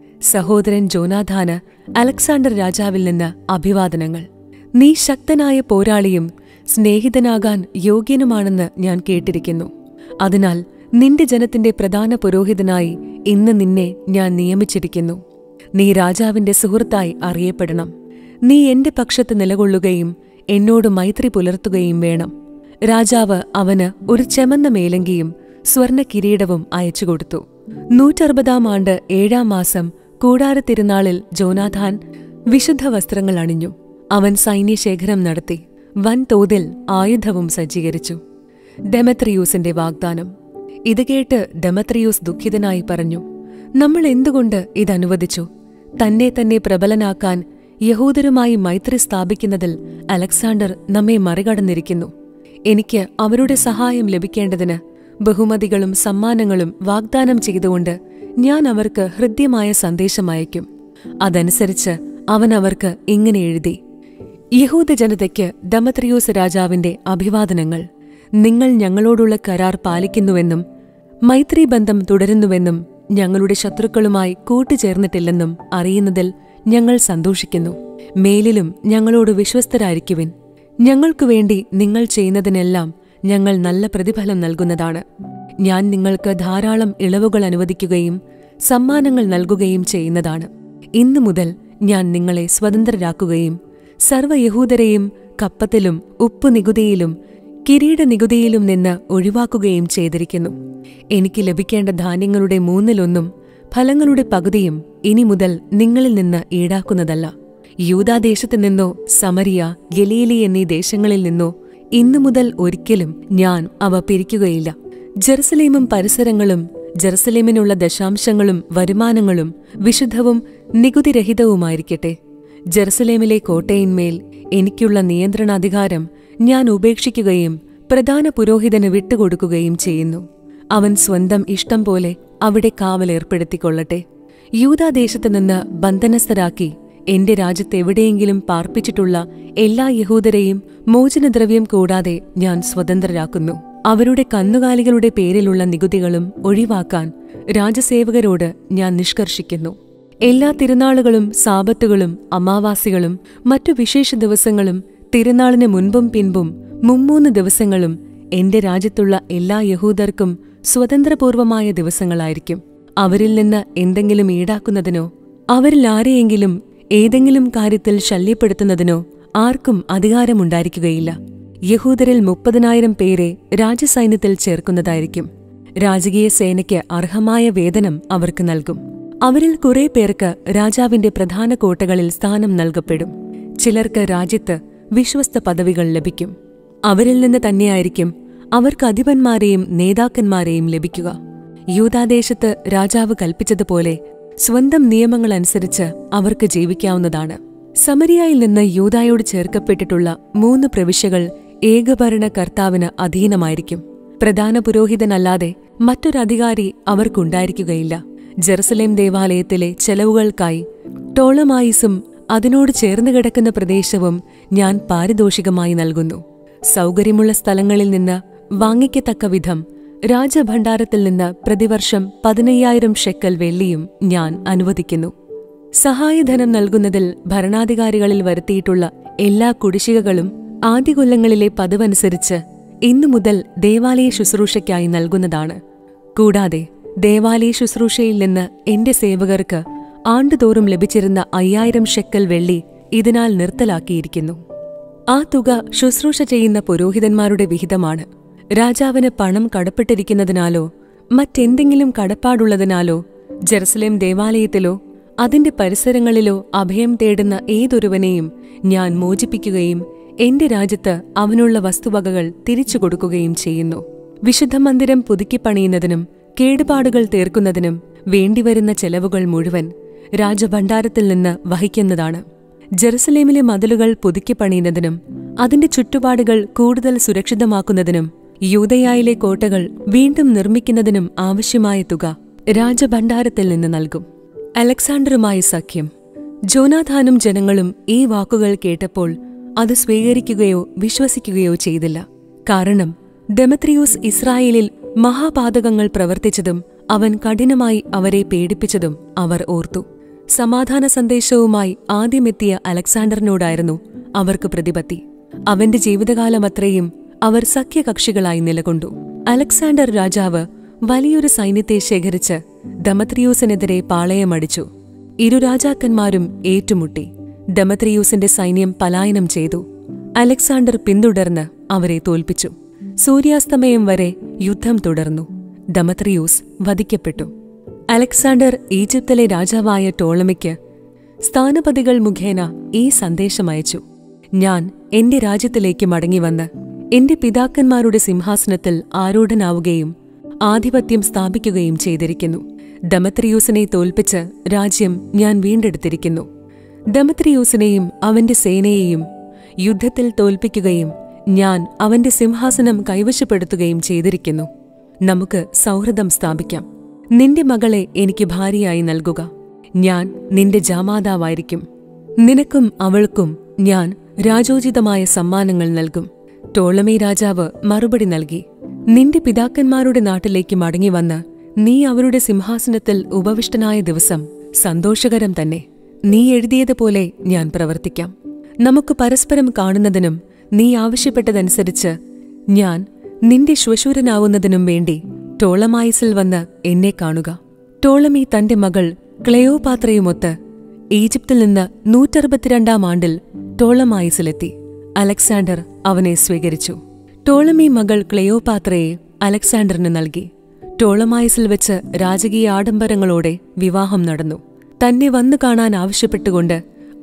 സഹോദരൻ ജോനാഥാന് അലക്സാണ്ടർ രാജാവിൽ നിന്ന് അഭിവാദനങ്ങൾ നീ ശക്തനായ പോരാളിയും സ്നേഹിതനാകാൻ യോഗ്യനുമാണെന്ന് ഞാൻ കേട്ടിരിക്കുന്നു അതിനാൽ നിന്റെ ജനത്തിന്റെ പ്രധാന പുരോഹിതനായി ഇന്ന് നിന്നെ ഞാൻ നിയമിച്ചിരിക്കുന്നു നീ രാജാവിന്റെ സുഹൃത്തായി അറിയപ്പെടണം നീ എന്റെ പക്ഷത്ത് നിലകൊള്ളുകയും എന്നോട് മൈത്രി പുലർത്തുകയും വേണം രാജാവ് അവന് ഒരു ചെമന്ന മേലങ്കിയും സ്വർണ കിരീടവും അയച്ചുകൊടുത്തു നൂറ്ററുപതാം ആണ്ട് ഏഴാം മാസം കൂടാരത്തിരുനാളിൽ ജോനാഥാൻ വിശുദ്ധ വസ്ത്രങ്ങൾ അണിഞ്ഞു അവൻ സൈന്യശേഖരം നടത്തി വൻതോതിൽ ആയുധവും സജ്ജീകരിച്ചു ഡെമത്രിയൂസിന്റെ വാഗ്ദാനം ഇത് കേട്ട് ഡെമത്രിയൂസ് ദുഃഖിതനായി പറഞ്ഞു നമ്മൾ എന്തുകൊണ്ട് ഇതനുവദിച്ചു തന്നെ തന്നെ പ്രബലനാക്കാൻ യഹൂദരുമായി മൈത്രി സ്ഥാപിക്കുന്നതിൽ അലക്സാണ്ടർ നമ്മെ മറികടന്നിരിക്കുന്നു എനിക്ക് അവരുടെ സഹായം ലഭിക്കേണ്ടതിന് ബഹുമതികളും സമ്മാനങ്ങളും വാഗ്ദാനം ചെയ്തുകൊണ്ട് ഞാൻ അവർക്ക് ഹൃദ്യമായ സന്ദേശം അയക്കും അതനുസരിച്ച് അവൻ അവർക്ക് ഇങ്ങനെ എഴുതി യഹൂദ ജനതയ്ക്ക് ദമത്രിയോസ് രാജാവിന്റെ അഭിവാദനങ്ങൾ നിങ്ങൾ ഞങ്ങളോടുള്ള കരാർ പാലിക്കുന്നുവെന്നും മൈത്രീബന്ധം തുടരുന്നുവെന്നും ഞങ്ങളുടെ ശത്രുക്കളുമായി കൂട്ടുചേർന്നിട്ടില്ലെന്നും അറിയുന്നതിൽ ഞങ്ങൾ സന്തോഷിക്കുന്നു മേലിലും ഞങ്ങളോട് വിശ്വസ്തരായിരിക്കുവിൻ ഞങ്ങൾക്കു വേണ്ടി നിങ്ങൾ ചെയ്യുന്നതിനെല്ലാം ഞങ്ങൾ നല്ല പ്രതിഫലം നൽകുന്നതാണ് ഞാൻ നിങ്ങൾക്ക് ധാരാളം ഇളവുകൾ അനുവദിക്കുകയും സമ്മാനങ്ങൾ നൽകുകയും ചെയ്യുന്നതാണ് ഇന്നു മുതൽ ഞാൻ നിങ്ങളെ സ്വതന്ത്രരാക്കുകയും സർവ്വയഹൂദരെയും കപ്പത്തിലും ഉപ്പു നികുതിയിലും കിരീട നികുതിയിലും നിന്ന് ഒഴിവാക്കുകയും ചെയ്തിരിക്കുന്നു എനിക്ക് ലഭിക്കേണ്ട ധാന്യങ്ങളുടെ മൂന്നിലൊന്നും ഫലങ്ങളുടെ പകുതിയും ഇനി മുതൽ നിങ്ങളിൽ നിന്ന് ഈടാക്കുന്നതല്ല യൂദാദേശത്തു നിന്നോ സമരിയ ഗലീലി എന്നീ ദേശങ്ങളിൽ നിന്നോ ഇന്നു മുതൽ ഒരിക്കലും ഞാൻ അവ പിരിക്കുകയില്ല ജെറുസലേമും പരിസരങ്ങളും ജെറുസലേമിനുള്ള ദശാംശങ്ങളും വരുമാനങ്ങളും വിശുദ്ധവും നികുതിരഹിതവുമായിരിക്കട്ടെ ജെറുസലേമിലെ കോട്ടയിന്മേൽ എനിക്കുള്ള നിയന്ത്രണാധികാരം ഞാൻ ഉപേക്ഷിക്കുകയും പ്രധാന പുരോഹിതന് വിട്ടുകൊടുക്കുകയും ചെയ്യുന്നു അവൻ സ്വന്തം ഇഷ്ടം പോലെ അവിടെ കാവലേർപ്പെടുത്തിക്കൊള്ളട്ടെ യൂതാദേശത്തു നിന്ന് ബന്ധനസ്ഥരാക്കി എന്റെ രാജ്യത്തെവിടെയെങ്കിലും പാർപ്പിച്ചിട്ടുള്ള എല്ലാ യഹൂദരെയും മോചനദ്രവ്യം കൂടാതെ ഞാൻ സ്വതന്ത്രരാക്കുന്നു അവരുടെ കന്നുകാലികളുടെ പേരിലുള്ള നികുതികളും ഒഴിവാക്കാൻ രാജസേവകരോട് ഞാൻ നിഷ്കർഷിക്കുന്നു എല്ലാ തിരുനാളുകളും സാപത്തുകളും അമാവാസികളും മറ്റു വിശേഷ ദിവസങ്ങളും തിരുനാളിന് മുൻപും പിൻപും മുമ്മൂന്ന് ദിവസങ്ങളും എന്റെ രാജ്യത്തുള്ള എല്ലാ യഹൂദർക്കും സ്വതന്ത്രപൂർവമായ ദിവസങ്ങളായിരിക്കും അവരിൽ നിന്ന് എന്തെങ്കിലും ഈടാക്കുന്നതിനോ അവരിൽ ആരെയെങ്കിലും ഏതെങ്കിലും കാര്യത്തിൽ ശല്യപ്പെടുത്തുന്നതിനോ ആർക്കും അധികാരമുണ്ടായിരിക്കുകയില്ല യഹൂദരിൽ മുപ്പതിനായിരം പേരെ രാജസൈന്യത്തിൽ ചേർക്കുന്നതായിരിക്കും രാജകീയ സേനയ്ക്ക് അർഹമായ വേതനം അവർക്ക് നൽകും അവരിൽ കുറെ പേർക്ക് രാജാവിന്റെ പ്രധാന കോട്ടകളിൽ സ്ഥാനം നൽകപ്പെടും ചിലർക്ക് രാജ്യത്ത് വിശ്വസ്ത പദവികൾ ലഭിക്കും അവരിൽ നിന്ന് തന്നെയായിരിക്കും അവർക്ക് അധിപന്മാരെയും നേതാക്കന്മാരെയും ലഭിക്കുക യൂതാദേശത്ത് രാജാവ് കൽപ്പിച്ചതുപോലെ സ്വന്തം നിയമങ്ങളനുസരിച്ച് അവർക്ക് ജീവിക്കാവുന്നതാണ് സമരിയായിൽ നിന്ന് യൂതായോട് ചേർക്കപ്പെട്ടിട്ടുള്ള മൂന്ന് പ്രവിശ്യകൾ ഏകഭരണ കർത്താവിന് അധീനമായിരിക്കും പ്രധാന പുരോഹിതനല്ലാതെ മറ്റൊരധികാരി അവർക്കുണ്ടായിരിക്കുകയില്ല ജെറുസലേം ദേവാലയത്തിലെ ചെലവുകൾക്കായി ടോളമായിസും അതിനോട് ചേർന്ന് കിടക്കുന്ന പ്രദേശവും ഞാൻ പാരിതോഷികമായി നൽകുന്നു സൗകര്യമുള്ള സ്ഥലങ്ങളിൽ നിന്ന് വാങ്ങിക്കത്തക്ക വിധം രാജഭണ്ഡാരത്തിൽ നിന്ന് പ്രതിവർഷം പതിനയ്യായിരം ഷെക്കൽ വെള്ളിയും ഞാൻ അനുവദിക്കുന്നു സഹായധനം നൽകുന്നതിൽ ഭരണാധികാരികളിൽ വരുത്തിയിട്ടുള്ള എല്ലാ കുടിശ്ശികകളും ആദ്യ കൊല്ലങ്ങളിലെ പതിവനുസരിച്ച് ഇന്നു മുതൽ ദേവാലയ ശുശ്രൂഷയ്ക്കായി നൽകുന്നതാണ് കൂടാതെ ദേവാലയ ശുശ്രൂഷയിൽ നിന്ന് എന്റെ സേവകർക്ക് ആണ്ടുതോറും ലഭിച്ചിരുന്ന അയ്യായിരം ഷെക്കൽ വെള്ളി ഇതിനാൽ നിർത്തലാക്കിയിരിക്കുന്നു ആ തുക ശുശ്രൂഷ ചെയ്യുന്ന പുരോഹിതന്മാരുടെ വിഹിതമാണ് രാജാവിന് പണം കടപ്പെട്ടിരിക്കുന്നതിനാലോ മറ്റെന്തെങ്കിലും കടപ്പാടുള്ളതിനാലോ ജെറുസലേം ദേവാലയത്തിലോ അതിന്റെ പരിസരങ്ങളിലോ അഭയം തേടുന്ന ഏതൊരുവനെയും ഞാൻ മോചിപ്പിക്കുകയും എന്റെ രാജ്യത്ത് അവനുള്ള വസ്തുവകകൾ തിരിച്ചു കൊടുക്കുകയും ചെയ്യുന്നു വിശുദ്ധ മന്ദിരം പുതുക്കിപ്പണിയുന്നതിനും കേടുപാടുകൾ തീർക്കുന്നതിനും വേണ്ടിവരുന്ന ചെലവുകൾ മുഴുവൻ രാജഭണ്ഡാരത്തിൽ നിന്ന് വഹിക്കുന്നതാണ് ജെറുസലേമിലെ മതിലുകൾ പുതുക്കിപ്പണിയുന്നതിനും അതിന്റെ ചുറ്റുപാടുകൾ കൂടുതൽ സുരക്ഷിതമാക്കുന്നതിനും യൂതയായിലെ കോട്ടകൾ വീണ്ടും നിർമ്മിക്കുന്നതിനും ആവശ്യമായ തുക രാജഭണ്ഡാരത്തിൽ നിന്ന് നൽകും അലക്സാണ്ടറുമായി സഖ്യം ജോനാഥാനും ജനങ്ങളും ഈ വാക്കുകൾ കേട്ടപ്പോൾ അത് സ്വീകരിക്കുകയോ വിശ്വസിക്കുകയോ ചെയ്തില്ല കാരണം ഡെമത്രിയൂസ് ഇസ്രായേലിൽ മഹാപാതകങ്ങൾ പ്രവർത്തിച്ചതും അവൻ കഠിനമായി അവരെ പേടിപ്പിച്ചതും അവർ ഓർത്തു സമാധാന സന്ദേശവുമായി ആദ്യമെത്തിയ അലക്സാണ്ടറിനോടായിരുന്നു അവർക്ക് പ്രതിപത്തി അവന്റെ ജീവിതകാലമത്രയും അവർ സഖ്യകക്ഷികളായി നിലകൊണ്ടു അലക്സാണ്ടർ രാജാവ് വലിയൊരു സൈന്യത്തെ ശേഖരിച്ച് ദമത്രിയൂസിനെതിരെ പാളയമടിച്ചു ഇരു രാജാക്കന്മാരും ഏറ്റുമുട്ടി ഡമത്രിയൂസിന്റെ സൈന്യം പലായനം ചെയ്തു അലക്സാണ്ടർ പിന്തുടർന്ന് അവരെ തോൽപ്പിച്ചു സൂര്യാസ്തമയം വരെ യുദ്ധം തുടർന്നു ഡമത്രിയൂസ് വധിക്കപ്പെട്ടു അലക്സാണ്ടർ ഈജിപ്തിലെ രാജാവായ ടോളമിക്ക് സ്ഥാനപതികൾ മുഖേന ഈ സന്ദേശമയച്ചു ഞാൻ എന്റെ രാജ്യത്തിലേക്ക് മടങ്ങിവന്ന് എന്റെ പിതാക്കന്മാരുടെ സിംഹാസനത്തിൽ ആരൂഢനാവുകയും ആധിപത്യം സ്ഥാപിക്കുകയും ചെയ്തിരിക്കുന്നു ഡമത്രിയൂസിനെ തോൽപ്പിച്ച് രാജ്യം ഞാൻ വീണ്ടെടുത്തിരിക്കുന്നു ഡമത്രിയൂസിനെയും അവന്റെ സേനയെയും യുദ്ധത്തിൽ തോൽപ്പിക്കുകയും ഞാൻ അവന്റെ സിംഹാസനം കൈവശപ്പെടുത്തുകയും ചെയ്തിരിക്കുന്നു നമുക്ക് സൗഹൃദം സ്ഥാപിക്കാം നിന്റെ മകളെ എനിക്ക് ഭാര്യയായി നൽകുക ഞാൻ നിന്റെ ജാമാതാവായിരിക്കും നിനക്കും അവൾക്കും ഞാൻ രാജോചിതമായ സമ്മാനങ്ങൾ നൽകും ടോളമി രാജാവ് മറുപടി നൽകി നിന്റെ പിതാക്കന്മാരുടെ നാട്ടിലേക്ക് മടങ്ങിവന്ന് നീ അവരുടെ സിംഹാസനത്തിൽ ഉപവിഷ്ടനായ ദിവസം സന്തോഷകരം തന്നെ നീ എഴുതിയതുപോലെ ഞാൻ പ്രവർത്തിക്കാം നമുക്ക് പരസ്പരം കാണുന്നതിനും നീ ആവശ്യപ്പെട്ടതനുസരിച്ച് ഞാൻ നിന്റെ ശ്വശൂരനാവുന്നതിനും വേണ്ടി ടോളമായിസിൽ വന്ന് എന്നെ കാണുക ടോളമി തന്റെ മകൾ ക്ലെയോപാത്രയുമൊത്ത് ഈജിപ്തിൽ നിന്ന് നൂറ്ററുപത്തിരണ്ടാം ആണ്ടിൽ ടോളമായിസിലെത്തി അലക്സാണ്ടർ അവനെ സ്വീകരിച്ചു ടോളമി മകൾ ക്ലെയോപാത്രയെ അലക്സാണ്ടറിന് നൽകി ടോളമായിസിൽ വെച്ച് രാജകീയ ആഡംബരങ്ങളോടെ വിവാഹം നടന്നു തന്നെ വന്നു കാണാൻ ആവശ്യപ്പെട്ടുകൊണ്ട്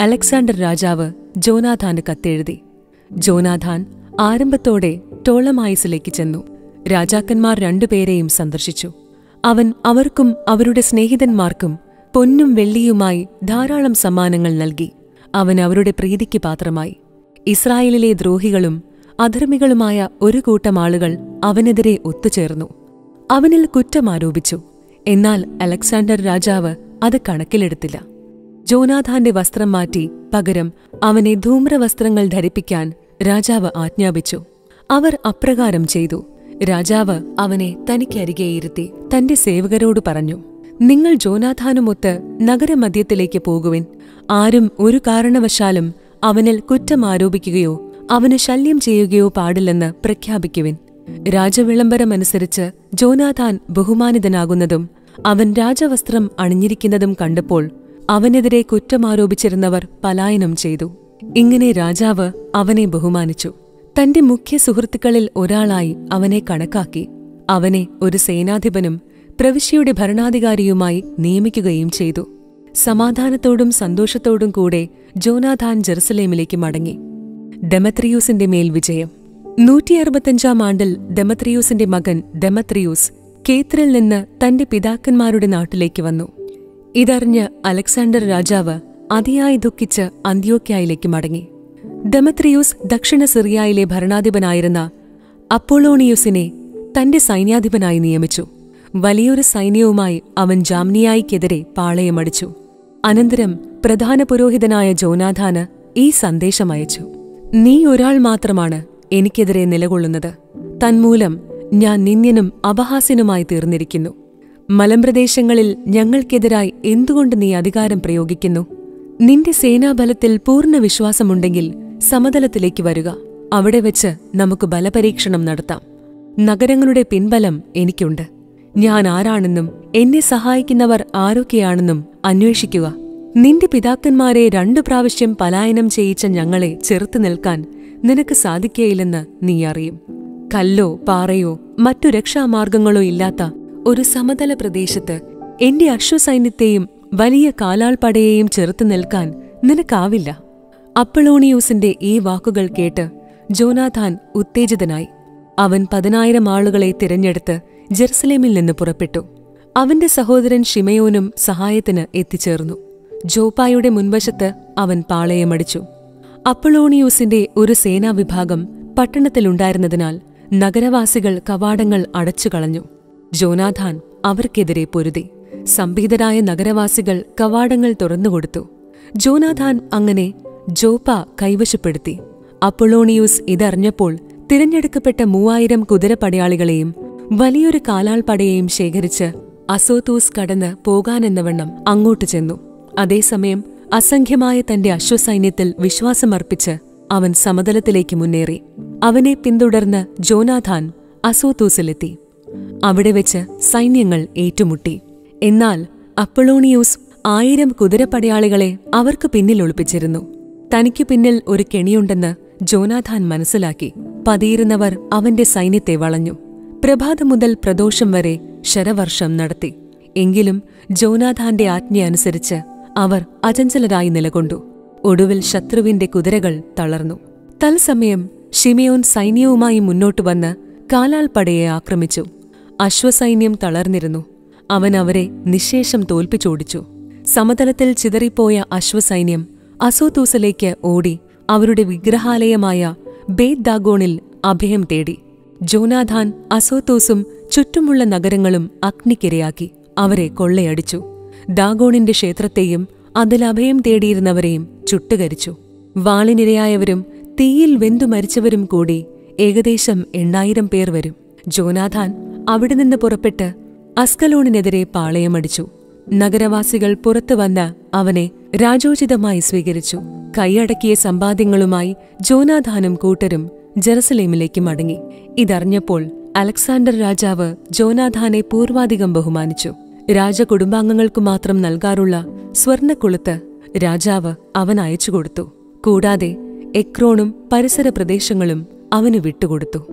അലക്സാണ്ടർ രാജാവ് ജോനാഥാന് കത്തെഴുതി ജോനാഥാൻ ആരംഭത്തോടെ ടോളമായിസിലേക്ക് ചെന്നു രാജാക്കന്മാർ രണ്ടുപേരെയും സന്ദർശിച്ചു അവൻ അവർക്കും അവരുടെ സ്നേഹിതന്മാർക്കും പൊന്നും വെള്ളിയുമായി ധാരാളം സമ്മാനങ്ങൾ നൽകി അവൻ അവരുടെ പ്രീതിക്ക് പാത്രമായി ഇസ്രായേലിലെ ദ്രോഹികളും അധർമ്മികളുമായ ഒരു കൂട്ടം ആളുകൾ അവനെതിരെ ഒത്തുചേർന്നു അവനിൽ കുറ്റമാരോപിച്ചു എന്നാൽ അലക്സാണ്ടർ രാജാവ് അത് കണക്കിലെടുത്തില്ല ജോനാഥാന്റെ വസ്ത്രം മാറ്റി പകരം അവനെ ധൂമ്രവസ്ത്രങ്ങൾ ധരിപ്പിക്കാൻ രാജാവ് ആജ്ഞാപിച്ചു അവർ അപ്രകാരം ചെയ്തു രാജാവ് അവനെ തനിക്കരികെ ഇരുത്തി തന്റെ സേവകരോട് പറഞ്ഞു നിങ്ങൾ ജോനാഥാനുമൊത്ത് നഗരമധ്യത്തിലേക്ക് പോകുവിൻ ആരും ഒരു കാരണവശാലും അവനിൽ കുറ്റം ആരോപിക്കുകയോ അവന് ശല്യം ചെയ്യുകയോ പാടില്ലെന്ന് പ്രഖ്യാപിക്കുവിൻ രാജവിളംബരമനുസരിച്ച് ജോനാഥാൻ ബഹുമാനിതനാകുന്നതും അവൻ രാജവസ്ത്രം അണിഞ്ഞിരിക്കുന്നതും കണ്ടപ്പോൾ അവനെതിരെ കുറ്റമാരോപിച്ചിരുന്നവർ പലായനം ചെയ്തു ഇങ്ങനെ രാജാവ് അവനെ ബഹുമാനിച്ചു തന്റെ മുഖ്യ സുഹൃത്തുക്കളിൽ ഒരാളായി അവനെ കണക്കാക്കി അവനെ ഒരു സേനാധിപനും പ്രവിശ്യയുടെ ഭരണാധികാരിയുമായി നിയമിക്കുകയും ചെയ്തു സമാധാനത്തോടും സന്തോഷത്തോടും കൂടെ ജോനാഥാൻ ജെറുസലേമിലേക്ക് മടങ്ങി ഡെമത്രിയൂസിന്റെ മേൽ വിജയം നൂറ്റി അറുപത്തഞ്ചാം ആണ്ടിൽ ഡെമത്രിയൂസിന്റെ മകൻ ഡെമത്രിയൂസ് കേത്രിൽ നിന്ന് തന്റെ പിതാക്കന്മാരുടെ നാട്ടിലേക്ക് വന്നു ഇതറിഞ്ഞ് അലക്സാണ്ടർ രാജാവ് അതിയായി ദുഃഖിച്ച് അന്ത്യോക്യായിലേക്ക് മടങ്ങി ഡെമത്രിയൂസ് ദക്ഷിണ സിറിയയിലെ ഭരണാധിപനായിരുന്ന അപ്പോളോണിയൂസിനെ തന്റെ സൈന്യാധിപനായി നിയമിച്ചു വലിയൊരു സൈന്യവുമായി അവൻ ജാംനിയായിക്കെതിരെ പാളയമടിച്ചു അനന്തരം പ്രധാന പുരോഹിതനായ ജോനാഥാന് ഈ സന്ദേശമയച്ചു നീ ഒരാൾ മാത്രമാണ് എനിക്കെതിരെ നിലകൊള്ളുന്നത് തന്മൂലം ഞാൻ നിന്ദ്യനും അപഹാസ്യനുമായി തീർന്നിരിക്കുന്നു മലമ്പ്രദേശങ്ങളിൽ ഞങ്ങൾക്കെതിരായി എന്തുകൊണ്ട് നീ അധികാരം പ്രയോഗിക്കുന്നു നിന്റെ സേനാബലത്തിൽ പൂർണ്ണ വിശ്വാസമുണ്ടെങ്കിൽ സമതലത്തിലേക്ക് വരിക അവിടെ വെച്ച് നമുക്ക് ബലപരീക്ഷണം നടത്താം നഗരങ്ങളുടെ പിൻബലം എനിക്കുണ്ട് ഞാൻ ആരാണെന്നും എന്നെ സഹായിക്കുന്നവർ ആരൊക്കെയാണെന്നും അന്വേഷിക്കുക നിന്റെ പിതാക്കന്മാരെ രണ്ടു പ്രാവശ്യം പലായനം ചെയ്യിച്ച ഞങ്ങളെ ചെറുത്തു നിൽക്കാൻ നിനക്ക് സാധിക്കയില്ലെന്ന് നീ അറിയും കല്ലോ പാറയോ മറ്റു രക്ഷാമാർഗങ്ങളോ ഇല്ലാത്ത ഒരു സമതല പ്രദേശത്ത് എന്റെ അശ്വസൈന്യത്തെയും വലിയ കാലാൾപ്പടയെയും ചെറുത്തു നിൽക്കാൻ നിനക്കാവില്ല അപ്പളോണിയൂസിന്റെ ഈ വാക്കുകൾ കേട്ട് ജോനാഥാൻ ഉത്തേജിതനായി അവൻ പതിനായിരം ആളുകളെ തിരഞ്ഞെടുത്ത് ജെറുസലേമിൽ നിന്ന് പുറപ്പെട്ടു അവന്റെ സഹോദരൻ ഷിമയോനും സഹായത്തിന് എത്തിച്ചേർന്നു ജോപ്പായുടെ മുൻവശത്ത് അവൻ പാളയമടിച്ചു അപ്പളോണിയൂസിന്റെ ഒരു സേനാവിഭാഗം പട്ടണത്തിലുണ്ടായിരുന്നതിനാൽ നഗരവാസികൾ കവാടങ്ങൾ അടച്ചുകളഞ്ഞു ജോനാഥാൻ അവർക്കെതിരെ പൊരുതി സംഭീതരായ നഗരവാസികൾ കവാടങ്ങൾ തുറന്നുകൊടുത്തു ജോനാഥാൻ അങ്ങനെ ജോപ്പ കൈവശപ്പെടുത്തി അപ്പൊളോണിയൂസ് ഇതറിഞ്ഞപ്പോൾ തിരഞ്ഞെടുക്കപ്പെട്ട മൂവായിരം കുതിരപ്പടയാളികളെയും വലിയൊരു കാലാൾപ്പടയെയും ശേഖരിച്ച് അസോത്തൂസ് കടന്ന് പോകാനെന്നവണ്ണം അങ്ങോട്ട് ചെന്നു അതേസമയം അസംഖ്യമായ തന്റെ അശ്വസൈന്യത്തിൽ വിശ്വാസമർപ്പിച്ച് അവൻ സമതലത്തിലേക്ക് മുന്നേറി അവനെ പിന്തുടർന്ന് ജോനാഥാൻ അസോത്തൂസിലെത്തി അവിടെ വെച്ച് സൈന്യങ്ങൾ ഏറ്റുമുട്ടി എന്നാൽ അപ്പളോണിയൂസ് ആയിരം കുതിരപ്പടയാളികളെ അവർക്ക് പിന്നിൽ ഒളിപ്പിച്ചിരുന്നു തനിക്കു പിന്നിൽ ഒരു കെണിയുണ്ടെന്ന് ജോനാഥാൻ മനസ്സിലാക്കി പതിയിരുന്നവർ അവന്റെ സൈന്യത്തെ വളഞ്ഞു പ്രഭാതം മുതൽ പ്രദോഷം വരെ ശരവർഷം നടത്തി എങ്കിലും ജോനാഥാന്റെ ആജ്ഞയനുസരിച്ച് അവർ അചഞ്ചലരായി നിലകൊണ്ടു ഒടുവിൽ ശത്രുവിന്റെ കുതിരകൾ തളർന്നു തത്സമയം ഷിമയോൻ സൈന്യവുമായി മുന്നോട്ടു വന്ന് കാലാൾപ്പടയെ ആക്രമിച്ചു അശ്വസൈന്യം തളർന്നിരുന്നു അവൻ അവരെ നിശേഷം തോൽപ്പിച്ചോടിച്ചു സമതലത്തിൽ ചിതറിപ്പോയ അശ്വസൈന്യം അസോത്തൂസിലേക്ക് ഓടി അവരുടെ വിഗ്രഹാലയമായ ബേത് ദാഗോണിൽ അഭയം തേടി ജോനാഥാൻ അസോത്തോസും ചുറ്റുമുള്ള നഗരങ്ങളും അഗ്നിക്കിരയാക്കി അവരെ കൊള്ളയടിച്ചു ദാഗോണിന്റെ ക്ഷേത്രത്തെയും അതിൽ അഭയം തേടിയിരുന്നവരെയും ചുട്ടുകരിച്ചു വാളിനിരയായവരും തീയിൽ വെന്തു മരിച്ചവരും കൂടി ഏകദേശം എണ്ണായിരം പേർ വരും ജോനാഥാൻ അവിടെ നിന്ന് പുറപ്പെട്ട് അസ്കലോണിനെതിരെ പാളയമടിച്ചു നഗരവാസികൾ പുറത്തു വന്ന് അവനെ രാജോചിതമായി സ്വീകരിച്ചു കൈയടക്കിയ സമ്പാദ്യങ്ങളുമായി ജോനാഥാനും കൂട്ടരും ജെറുസലേമിലേക്ക് മടങ്ങി ഇതറിഞ്ഞപ്പോൾ അലക്സാണ്ടർ രാജാവ് ജോനാഥാനെ പൂർവാധികം ബഹുമാനിച്ചു രാജകുടുംബാംഗങ്ങൾക്കു മാത്രം നൽകാറുള്ള സ്വർണ്ണക്കുളുത്ത് രാജാവ് അവൻ അയച്ചുകൊടുത്തു കൂടാതെ എക്രോണും പരിസര പ്രദേശങ്ങളും അവന് വിട്ടുകൊടുത്തു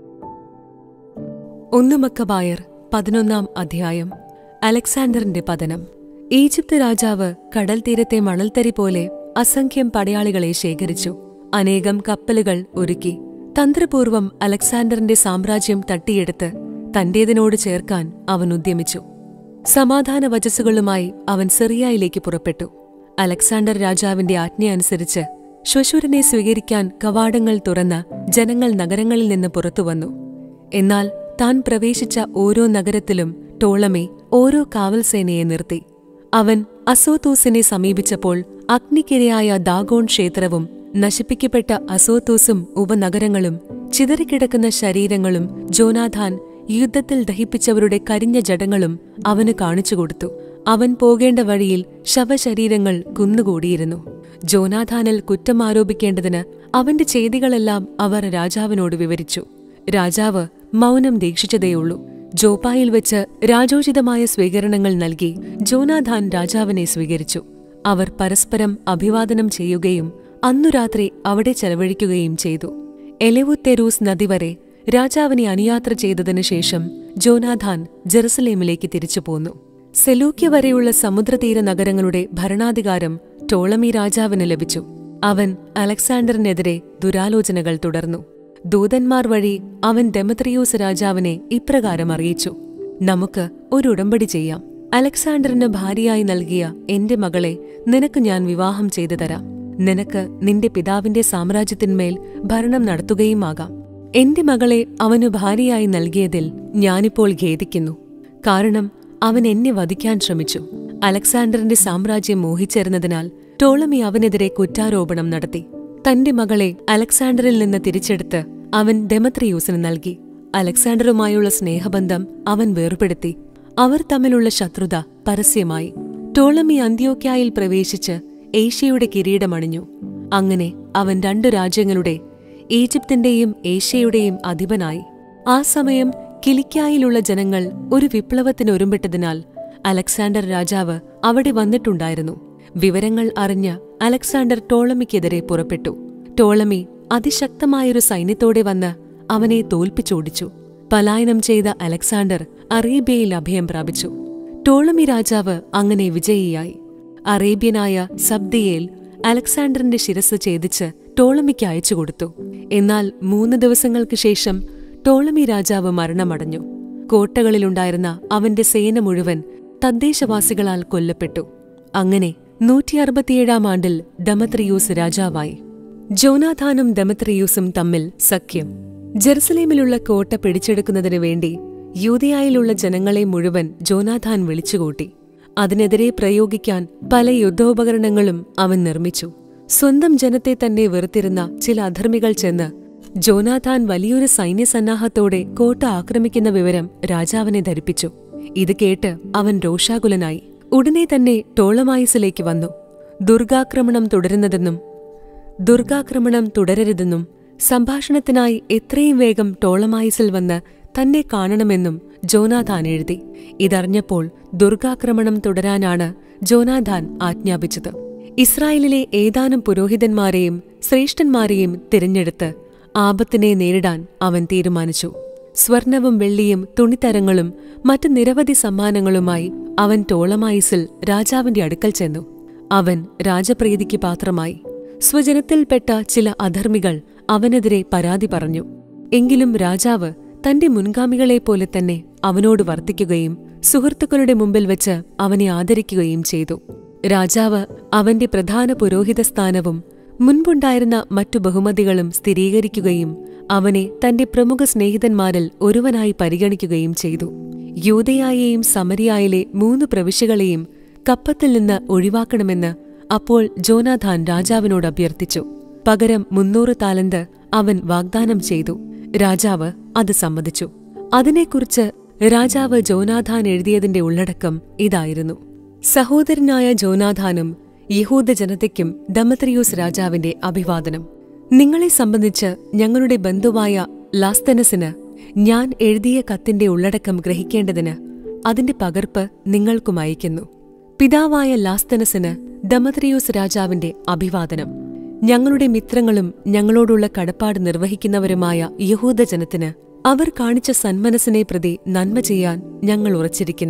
ഒന്ന് മക്കബായർ പതിനൊന്നാം അധ്യായം അലക്സാണ്ടറിന്റെ പതനം ഈജിപ്ത് രാജാവ് കടൽ തീരത്തെ മണൽത്തരി പോലെ അസംഖ്യം പടയാളികളെ ശേഖരിച്ചു അനേകം കപ്പലുകൾ ഒരുക്കി തന്ത്രപൂർവം അലക്സാണ്ടറിന്റെ സാമ്രാജ്യം തട്ടിയെടുത്ത് തന്റേതിനോട് ചേർക്കാൻ അവൻ ഉദ്യമിച്ചു സമാധാന വചസ്സുകളുമായി അവൻ സിറിയയിലേക്ക് പുറപ്പെട്ടു അലക്സാണ്ടർ രാജാവിന്റെ ആജ്ഞയനുസരിച്ച് ശ്വശുരനെ സ്വീകരിക്കാൻ കവാടങ്ങൾ തുറന്ന് ജനങ്ങൾ നഗരങ്ങളിൽ നിന്ന് പുറത്തുവന്നു എന്നാൽ താൻ പ്രവേശിച്ച ഓരോ നഗരത്തിലും ടോളമി ഓരോ കാവൽസേനയെ നിർത്തി അവൻ അസോത്തൂസിനെ സമീപിച്ചപ്പോൾ അഗ്നിക്കിരയായ ദാഗോൺ ക്ഷേത്രവും നശിപ്പിക്കപ്പെട്ട അസോത്തൂസും ഉപനഗരങ്ങളും ചിതറിക്കിടക്കുന്ന ശരീരങ്ങളും ജോനാഥാൻ യുദ്ധത്തിൽ ദഹിപ്പിച്ചവരുടെ കരിഞ്ഞ ജഡങ്ങളും അവന് കാണിച്ചുകൊടുത്തു അവൻ പോകേണ്ട വഴിയിൽ ശവശരീരങ്ങൾ കുന്നുകൂടിയിരുന്നു ജോനാഥാനിൽ കുറ്റം ആരോപിക്കേണ്ടതിന് അവന്റെ ചെയ്തികളെല്ലാം അവർ രാജാവിനോട് വിവരിച്ചു രാജാവ് മൗനം ദീക്ഷിച്ചതേയുള്ളൂ ജോപ്പായിൽ വെച്ച് രാജോചിതമായ സ്വീകരണങ്ങൾ നൽകി ജോനാഥാൻ രാജാവിനെ സ്വീകരിച്ചു അവർ പരസ്പരം അഭിവാദനം ചെയ്യുകയും അന്നു രാത്രി അവിടെ ചെലവഴിക്കുകയും ചെയ്തു എലെവുത്തെരൂസ് നദി വരെ രാജാവിനെ അനുയാത്ര ചെയ്തതിനു ശേഷം ജോനാഥാൻ ജെറുസലേമിലേക്ക് തിരിച്ചു പോന്നു സെലൂക്യ വരെയുള്ള സമുദ്രതീര നഗരങ്ങളുടെ ഭരണാധികാരം ടോളമി രാജാവിന് ലഭിച്ചു അവൻ അലക്സാണ്ടറിനെതിരെ ദുരാലോചനകൾ തുടർന്നു ദൂതന്മാർ വഴി അവൻ ഡെമത്രിയൂസ് രാജാവിനെ ഇപ്രകാരം അറിയിച്ചു നമുക്ക് ഒരു ഉടമ്പടി ചെയ്യാം അലക്സാണ്ടറിന് ഭാര്യയായി നൽകിയ എന്റെ മകളെ നിനക്ക് ഞാൻ വിവാഹം ചെയ്തു തരാം നിനക്ക് നിന്റെ പിതാവിന്റെ സാമ്രാജ്യത്തിന്മേൽ ഭരണം നടത്തുകയുമാകാം എന്റെ മകളെ അവനു ഭാര്യയായി നൽകിയതിൽ ഞാനിപ്പോൾ ഖേദിക്കുന്നു കാരണം അവൻ എന്നെ വധിക്കാൻ ശ്രമിച്ചു അലക്സാണ്ടറിന്റെ സാമ്രാജ്യം മോഹിച്ചേർന്നതിനാൽ ടോളമി അവനെതിരെ കുറ്റാരോപണം നടത്തി തന്റെ മകളെ അലക്സാണ്ടറിൽ നിന്ന് തിരിച്ചെടുത്ത് അവൻ ഡെമത്രിയൂസിന് നൽകി അലക്സാണ്ടറുമായുള്ള സ്നേഹബന്ധം അവൻ വേർപെടുത്തി അവർ തമ്മിലുള്ള ശത്രുത പരസ്യമായി ടോളമി അന്ത്യോക്യായിൽ പ്രവേശിച്ച് ഏഷ്യയുടെ കിരീടമണിഞ്ഞു അങ്ങനെ അവൻ രണ്ടു രാജ്യങ്ങളുടെ ഈജിപ്തിന്റെയും ഏഷ്യയുടെയും അധിപനായി ആ സമയം കിലിക്കായിലുള്ള ജനങ്ങൾ ഒരു വിപ്ലവത്തിനൊരുമ്പെട്ടതിനാൽ അലക്സാണ്ടർ രാജാവ് അവിടെ വന്നിട്ടുണ്ടായിരുന്നു വിവരങ്ങൾ അറിഞ്ഞ് അലക്സാണ്ടർ ടോളമിക്കെതിരെ പുറപ്പെട്ടു ടോളമി അതിശക്തമായൊരു സൈന്യത്തോടെ വന്ന് അവനെ തോൽപ്പിച്ചോടിച്ചു പലായനം ചെയ്ത അലക്സാണ്ടർ അറേബ്യയിൽ അഭയം പ്രാപിച്ചു ടോളമി രാജാവ് അങ്ങനെ വിജയിയായി അറേബ്യനായ സബ്ദിയേൽ അലക്സാണ്ടറിന്റെ ശിരസ് ഛേദിച്ച് ടോളമിക്ക് അയച്ചുകൊടുത്തു എന്നാൽ മൂന്ന് ദിവസങ്ങൾക്ക് ശേഷം ടോളമി രാജാവ് മരണമടഞ്ഞു കോട്ടകളിലുണ്ടായിരുന്ന അവന്റെ സേന മുഴുവൻ തദ്ദേശവാസികളാൽ കൊല്ലപ്പെട്ടു അങ്ങനെ നൂറ്റി അറുപത്തിയേഴാം ആണ്ടിൽ ദമത്രിയൂസ് രാജാവായി ജോനാഥാനും ദമത്രിയൂസും തമ്മിൽ സഖ്യം ജെറുസലേമിലുള്ള കോട്ട പിടിച്ചെടുക്കുന്നതിനു വേണ്ടി യൂതയായിലുള്ള ജനങ്ങളെ മുഴുവൻ ജോനാഥാൻ വിളിച്ചുകൂട്ടി അതിനെതിരെ പ്രയോഗിക്കാൻ പല യുദ്ധോപകരണങ്ങളും അവൻ നിർമ്മിച്ചു സ്വന്തം ജനത്തെ തന്നെ വെറുത്തിരുന്ന ചില അധർമ്മികൾ ചെന്ന് ജോനാഥാൻ വലിയൊരു സൈന്യസന്നാഹത്തോടെ കോട്ട ആക്രമിക്കുന്ന വിവരം രാജാവിനെ ധരിപ്പിച്ചു ഇത് കേട്ട് അവൻ രോഷാകുലനായി ഉടനെ തന്നെ ടോളമായിസിലേക്ക് വന്നു ദുർഗാക്രമണം തുടരുന്നതെന്നും ദുർഗാക്രമണം തുടരരുതെന്നും സംഭാഷണത്തിനായി എത്രയും വേഗം ടോളമായിസിൽ വന്ന് തന്നെ കാണണമെന്നും ജോനാഥാൻ എഴുതി ഇതറിഞ്ഞപ്പോൾ ദുർഗാക്രമണം തുടരാനാണ് ജോനാഥാൻ ആജ്ഞാപിച്ചത് ഇസ്രായേലിലെ ഏതാനും പുരോഹിതന്മാരെയും ശ്രേഷ്ഠന്മാരെയും തിരഞ്ഞെടുത്ത് ആപത്തിനെ നേരിടാൻ അവൻ തീരുമാനിച്ചു സ്വർണവും വെള്ളിയും തുണിത്തരങ്ങളും മറ്റു നിരവധി സമ്മാനങ്ങളുമായി അവൻ ടോളമായിസിൽ രാജാവിന്റെ അടുക്കൽ ചെന്നു അവൻ രാജപ്രീതിക്ക് പാത്രമായി സ്വജനത്തിൽപ്പെട്ട ചില അധർമ്മികൾ അവനെതിരെ പരാതി പറഞ്ഞു എങ്കിലും രാജാവ് തന്റെ മുൻഗാമികളെപ്പോലെ തന്നെ അവനോട് വർത്തിക്കുകയും സുഹൃത്തുക്കളുടെ മുമ്പിൽ വെച്ച് അവനെ ആദരിക്കുകയും ചെയ്തു രാജാവ് അവന്റെ പ്രധാന പുരോഹിത സ്ഥാനവും മുൻപുണ്ടായിരുന്ന മറ്റു ബഹുമതികളും സ്ഥിരീകരിക്കുകയും അവനെ തന്റെ പ്രമുഖ സ്നേഹിതന്മാരിൽ ഒരുവനായി പരിഗണിക്കുകയും ചെയ്തു യൂതയായെയും സമരിയായിലെ മൂന്ന് പ്രവിശ്യകളെയും കപ്പത്തിൽ നിന്ന് ഒഴിവാക്കണമെന്ന് അപ്പോൾ ജോനാഥാൻ രാജാവിനോട് അഭ്യർത്ഥിച്ചു പകരം മുന്നൂറ് താലന്ത് അവൻ വാഗ്ദാനം ചെയ്തു രാജാവ് അത് സമ്മതിച്ചു അതിനെക്കുറിച്ച് രാജാവ് ജോനാഥാൻ എഴുതിയതിന്റെ ഉള്ളടക്കം ഇതായിരുന്നു സഹോദരനായ ജോനാഥാനും യഹൂദ ജനതയ്ക്കും ദമത്രിയൂസ് രാജാവിന്റെ അഭിവാദനം നിങ്ങളെ സംബന്ധിച്ച് ഞങ്ങളുടെ ബന്ധുവായ ലാസ്തനസിന് ഞാൻ എഴുതിയ കത്തിന്റെ ഉള്ളടക്കം ഗ്രഹിക്കേണ്ടതിന് അതിന്റെ പകർപ്പ് നിങ്ങൾക്കും അയക്കുന്നു പിതാവായ ലാസ്തനസിന് ദമത്രിയൂസ് രാജാവിന്റെ അഭിവാദനം ഞങ്ങളുടെ മിത്രങ്ങളും ഞങ്ങളോടുള്ള കടപ്പാട് നിർവഹിക്കുന്നവരുമായ യഹൂദജനത്തിന് അവർ കാണിച്ച സന്മനസ്സിനെ പ്രതി നന്മ ചെയ്യാൻ ഞങ്ങൾ ഉറച്ചിരിക്കുന്നു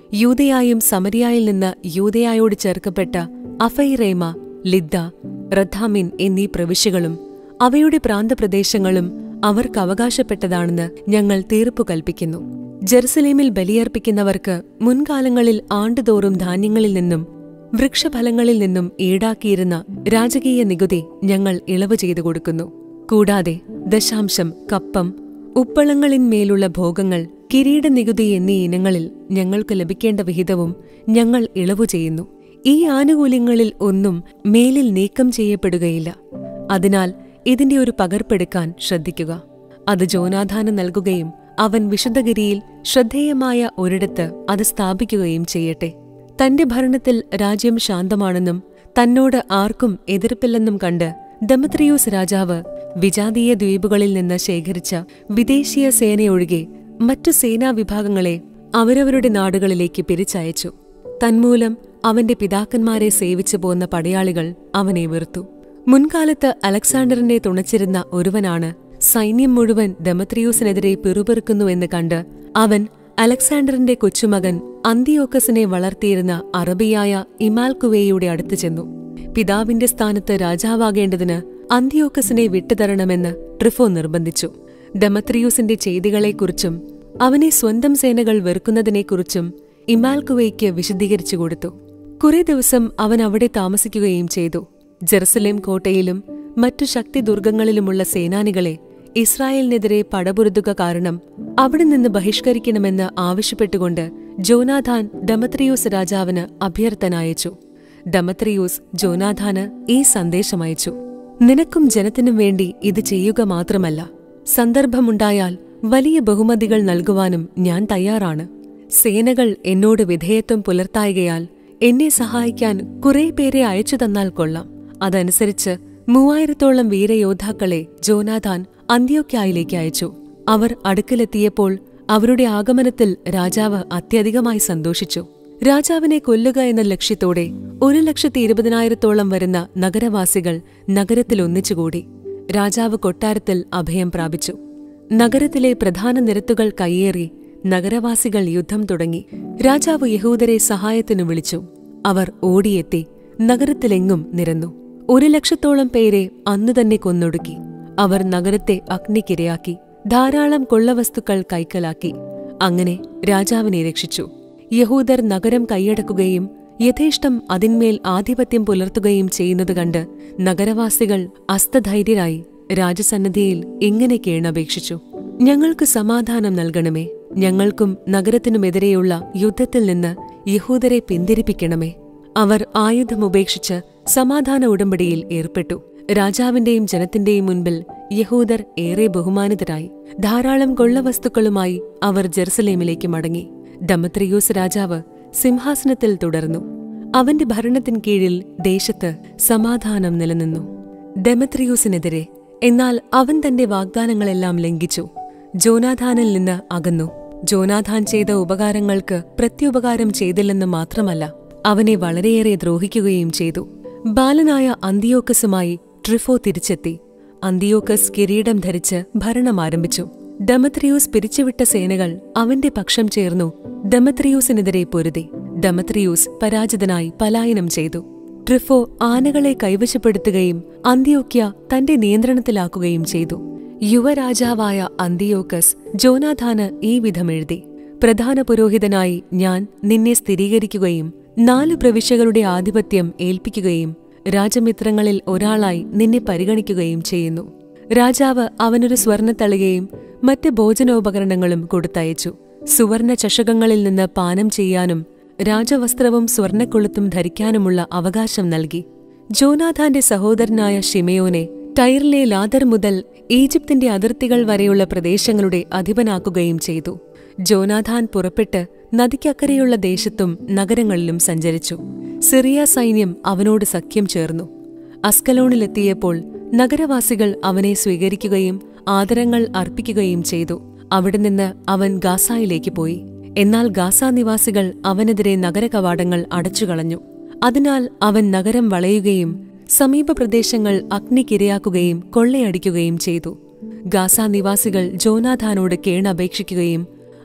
യൂതയായും സമരിയായിൽ നിന്ന് യൂതയായോട് ചേർക്കപ്പെട്ട അഫൈറേമ ലിദ്ദ റഥാമിൻ എന്നീ പ്രവിശ്യകളും അവയുടെ പ്രാന്തപ്രദേശങ്ങളും അവർക്ക് അവകാശപ്പെട്ടതാണെന്ന് ഞങ്ങൾ തീർപ്പു കൽപ്പിക്കുന്നു ജെറുസലേമിൽ ബലിയർപ്പിക്കുന്നവർക്ക് മുൻകാലങ്ങളിൽ ആണ്ടുതോറും ധാന്യങ്ങളിൽ നിന്നും വൃക്ഷഫലങ്ങളിൽ നിന്നും ഈടാക്കിയിരുന്ന രാജകീയ നികുതി ഞങ്ങൾ ഇളവ് ചെയ്തു കൊടുക്കുന്നു കൂടാതെ ദശാംശം കപ്പം ഉപ്പളങ്ങളിന്മേലുള്ള ഭോഗങ്ങൾ കിരീട നികുതി എന്നീ ഇനങ്ങളിൽ ഞങ്ങൾക്ക് ലഭിക്കേണ്ട വിഹിതവും ഞങ്ങൾ ഇളവു ചെയ്യുന്നു ഈ ആനുകൂല്യങ്ങളിൽ ഒന്നും മേലിൽ നീക്കം ചെയ്യപ്പെടുകയില്ല അതിനാൽ ഇതിന്റെ ഒരു പകർപ്പെടുക്കാൻ ശ്രദ്ധിക്കുക അത് ജോനാഥാന് നൽകുകയും അവൻ വിശുദ്ധഗിരിയിൽ ശ്രദ്ധേയമായ ഒരിടത്ത് അത് സ്ഥാപിക്കുകയും ചെയ്യട്ടെ തന്റെ ഭരണത്തിൽ രാജ്യം ശാന്തമാണെന്നും തന്നോട് ആർക്കും എതിർപ്പില്ലെന്നും കണ്ട് ദമത്രിയൂസ് രാജാവ് വിജാതീയ ദ്വീപുകളിൽ നിന്ന് ശേഖരിച്ച വിദേശീയ സേനയൊഴികെ മറ്റു സേനാവിഭാഗങ്ങളെ അവരവരുടെ നാടുകളിലേക്ക് പിരിച്ചയച്ചു തന്മൂലം അവന്റെ പിതാക്കന്മാരെ സേവിച്ചു പോന്ന പടയാളികൾ അവനെ വെറുത്തു മുൻകാലത്ത് അലക്സാണ്ടറിനെ തുണച്ചിരുന്ന ഒരുവനാണ് സൈന്യം മുഴുവൻ ദമത്രിയൂസിനെതിരെ പിറുപിറുക്കുന്നുവെന്ന് കണ്ട് അവൻ അലക്സാണ്ടറിന്റെ കൊച്ചുമകൻ അന്തിയോക്കസിനെ വളർത്തിയിരുന്ന അറബിയായ ഇമാൽക്കുവേയുടെ അടുത്ത് ചെന്നു പിതാവിന്റെ സ്ഥാനത്ത് രാജാവാകേണ്ടതിന് അന്തിയോക്കസിനെ വിട്ടുതരണമെന്ന് ട്രിഫോ നിർബന്ധിച്ചു ഡമത്രിയൂസിന്റെ ചെയ്തികളെക്കുറിച്ചും അവനെ സ്വന്തം സേനകൾ വെറുക്കുന്നതിനെക്കുറിച്ചും ഇമാൽക്കുവയ്ക്ക് വിശദീകരിച്ചു കൊടുത്തു കുറെ ദിവസം അവൻ അവിടെ താമസിക്കുകയും ചെയ്തു ജെറുസലേം കോട്ടയിലും മറ്റു ശക്തി ദുർഗങ്ങളിലുമുള്ള സേനാനികളെ ഇസ്രായേലിനെതിരെ പടപുരുതുക കാരണം അവിടെ നിന്ന് ബഹിഷ്കരിക്കണമെന്ന് ആവശ്യപ്പെട്ടുകൊണ്ട് ജോനാഥാൻ ഡമത്രിയൂസ് രാജാവിന് അഭ്യർത്ഥനയച്ചു ഡമത്രിയൂസ് ജോനാഥാന് ഈ സന്ദേശമയച്ചു നിനക്കും ജനത്തിനും വേണ്ടി ഇത് ചെയ്യുക മാത്രമല്ല സന്ദർഭമുണ്ടായാൽ വലിയ ബഹുമതികൾ നൽകുവാനും ഞാൻ തയ്യാറാണ് സേനകൾ എന്നോട് വിധേയത്വം പുലർത്തായകയാൽ എന്നെ സഹായിക്കാൻ കുറെ പേരെ അയച്ചു തന്നാൽ കൊള്ളാം അതനുസരിച്ച് മൂവായിരത്തോളം വീരയോദ്ധാക്കളെ ജോനാഥാൻ അന്ത്യോക്യായിലേക്ക് അയച്ചു അവർ അടുക്കലെത്തിയപ്പോൾ അവരുടെ ആഗമനത്തിൽ രാജാവ് അത്യധികമായി സന്തോഷിച്ചു രാജാവിനെ കൊല്ലുക എന്ന ലക്ഷ്യത്തോടെ ഒരു ലക്ഷത്തി ഇരുപതിനായിരത്തോളം വരുന്ന നഗരവാസികൾ നഗരത്തിൽ ഒന്നിച്ചുകൂടി രാജാവ് കൊട്ടാരത്തിൽ അഭയം പ്രാപിച്ചു നഗരത്തിലെ പ്രധാന നിരത്തുകൾ കയ്യേറി നഗരവാസികൾ യുദ്ധം തുടങ്ങി രാജാവ് യഹൂദരെ സഹായത്തിനു വിളിച്ചു അവർ ഓടിയെത്തി നഗരത്തിലെങ്ങും നിരന്നു ഒരു ലക്ഷത്തോളം പേരെ അന്നു തന്നെ കൊന്നൊടുക്കി അവർ നഗരത്തെ അഗ്നിക്കിരയാക്കി ധാരാളം കൊള്ളവസ്തുക്കൾ കൈക്കലാക്കി അങ്ങനെ രാജാവിനെ രക്ഷിച്ചു യഹൂദർ നഗരം കൈയടക്കുകയും യഥേഷ്ടം അതിന്മേൽ ആധിപത്യം പുലർത്തുകയും ചെയ്യുന്നത് കണ്ട് നഗരവാസികൾ അസ്തധൈര്യരായി രാജസന്നിധിയിൽ ഇങ്ങനെ കേണപേക്ഷിച്ചു ഞങ്ങൾക്ക് സമാധാനം നൽകണമേ ഞങ്ങൾക്കും നഗരത്തിനുമെതിരെയുള്ള യുദ്ധത്തിൽ നിന്ന് യഹൂദരെ പിന്തിരിപ്പിക്കണമേ അവർ ആയുധമുപേക്ഷിച്ച് സമാധാന ഉടമ്പടിയിൽ ഏർപ്പെട്ടു രാജാവിന്റെയും ജനത്തിന്റെയും മുൻപിൽ യഹൂദർ ഏറെ ബഹുമാനിതരായി ധാരാളം കൊള്ളവസ്തുക്കളുമായി അവർ ജെറുസലേമിലേക്ക് മടങ്ങി ഡമത്രിയൂസ് രാജാവ് സിംഹാസനത്തിൽ തുടർന്നു അവന്റെ ഭരണത്തിൻ കീഴിൽ ദേശത്ത് സമാധാനം നിലനിന്നു ഡെമത്രിയൂസിനെതിരെ എന്നാൽ അവൻ തന്റെ വാഗ്ദാനങ്ങളെല്ലാം ലംഘിച്ചു ജോനാഥാനിൽ നിന്ന് അകന്നു ജോനാഥാൻ ചെയ്ത ഉപകാരങ്ങൾക്ക് പ്രത്യുപകാരം ചെയ്തില്ലെന്ന് മാത്രമല്ല അവനെ വളരെയേറെ ദ്രോഹിക്കുകയും ചെയ്തു ബാലനായ അന്തിയോക്കസുമായി ട്രിഫോ തിരിച്ചെത്തി അന്തിയോക്കസ് കിരീടം ധരിച്ച് ഭരണം ആരംഭിച്ചു ഡമത്രിയൂസ് പിരിച്ചുവിട്ട സേനകൾ അവന്റെ പക്ഷം ചേർന്നു ഡമത്രിയൂസിനെതിരെ പൊരുതി ഡമത്രിയൂസ് പരാജിതനായി പലായനം ചെയ്തു ട്രിഫോ ആനകളെ കൈവശപ്പെടുത്തുകയും അന്ത്യോക്യ തന്റെ നിയന്ത്രണത്തിലാക്കുകയും ചെയ്തു യുവരാജാവായ അന്തിയോക്കസ് ജോനാഥാന് ഈ വിധമെഴുതി പ്രധാന പുരോഹിതനായി ഞാൻ നിന്നെ സ്ഥിരീകരിക്കുകയും നാല് പ്രവിശ്യകളുടെ ആധിപത്യം ഏൽപ്പിക്കുകയും രാജമിത്രങ്ങളിൽ ഒരാളായി നിന്നെ പരിഗണിക്കുകയും ചെയ്യുന്നു രാജാവ് അവനൊരു സ്വർണത്തളികയും മറ്റ് ഭോജനോപകരണങ്ങളും കൊടുത്തയച്ചു സുവർണ ചഷകങ്ങളിൽ നിന്ന് പാനം ചെയ്യാനും രാജവസ്ത്രവും സ്വർണക്കൊളുത്തും ധരിക്കാനുമുള്ള അവകാശം നൽകി ജോനാഥാന്റെ സഹോദരനായ ഷിമയോനെ ടൈറിലെ ലാദർ മുതൽ ഈജിപ്തിന്റെ അതിർത്തികൾ വരെയുള്ള പ്രദേശങ്ങളുടെ അധിപനാക്കുകയും ചെയ്തു ജോനാഥാൻ പുറപ്പെട്ട് നദിക്കക്കരെയുള്ള ദേശത്തും നഗരങ്ങളിലും സഞ്ചരിച്ചു സിറിയ സൈന്യം അവനോട് സഖ്യം ചേർന്നു അസ്കലോണിലെത്തിയപ്പോൾ നഗരവാസികൾ അവനെ സ്വീകരിക്കുകയും ആദരങ്ങൾ അർപ്പിക്കുകയും ചെയ്തു അവിടെ നിന്ന് അവൻ ഗാസായിലേക്ക് പോയി എന്നാൽ ഗാസ നിവാസികൾ അവനെതിരെ നഗരകവാടങ്ങൾ അടച്ചുകളഞ്ഞു അതിനാൽ അവൻ നഗരം വളയുകയും സമീപ പ്രദേശങ്ങൾ അഗ്നിക്കിരയാക്കുകയും കൊള്ളയടിക്കുകയും ചെയ്തു ഗാസ നിവാസികൾ ജോനാഥാനോട് കേണപേക്ഷിക്കുകയും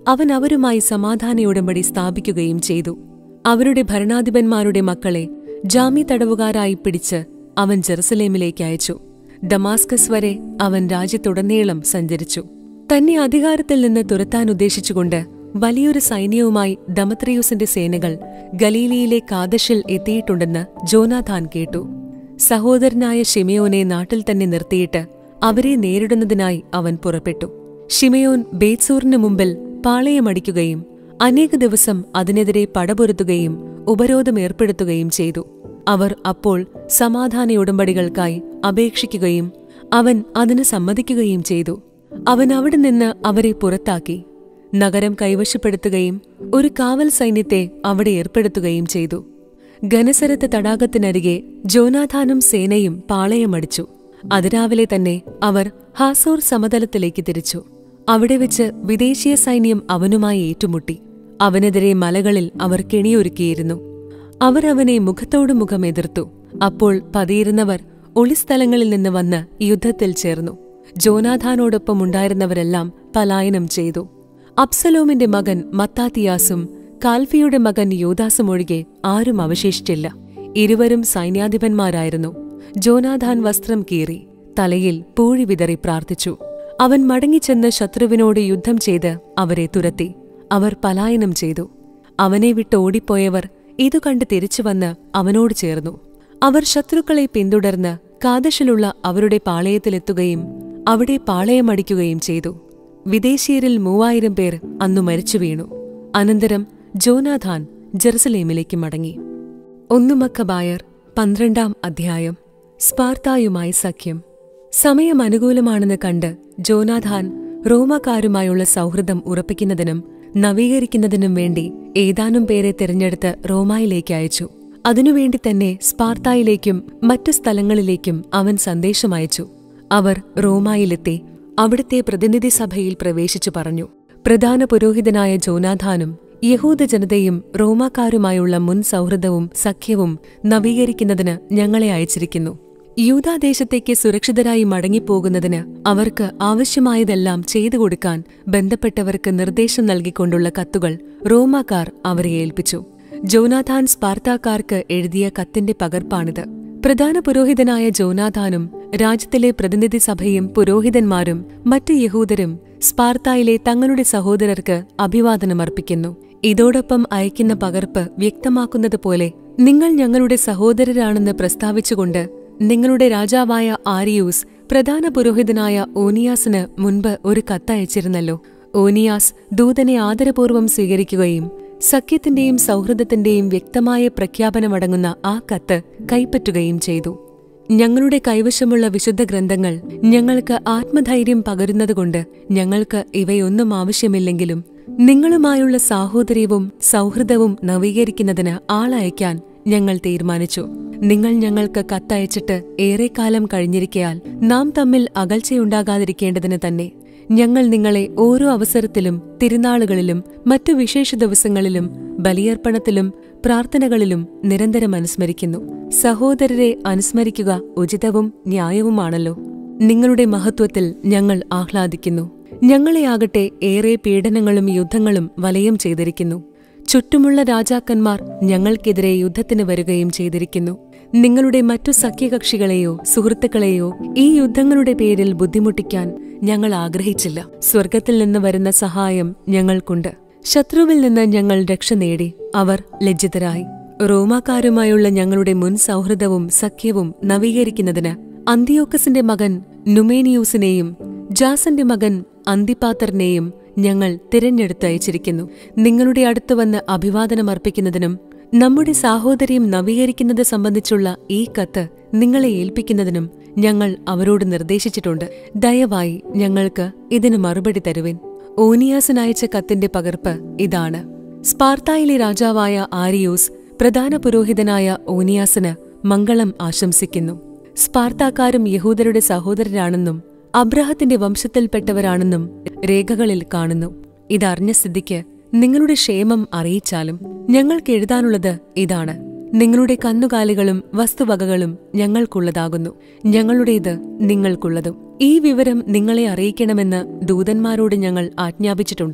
അവൻ അവരുമായി സമാധാന ഉടമ്പടി സ്ഥാപിക്കുകയും ചെയ്തു അവരുടെ ഭരണാധിപന്മാരുടെ മക്കളെ ജാമി തടവുകാരായി പിടിച്ച് അവൻ ജെറുസലേമിലേക്ക് അയച്ചു ദമാസ്കസ് വരെ അവൻ രാജ്യത്തുടനീളം സഞ്ചരിച്ചു തന്നെ അധികാരത്തിൽ നിന്ന് തുരത്താൻ ഉദ്ദേശിച്ചുകൊണ്ട് വലിയൊരു സൈന്യവുമായി ദമത്രിയൂസിന്റെ സേനകൾ ഗലീലിയിലെ കാദശിൽ എത്തിയിട്ടുണ്ടെന്ന് ജോനാഥാൻ കേട്ടു സഹോദരനായ ഷിമയോനെ നാട്ടിൽ തന്നെ നിർത്തിയിട്ട് അവരെ നേരിടുന്നതിനായി അവൻ പുറപ്പെട്ടു ഷിമയോൻ ബേത്സൂറിന് മുമ്പിൽ പാളയമടിക്കുകയും അനേക ദിവസം അതിനെതിരെ പടപൊരുത്തുകയും ഉപരോധമേർപ്പെടുത്തുകയും ചെയ്തു അവർ അപ്പോൾ സമാധാന ഉടമ്പടികൾക്കായി അപേക്ഷിക്കുകയും അവൻ അതിന് സമ്മതിക്കുകയും ചെയ്തു അവൻ അവിടെ നിന്ന് അവരെ പുറത്താക്കി നഗരം കൈവശപ്പെടുത്തുകയും ഒരു കാവൽ സൈന്യത്തെ അവിടെ ഏർപ്പെടുത്തുകയും ചെയ്തു ഘനസരത്ത് തടാകത്തിനരികെ ജോനാഥാനും സേനയും പാളയമടിച്ചു അതിരാവിലെ തന്നെ അവർ ഹാസോർ സമതലത്തിലേക്ക് തിരിച്ചു അവിടെ വെച്ച് വിദേശീയ സൈന്യം അവനുമായി ഏറ്റുമുട്ടി അവനെതിരെ മലകളിൽ അവർ കെണിയൊരുക്കിയിരുന്നു അവർ അവനെ മുഖത്തോട് മുഖം എതിർത്തു അപ്പോൾ പതിയിരുന്നവർ ഒളിസ്ഥലങ്ങളിൽ നിന്ന് വന്ന് യുദ്ധത്തിൽ ചേർന്നു ജോനാഥാനോടൊപ്പം ഉണ്ടായിരുന്നവരെല്ലാം പലായനം ചെയ്തു അബ്സലോമിന്റെ മകൻ മത്താത്തിയാസും കാൽഫിയുടെ മകൻ യോദാസും ഒഴികെ ആരും അവശേഷിച്ചില്ല ഇരുവരും സൈന്യാധിപന്മാരായിരുന്നു ജോനാഥാൻ വസ്ത്രം കീറി തലയിൽ പൂഴി വിതറി പ്രാർത്ഥിച്ചു അവൻ മടങ്ങിച്ചെന്ന് ശത്രുവിനോട് യുദ്ധം ചെയ്ത് അവരെ തുരത്തി അവർ പലായനം ചെയ്തു അവനെ വിട്ട് ഓടിപ്പോയവർ ഇതു കണ്ട് തിരിച്ചുവന്ന് അവനോട് ചേർന്നു അവർ ശത്രുക്കളെ പിന്തുടർന്ന് കാദശിലുള്ള അവരുടെ പാളയത്തിലെത്തുകയും അവിടെ പാളയമടിക്കുകയും ചെയ്തു വിദേശീയരിൽ മൂവായിരം പേർ അന്നു മരിച്ചു വീണു അനന്തരം ജോനാഥാൻ ജെറുസലേമിലേക്ക് മടങ്ങി ഒന്നുമക്കബായർ പന്ത്രണ്ടാം അധ്യായം സ്പാർത്തായുമായി സഖ്യം സമയം അനുകൂലമാണെന്ന് കണ്ട് ജോനാഥാൻ റോമാക്കാരുമായുള്ള സൗഹൃദം ഉറപ്പിക്കുന്നതിനും നവീകരിക്കുന്നതിനും വേണ്ടി ഏതാനും പേരെ തിരഞ്ഞെടുത്ത് റോമായിലേക്ക് അയച്ചു അതിനുവേണ്ടി തന്നെ സ്പാർത്തായിലേക്കും മറ്റു സ്ഥലങ്ങളിലേക്കും അവൻ സന്ദേശമയച്ചു അവർ റോമായിലെത്തി അവിടുത്തെ പ്രതിനിധി സഭയിൽ പ്രവേശിച്ചു പറഞ്ഞു പ്രധാന പുരോഹിതനായ ജോനാഥാനും യഹൂദ ജനതയും റോമാക്കാരുമായുള്ള മുൻ സൗഹൃദവും സഖ്യവും നവീകരിക്കുന്നതിന് ഞങ്ങളെ അയച്ചിരിക്കുന്നു യൂതാദേശത്തേക്ക് സുരക്ഷിതരായി മടങ്ങിപ്പോകുന്നതിന് അവർക്ക് ആവശ്യമായതെല്ലാം ചെയ്തു കൊടുക്കാൻ ബന്ധപ്പെട്ടവർക്ക് നിർദ്ദേശം നൽകിക്കൊണ്ടുള്ള കത്തുകൾ റോമാക്കാർ അവരെ ഏൽപ്പിച്ചു ജോനാഥാൻ സ്പാർത്താക്കാർക്ക് എഴുതിയ കത്തിന്റെ പകർപ്പാണിത് പ്രധാന പുരോഹിതനായ ജോനാഥാനും രാജ്യത്തിലെ പ്രതിനിധി സഭയും പുരോഹിതന്മാരും മറ്റു യഹൂദരും സ്പാർത്തായിലെ തങ്ങളുടെ സഹോദരർക്ക് അഭിവാദനമർപ്പിക്കുന്നു ഇതോടൊപ്പം അയക്കുന്ന പകർപ്പ് വ്യക്തമാക്കുന്നത് പോലെ നിങ്ങൾ ഞങ്ങളുടെ സഹോദരരാണെന്ന് പ്രസ്താവിച്ചുകൊണ്ട് നിങ്ങളുടെ രാജാവായ ആരിയൂസ് പ്രധാന പുരോഹിതനായ ഓനിയാസിന് മുൻപ് ഒരു കത്തയച്ചിരുന്നല്ലോ ഓനിയാസ് ദൂതനെ ആദരപൂർവ്വം സ്വീകരിക്കുകയും സഖ്യത്തിന്റെയും സൗഹൃദത്തിന്റെയും വ്യക്തമായ പ്രഖ്യാപനമടങ്ങുന്ന ആ കത്ത് കൈപ്പറ്റുകയും ചെയ്തു ഞങ്ങളുടെ കൈവശമുള്ള വിശുദ്ധ ഗ്രന്ഥങ്ങൾ ഞങ്ങൾക്ക് ആത്മധൈര്യം പകരുന്നതുകൊണ്ട് ഞങ്ങൾക്ക് ഇവയൊന്നും ആവശ്യമില്ലെങ്കിലും നിങ്ങളുമായുള്ള സാഹോദര്യവും സൗഹൃദവും നവീകരിക്കുന്നതിന് ആളയക്കാൻ ഞങ്ങൾ തീരുമാനിച്ചു നിങ്ങൾ ഞങ്ങൾക്ക് കത്തയച്ചിട്ട് ഏറെക്കാലം കഴിഞ്ഞിരിക്കയാൽ നാം തമ്മിൽ അകൽച്ചയുണ്ടാകാതിരിക്കേണ്ടതിന് തന്നെ ഞങ്ങൾ നിങ്ങളെ ഓരോ അവസരത്തിലും തിരുനാളുകളിലും മറ്റു വിശേഷ ദിവസങ്ങളിലും ബലിയർപ്പണത്തിലും പ്രാർത്ഥനകളിലും നിരന്തരം അനുസ്മരിക്കുന്നു സഹോദരരെ അനുസ്മരിക്കുക ഉചിതവും ന്യായവുമാണല്ലോ നിങ്ങളുടെ മഹത്വത്തിൽ ഞങ്ങൾ ആഹ്ലാദിക്കുന്നു ഞങ്ങളെയാകട്ടെ ഏറെ പീഡനങ്ങളും യുദ്ധങ്ങളും വലയം ചെയ്തിരിക്കുന്നു ചുറ്റുമുള്ള രാജാക്കന്മാർ ഞങ്ങൾക്കെതിരെ യുദ്ധത്തിന് വരികയും ചെയ്തിരിക്കുന്നു നിങ്ങളുടെ മറ്റു സഖ്യകക്ഷികളെയോ സുഹൃത്തുക്കളെയോ ഈ യുദ്ധങ്ങളുടെ പേരിൽ ബുദ്ധിമുട്ടിക്കാൻ ഞങ്ങൾ ആഗ്രഹിച്ചില്ല സ്വർഗത്തിൽ നിന്ന് വരുന്ന സഹായം ഞങ്ങൾക്കുണ്ട് ശത്രുവിൽ നിന്ന് ഞങ്ങൾ രക്ഷ നേടി അവർ ലജ്ജിതരായി റോമാക്കാരുമായുള്ള ഞങ്ങളുടെ മുൻ സൗഹൃദവും സഖ്യവും നവീകരിക്കുന്നതിന് അന്തിയോക്കസിന്റെ മകൻ നുമേനിയൂസിനെയും ജാസന്റെ മകൻ അന്തിപാത്തറിനെയും ഞങ്ങൾ തിരഞ്ഞെടുത്തയച്ചിരിക്കുന്നു നിങ്ങളുടെ അടുത്ത് വന്ന് അഭിവാദനമർപ്പിക്കുന്നതിനും നമ്മുടെ സാഹോദര്യം നവീകരിക്കുന്നത് സംബന്ധിച്ചുള്ള ഈ കത്ത് നിങ്ങളെ ഏൽപ്പിക്കുന്നതിനും ഞങ്ങൾ അവരോട് നിർദ്ദേശിച്ചിട്ടുണ്ട് ദയവായി ഞങ്ങൾക്ക് ഇതിന് മറുപടി തരുവിൻ ഓനിയാസിനയച്ച കത്തിന്റെ പകർപ്പ് ഇതാണ് സ്പാർത്തായിലെ രാജാവായ ആരിയൂസ് പ്രധാന പുരോഹിതനായ ഓനിയാസിന് മംഗളം ആശംസിക്കുന്നു സ്പാർത്താക്കാരും യഹൂദരുടെ സഹോദരരാണെന്നും അബ്രഹത്തിന്റെ വംശത്തിൽപ്പെട്ടവരാണെന്നും രേഖകളിൽ കാണുന്നു ഇതറിഞ്ഞ സ്ഥിതിക്ക് നിങ്ങളുടെ ക്ഷേമം അറിയിച്ചാലും ഞങ്ങൾക്ക് എഴുതാനുള്ളത് ഇതാണ് നിങ്ങളുടെ കന്നുകാലികളും വസ്തുവകകളും ഞങ്ങൾക്കുള്ളതാകുന്നു ഞങ്ങളുടേത് നിങ്ങൾക്കുള്ളതും ഈ വിവരം നിങ്ങളെ അറിയിക്കണമെന്ന് ദൂതന്മാരോട് ഞങ്ങൾ ആജ്ഞാപിച്ചിട്ടുണ്ട്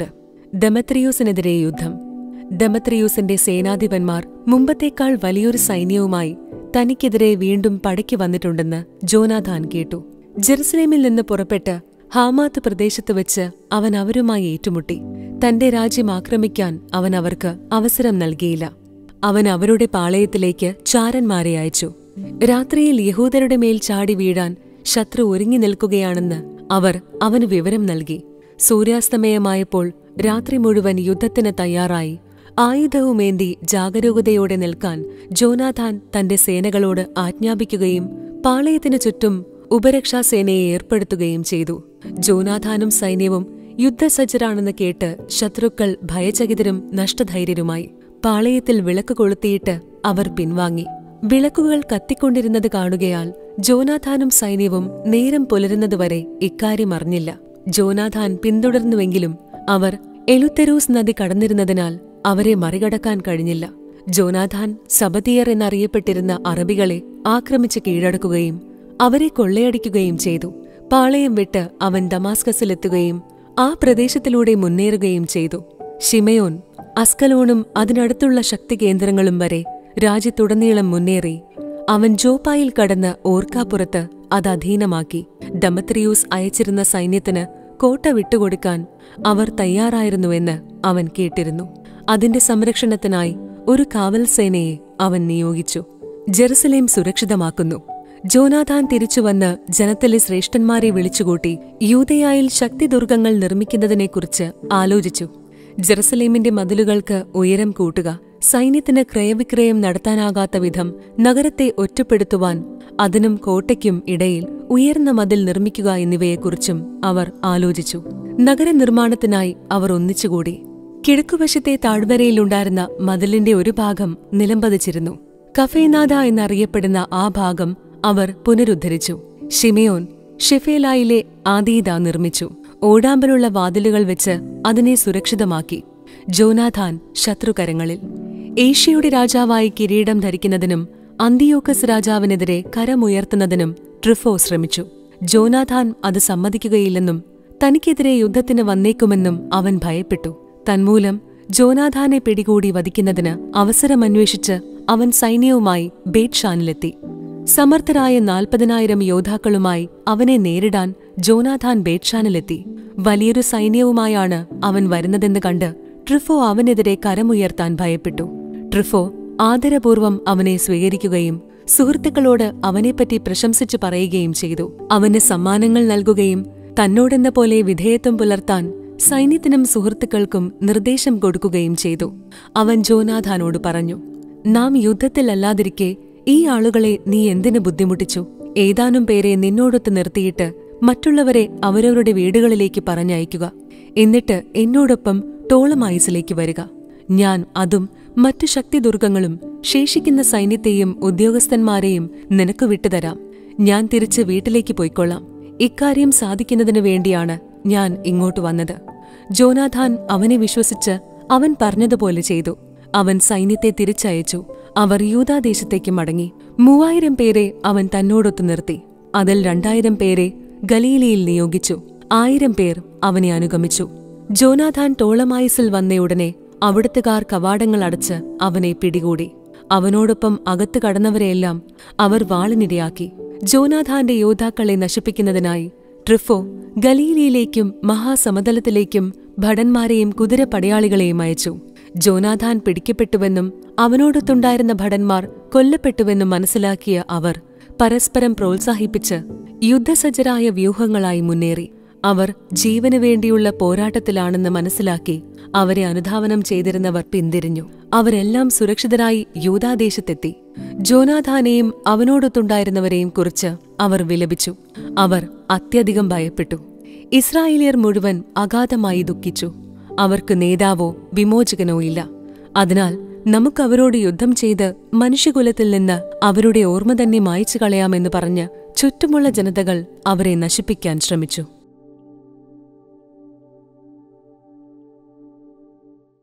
ദമത്രിയൂസിനെതിരെ യുദ്ധം ദമത്രിയൂസിന്റെ സേനാധിപന്മാർ മുമ്പത്തേക്കാൾ വലിയൊരു സൈന്യവുമായി തനിക്കെതിരെ വീണ്ടും പടയ്ക്ക് വന്നിട്ടുണ്ടെന്ന് ജോനാഥാൻ കേട്ടു ജെറുസലേമിൽ നിന്ന് പുറപ്പെട്ട് ഹാമാത്ത് പ്രദേശത്ത് വെച്ച് അവൻ അവരുമായി ഏറ്റുമുട്ടി തന്റെ രാജ്യം ആക്രമിക്കാൻ അവൻ അവർക്ക് അവസരം നൽകിയില്ല അവൻ അവരുടെ പാളയത്തിലേക്ക് ചാരന്മാരെ അയച്ചു രാത്രിയിൽ യഹൂദരുടെ മേൽ ചാടി വീഴാൻ ശത്രു ഒരുങ്ങി നിൽക്കുകയാണെന്ന് അവർ അവന് വിവരം നൽകി സൂര്യാസ്തമയമായപ്പോൾ രാത്രി മുഴുവൻ യുദ്ധത്തിന് തയ്യാറായി ആയുധവുമേന്തി ജാഗരൂകതയോടെ നിൽക്കാൻ ജോനാഥാൻ തന്റെ സേനകളോട് ആജ്ഞാപിക്കുകയും പാളയത്തിനു ചുറ്റും ഉപരക്ഷാസേനയെ ഏർപ്പെടുത്തുകയും ചെയ്തു ജോനാഥാനും സൈന്യവും യുദ്ധസജ്ജരാണെന്ന് കേട്ട് ശത്രുക്കൾ ഭയചകിതരും നഷ്ടധൈര്യരുമായി പാളയത്തിൽ വിളക്ക് കൊളുത്തിയിട്ട് അവർ പിൻവാങ്ങി വിളക്കുകൾ കത്തിക്കൊണ്ടിരുന്നത് കാണുകയാൽ ജോനാഥാനും സൈന്യവും നേരം പുലരുന്നതുവരെ ഇക്കാര്യം അറിഞ്ഞില്ല ജോനാഥാൻ പിന്തുടർന്നുവെങ്കിലും അവർ എലുത്തെരൂസ് നദി കടന്നിരുന്നതിനാൽ അവരെ മറികടക്കാൻ കഴിഞ്ഞില്ല ജോനാഥാൻ സബതിയർ എന്നറിയപ്പെട്ടിരുന്ന അറബികളെ ആക്രമിച്ച് കീഴടക്കുകയും അവരെ കൊള്ളയടിക്കുകയും ചെയ്തു പാളയം വിട്ട് അവൻ ദമാസ്കസിലെത്തുകയും ആ പ്രദേശത്തിലൂടെ മുന്നേറുകയും ചെയ്തു ഷിമയോൻ അസ്കലോണും അതിനടുത്തുള്ള ശക്തി കേന്ദ്രങ്ങളും വരെ രാജ്യത്തുടനീളം മുന്നേറി അവൻ ജോപ്പായിൽ കടന്ന് ഓർക്കാപ്പുറത്ത് അത് അധീനമാക്കി ഡമത്രിയൂസ് അയച്ചിരുന്ന സൈന്യത്തിന് കോട്ട വിട്ടുകൊടുക്കാൻ അവർ തയ്യാറായിരുന്നുവെന്ന് അവൻ കേട്ടിരുന്നു അതിന്റെ സംരക്ഷണത്തിനായി ഒരു കാവൽ സേനയെ അവൻ നിയോഗിച്ചു ജെറുസലേം സുരക്ഷിതമാക്കുന്നു ജോനാഥാൻ തിരിച്ചുവന്ന് ജനത്തിലെ ശ്രേഷ്ഠന്മാരെ വിളിച്ചുകൂട്ടി യൂതയായിൽ ശക്തിദുർഗങ്ങൾ നിർമ്മിക്കുന്നതിനെക്കുറിച്ച് ആലോചിച്ചു ജെറുസലേമിന്റെ മതിലുകൾക്ക് ഉയരം കൂട്ടുക സൈന്യത്തിന് ക്രയവിക്രയം നടത്താനാകാത്ത വിധം നഗരത്തെ ഒറ്റപ്പെടുത്തുവാൻ അതിനും കോട്ടയ്ക്കും ഇടയിൽ ഉയർന്ന മതിൽ നിർമ്മിക്കുക എന്നിവയെക്കുറിച്ചും അവർ ആലോചിച്ചു നഗരനിർമ്മാണത്തിനായി അവർ ഒന്നിച്ചുകൂടി കിഴക്കുവശത്തെ താഴ്വരയിലുണ്ടായിരുന്ന മതിലിന്റെ ഒരു ഭാഗം നിലംപതിച്ചിരുന്നു കഫേനാഥ എന്നറിയപ്പെടുന്ന ആ ഭാഗം അവർ പുനരുദ്ധരിച്ചു ഷിമയോൻ ഷിഫേലായിലെ ആദീദ നിർമ്മിച്ചു ഓടാമ്പലുള്ള വാതിലുകൾ വെച്ച് അതിനെ സുരക്ഷിതമാക്കി ജോനാഥാൻ ശത്രുകരങ്ങളിൽ ഏഷ്യയുടെ രാജാവായി കിരീടം ധരിക്കുന്നതിനും അന്തിയോക്കസ് രാജാവിനെതിരെ കരമുയർത്തുന്നതിനും ട്രിഫോ ശ്രമിച്ചു ജോനാഥാൻ അത് സമ്മതിക്കുകയില്ലെന്നും തനിക്കെതിരെ യുദ്ധത്തിന് വന്നേക്കുമെന്നും അവൻ ഭയപ്പെട്ടു തന്മൂലം ജോനാഥാനെ പിടികൂടി വധിക്കുന്നതിന് അവസരമന്വേഷിച്ച് അവൻ സൈന്യവുമായി ബേറ്റ്ഷാനിലെത്തി സമർത്ഥരായ നാൽപ്പതിനായിരം യോദ്ധാക്കളുമായി അവനെ നേരിടാൻ ജോനാഥാൻ ബേറ്റ്ഷാനിലെത്തി വലിയൊരു സൈന്യവുമായാണ് അവൻ വരുന്നതെന്ന് കണ്ട് ട്രിഫോ അവനെതിരെ കരമുയർത്താൻ ഭയപ്പെട്ടു ട്രിഫോ ആദരപൂർവം അവനെ സ്വീകരിക്കുകയും സുഹൃത്തുക്കളോട് അവനെപ്പറ്റി പ്രശംസിച്ചു പറയുകയും ചെയ്തു അവന് സമ്മാനങ്ങൾ നൽകുകയും തന്നോടെന്ന പോലെ വിധേയത്വം പുലർത്താൻ സൈന്യത്തിനും സുഹൃത്തുക്കൾക്കും നിർദ്ദേശം കൊടുക്കുകയും ചെയ്തു അവൻ ജോനാഥാനോട് പറഞ്ഞു നാം യുദ്ധത്തിലല്ലാതിരിക്കെ ഈ ആളുകളെ നീ എന്തിനു ബുദ്ധിമുട്ടിച്ചു ഏതാനും പേരെ നിന്നോടൊത്ത് നിർത്തിയിട്ട് മറ്റുള്ളവരെ അവരവരുടെ വീടുകളിലേക്ക് പറഞ്ഞയക്കുക എന്നിട്ട് എന്നോടൊപ്പം ടോളമായിസിലേക്ക് വരിക ഞാൻ അതും മറ്റു ശക്തിദുർഗങ്ങളും ശേഷിക്കുന്ന സൈന്യത്തെയും ഉദ്യോഗസ്ഥന്മാരെയും നിനക്ക് വിട്ടുതരാം ഞാൻ തിരിച്ച് വീട്ടിലേക്ക് പോയിക്കൊള്ളാം ഇക്കാര്യം സാധിക്കുന്നതിനു വേണ്ടിയാണ് ഞാൻ ഇങ്ങോട്ട് വന്നത് ജോനാഥാൻ അവനെ വിശ്വസിച്ച് അവൻ പറഞ്ഞതുപോലെ ചെയ്തു അവൻ സൈന്യത്തെ തിരിച്ചയച്ചു അവർ യൂതാദേശത്തേക്ക് മടങ്ങി മൂവായിരം പേരെ അവൻ തന്നോടൊത്തു നിർത്തി അതിൽ രണ്ടായിരം പേരെ ഗലീലയിൽ നിയോഗിച്ചു ആയിരം പേർ അവനെ അനുഗമിച്ചു ജോനാഥാൻ ടോളമായിസിൽ വന്നയുടനെ അവിടുത്തുകാർ കവാടങ്ങൾ അടച്ച് അവനെ പിടികൂടി അവനോടൊപ്പം അകത്ത് കടന്നവരെയെല്ലാം അവർ വാളിനിരയാക്കി ജോനാഥാന്റെ യോദ്ധാക്കളെ നശിപ്പിക്കുന്നതിനായി ട്രിഫോ ഗലീലിയിലേക്കും മഹാസമതലത്തിലേക്കും ഭടന്മാരെയും കുതിരപ്പടയാളികളെയും അയച്ചു ജോനാഥാൻ പിടിക്കപ്പെട്ടുവെന്നും അവനോടൊത്തുണ്ടായിരുന്ന ഭടന്മാർ കൊല്ലപ്പെട്ടുവെന്നും മനസ്സിലാക്കിയ അവർ പരസ്പരം പ്രോത്സാഹിപ്പിച്ച് യുദ്ധസജ്ജരായ വ്യൂഹങ്ങളായി മുന്നേറി അവർ ജീവനു വേണ്ടിയുള്ള പോരാട്ടത്തിലാണെന്ന് മനസ്സിലാക്കി അവരെ അനുധാവനം ചെയ്തിരുന്നവർ പിന്തിരിഞ്ഞു അവരെല്ലാം സുരക്ഷിതരായി യൂതാദേശത്തെത്തി ജോനാഥാനെയും അവനോടൊത്തുണ്ടായിരുന്നവരെയും കുറിച്ച് അവർ വിലപിച്ചു അവർ അത്യധികം ഭയപ്പെട്ടു ഇസ്രായേലിയർ മുഴുവൻ അഗാധമായി ദുഃഖിച്ചു അവർക്ക് നേതാവോ വിമോചകനോ ഇല്ല അതിനാൽ നമുക്കവരോട് യുദ്ധം ചെയ്ത് മനുഷ്യകുലത്തിൽ നിന്ന് അവരുടെ ഓർമ്മ തന്നെ മായ്ച്ചു കളയാമെന്ന് പറഞ്ഞ് ചുറ്റുമുള്ള ജനതകൾ അവരെ നശിപ്പിക്കാൻ ശ്രമിച്ചു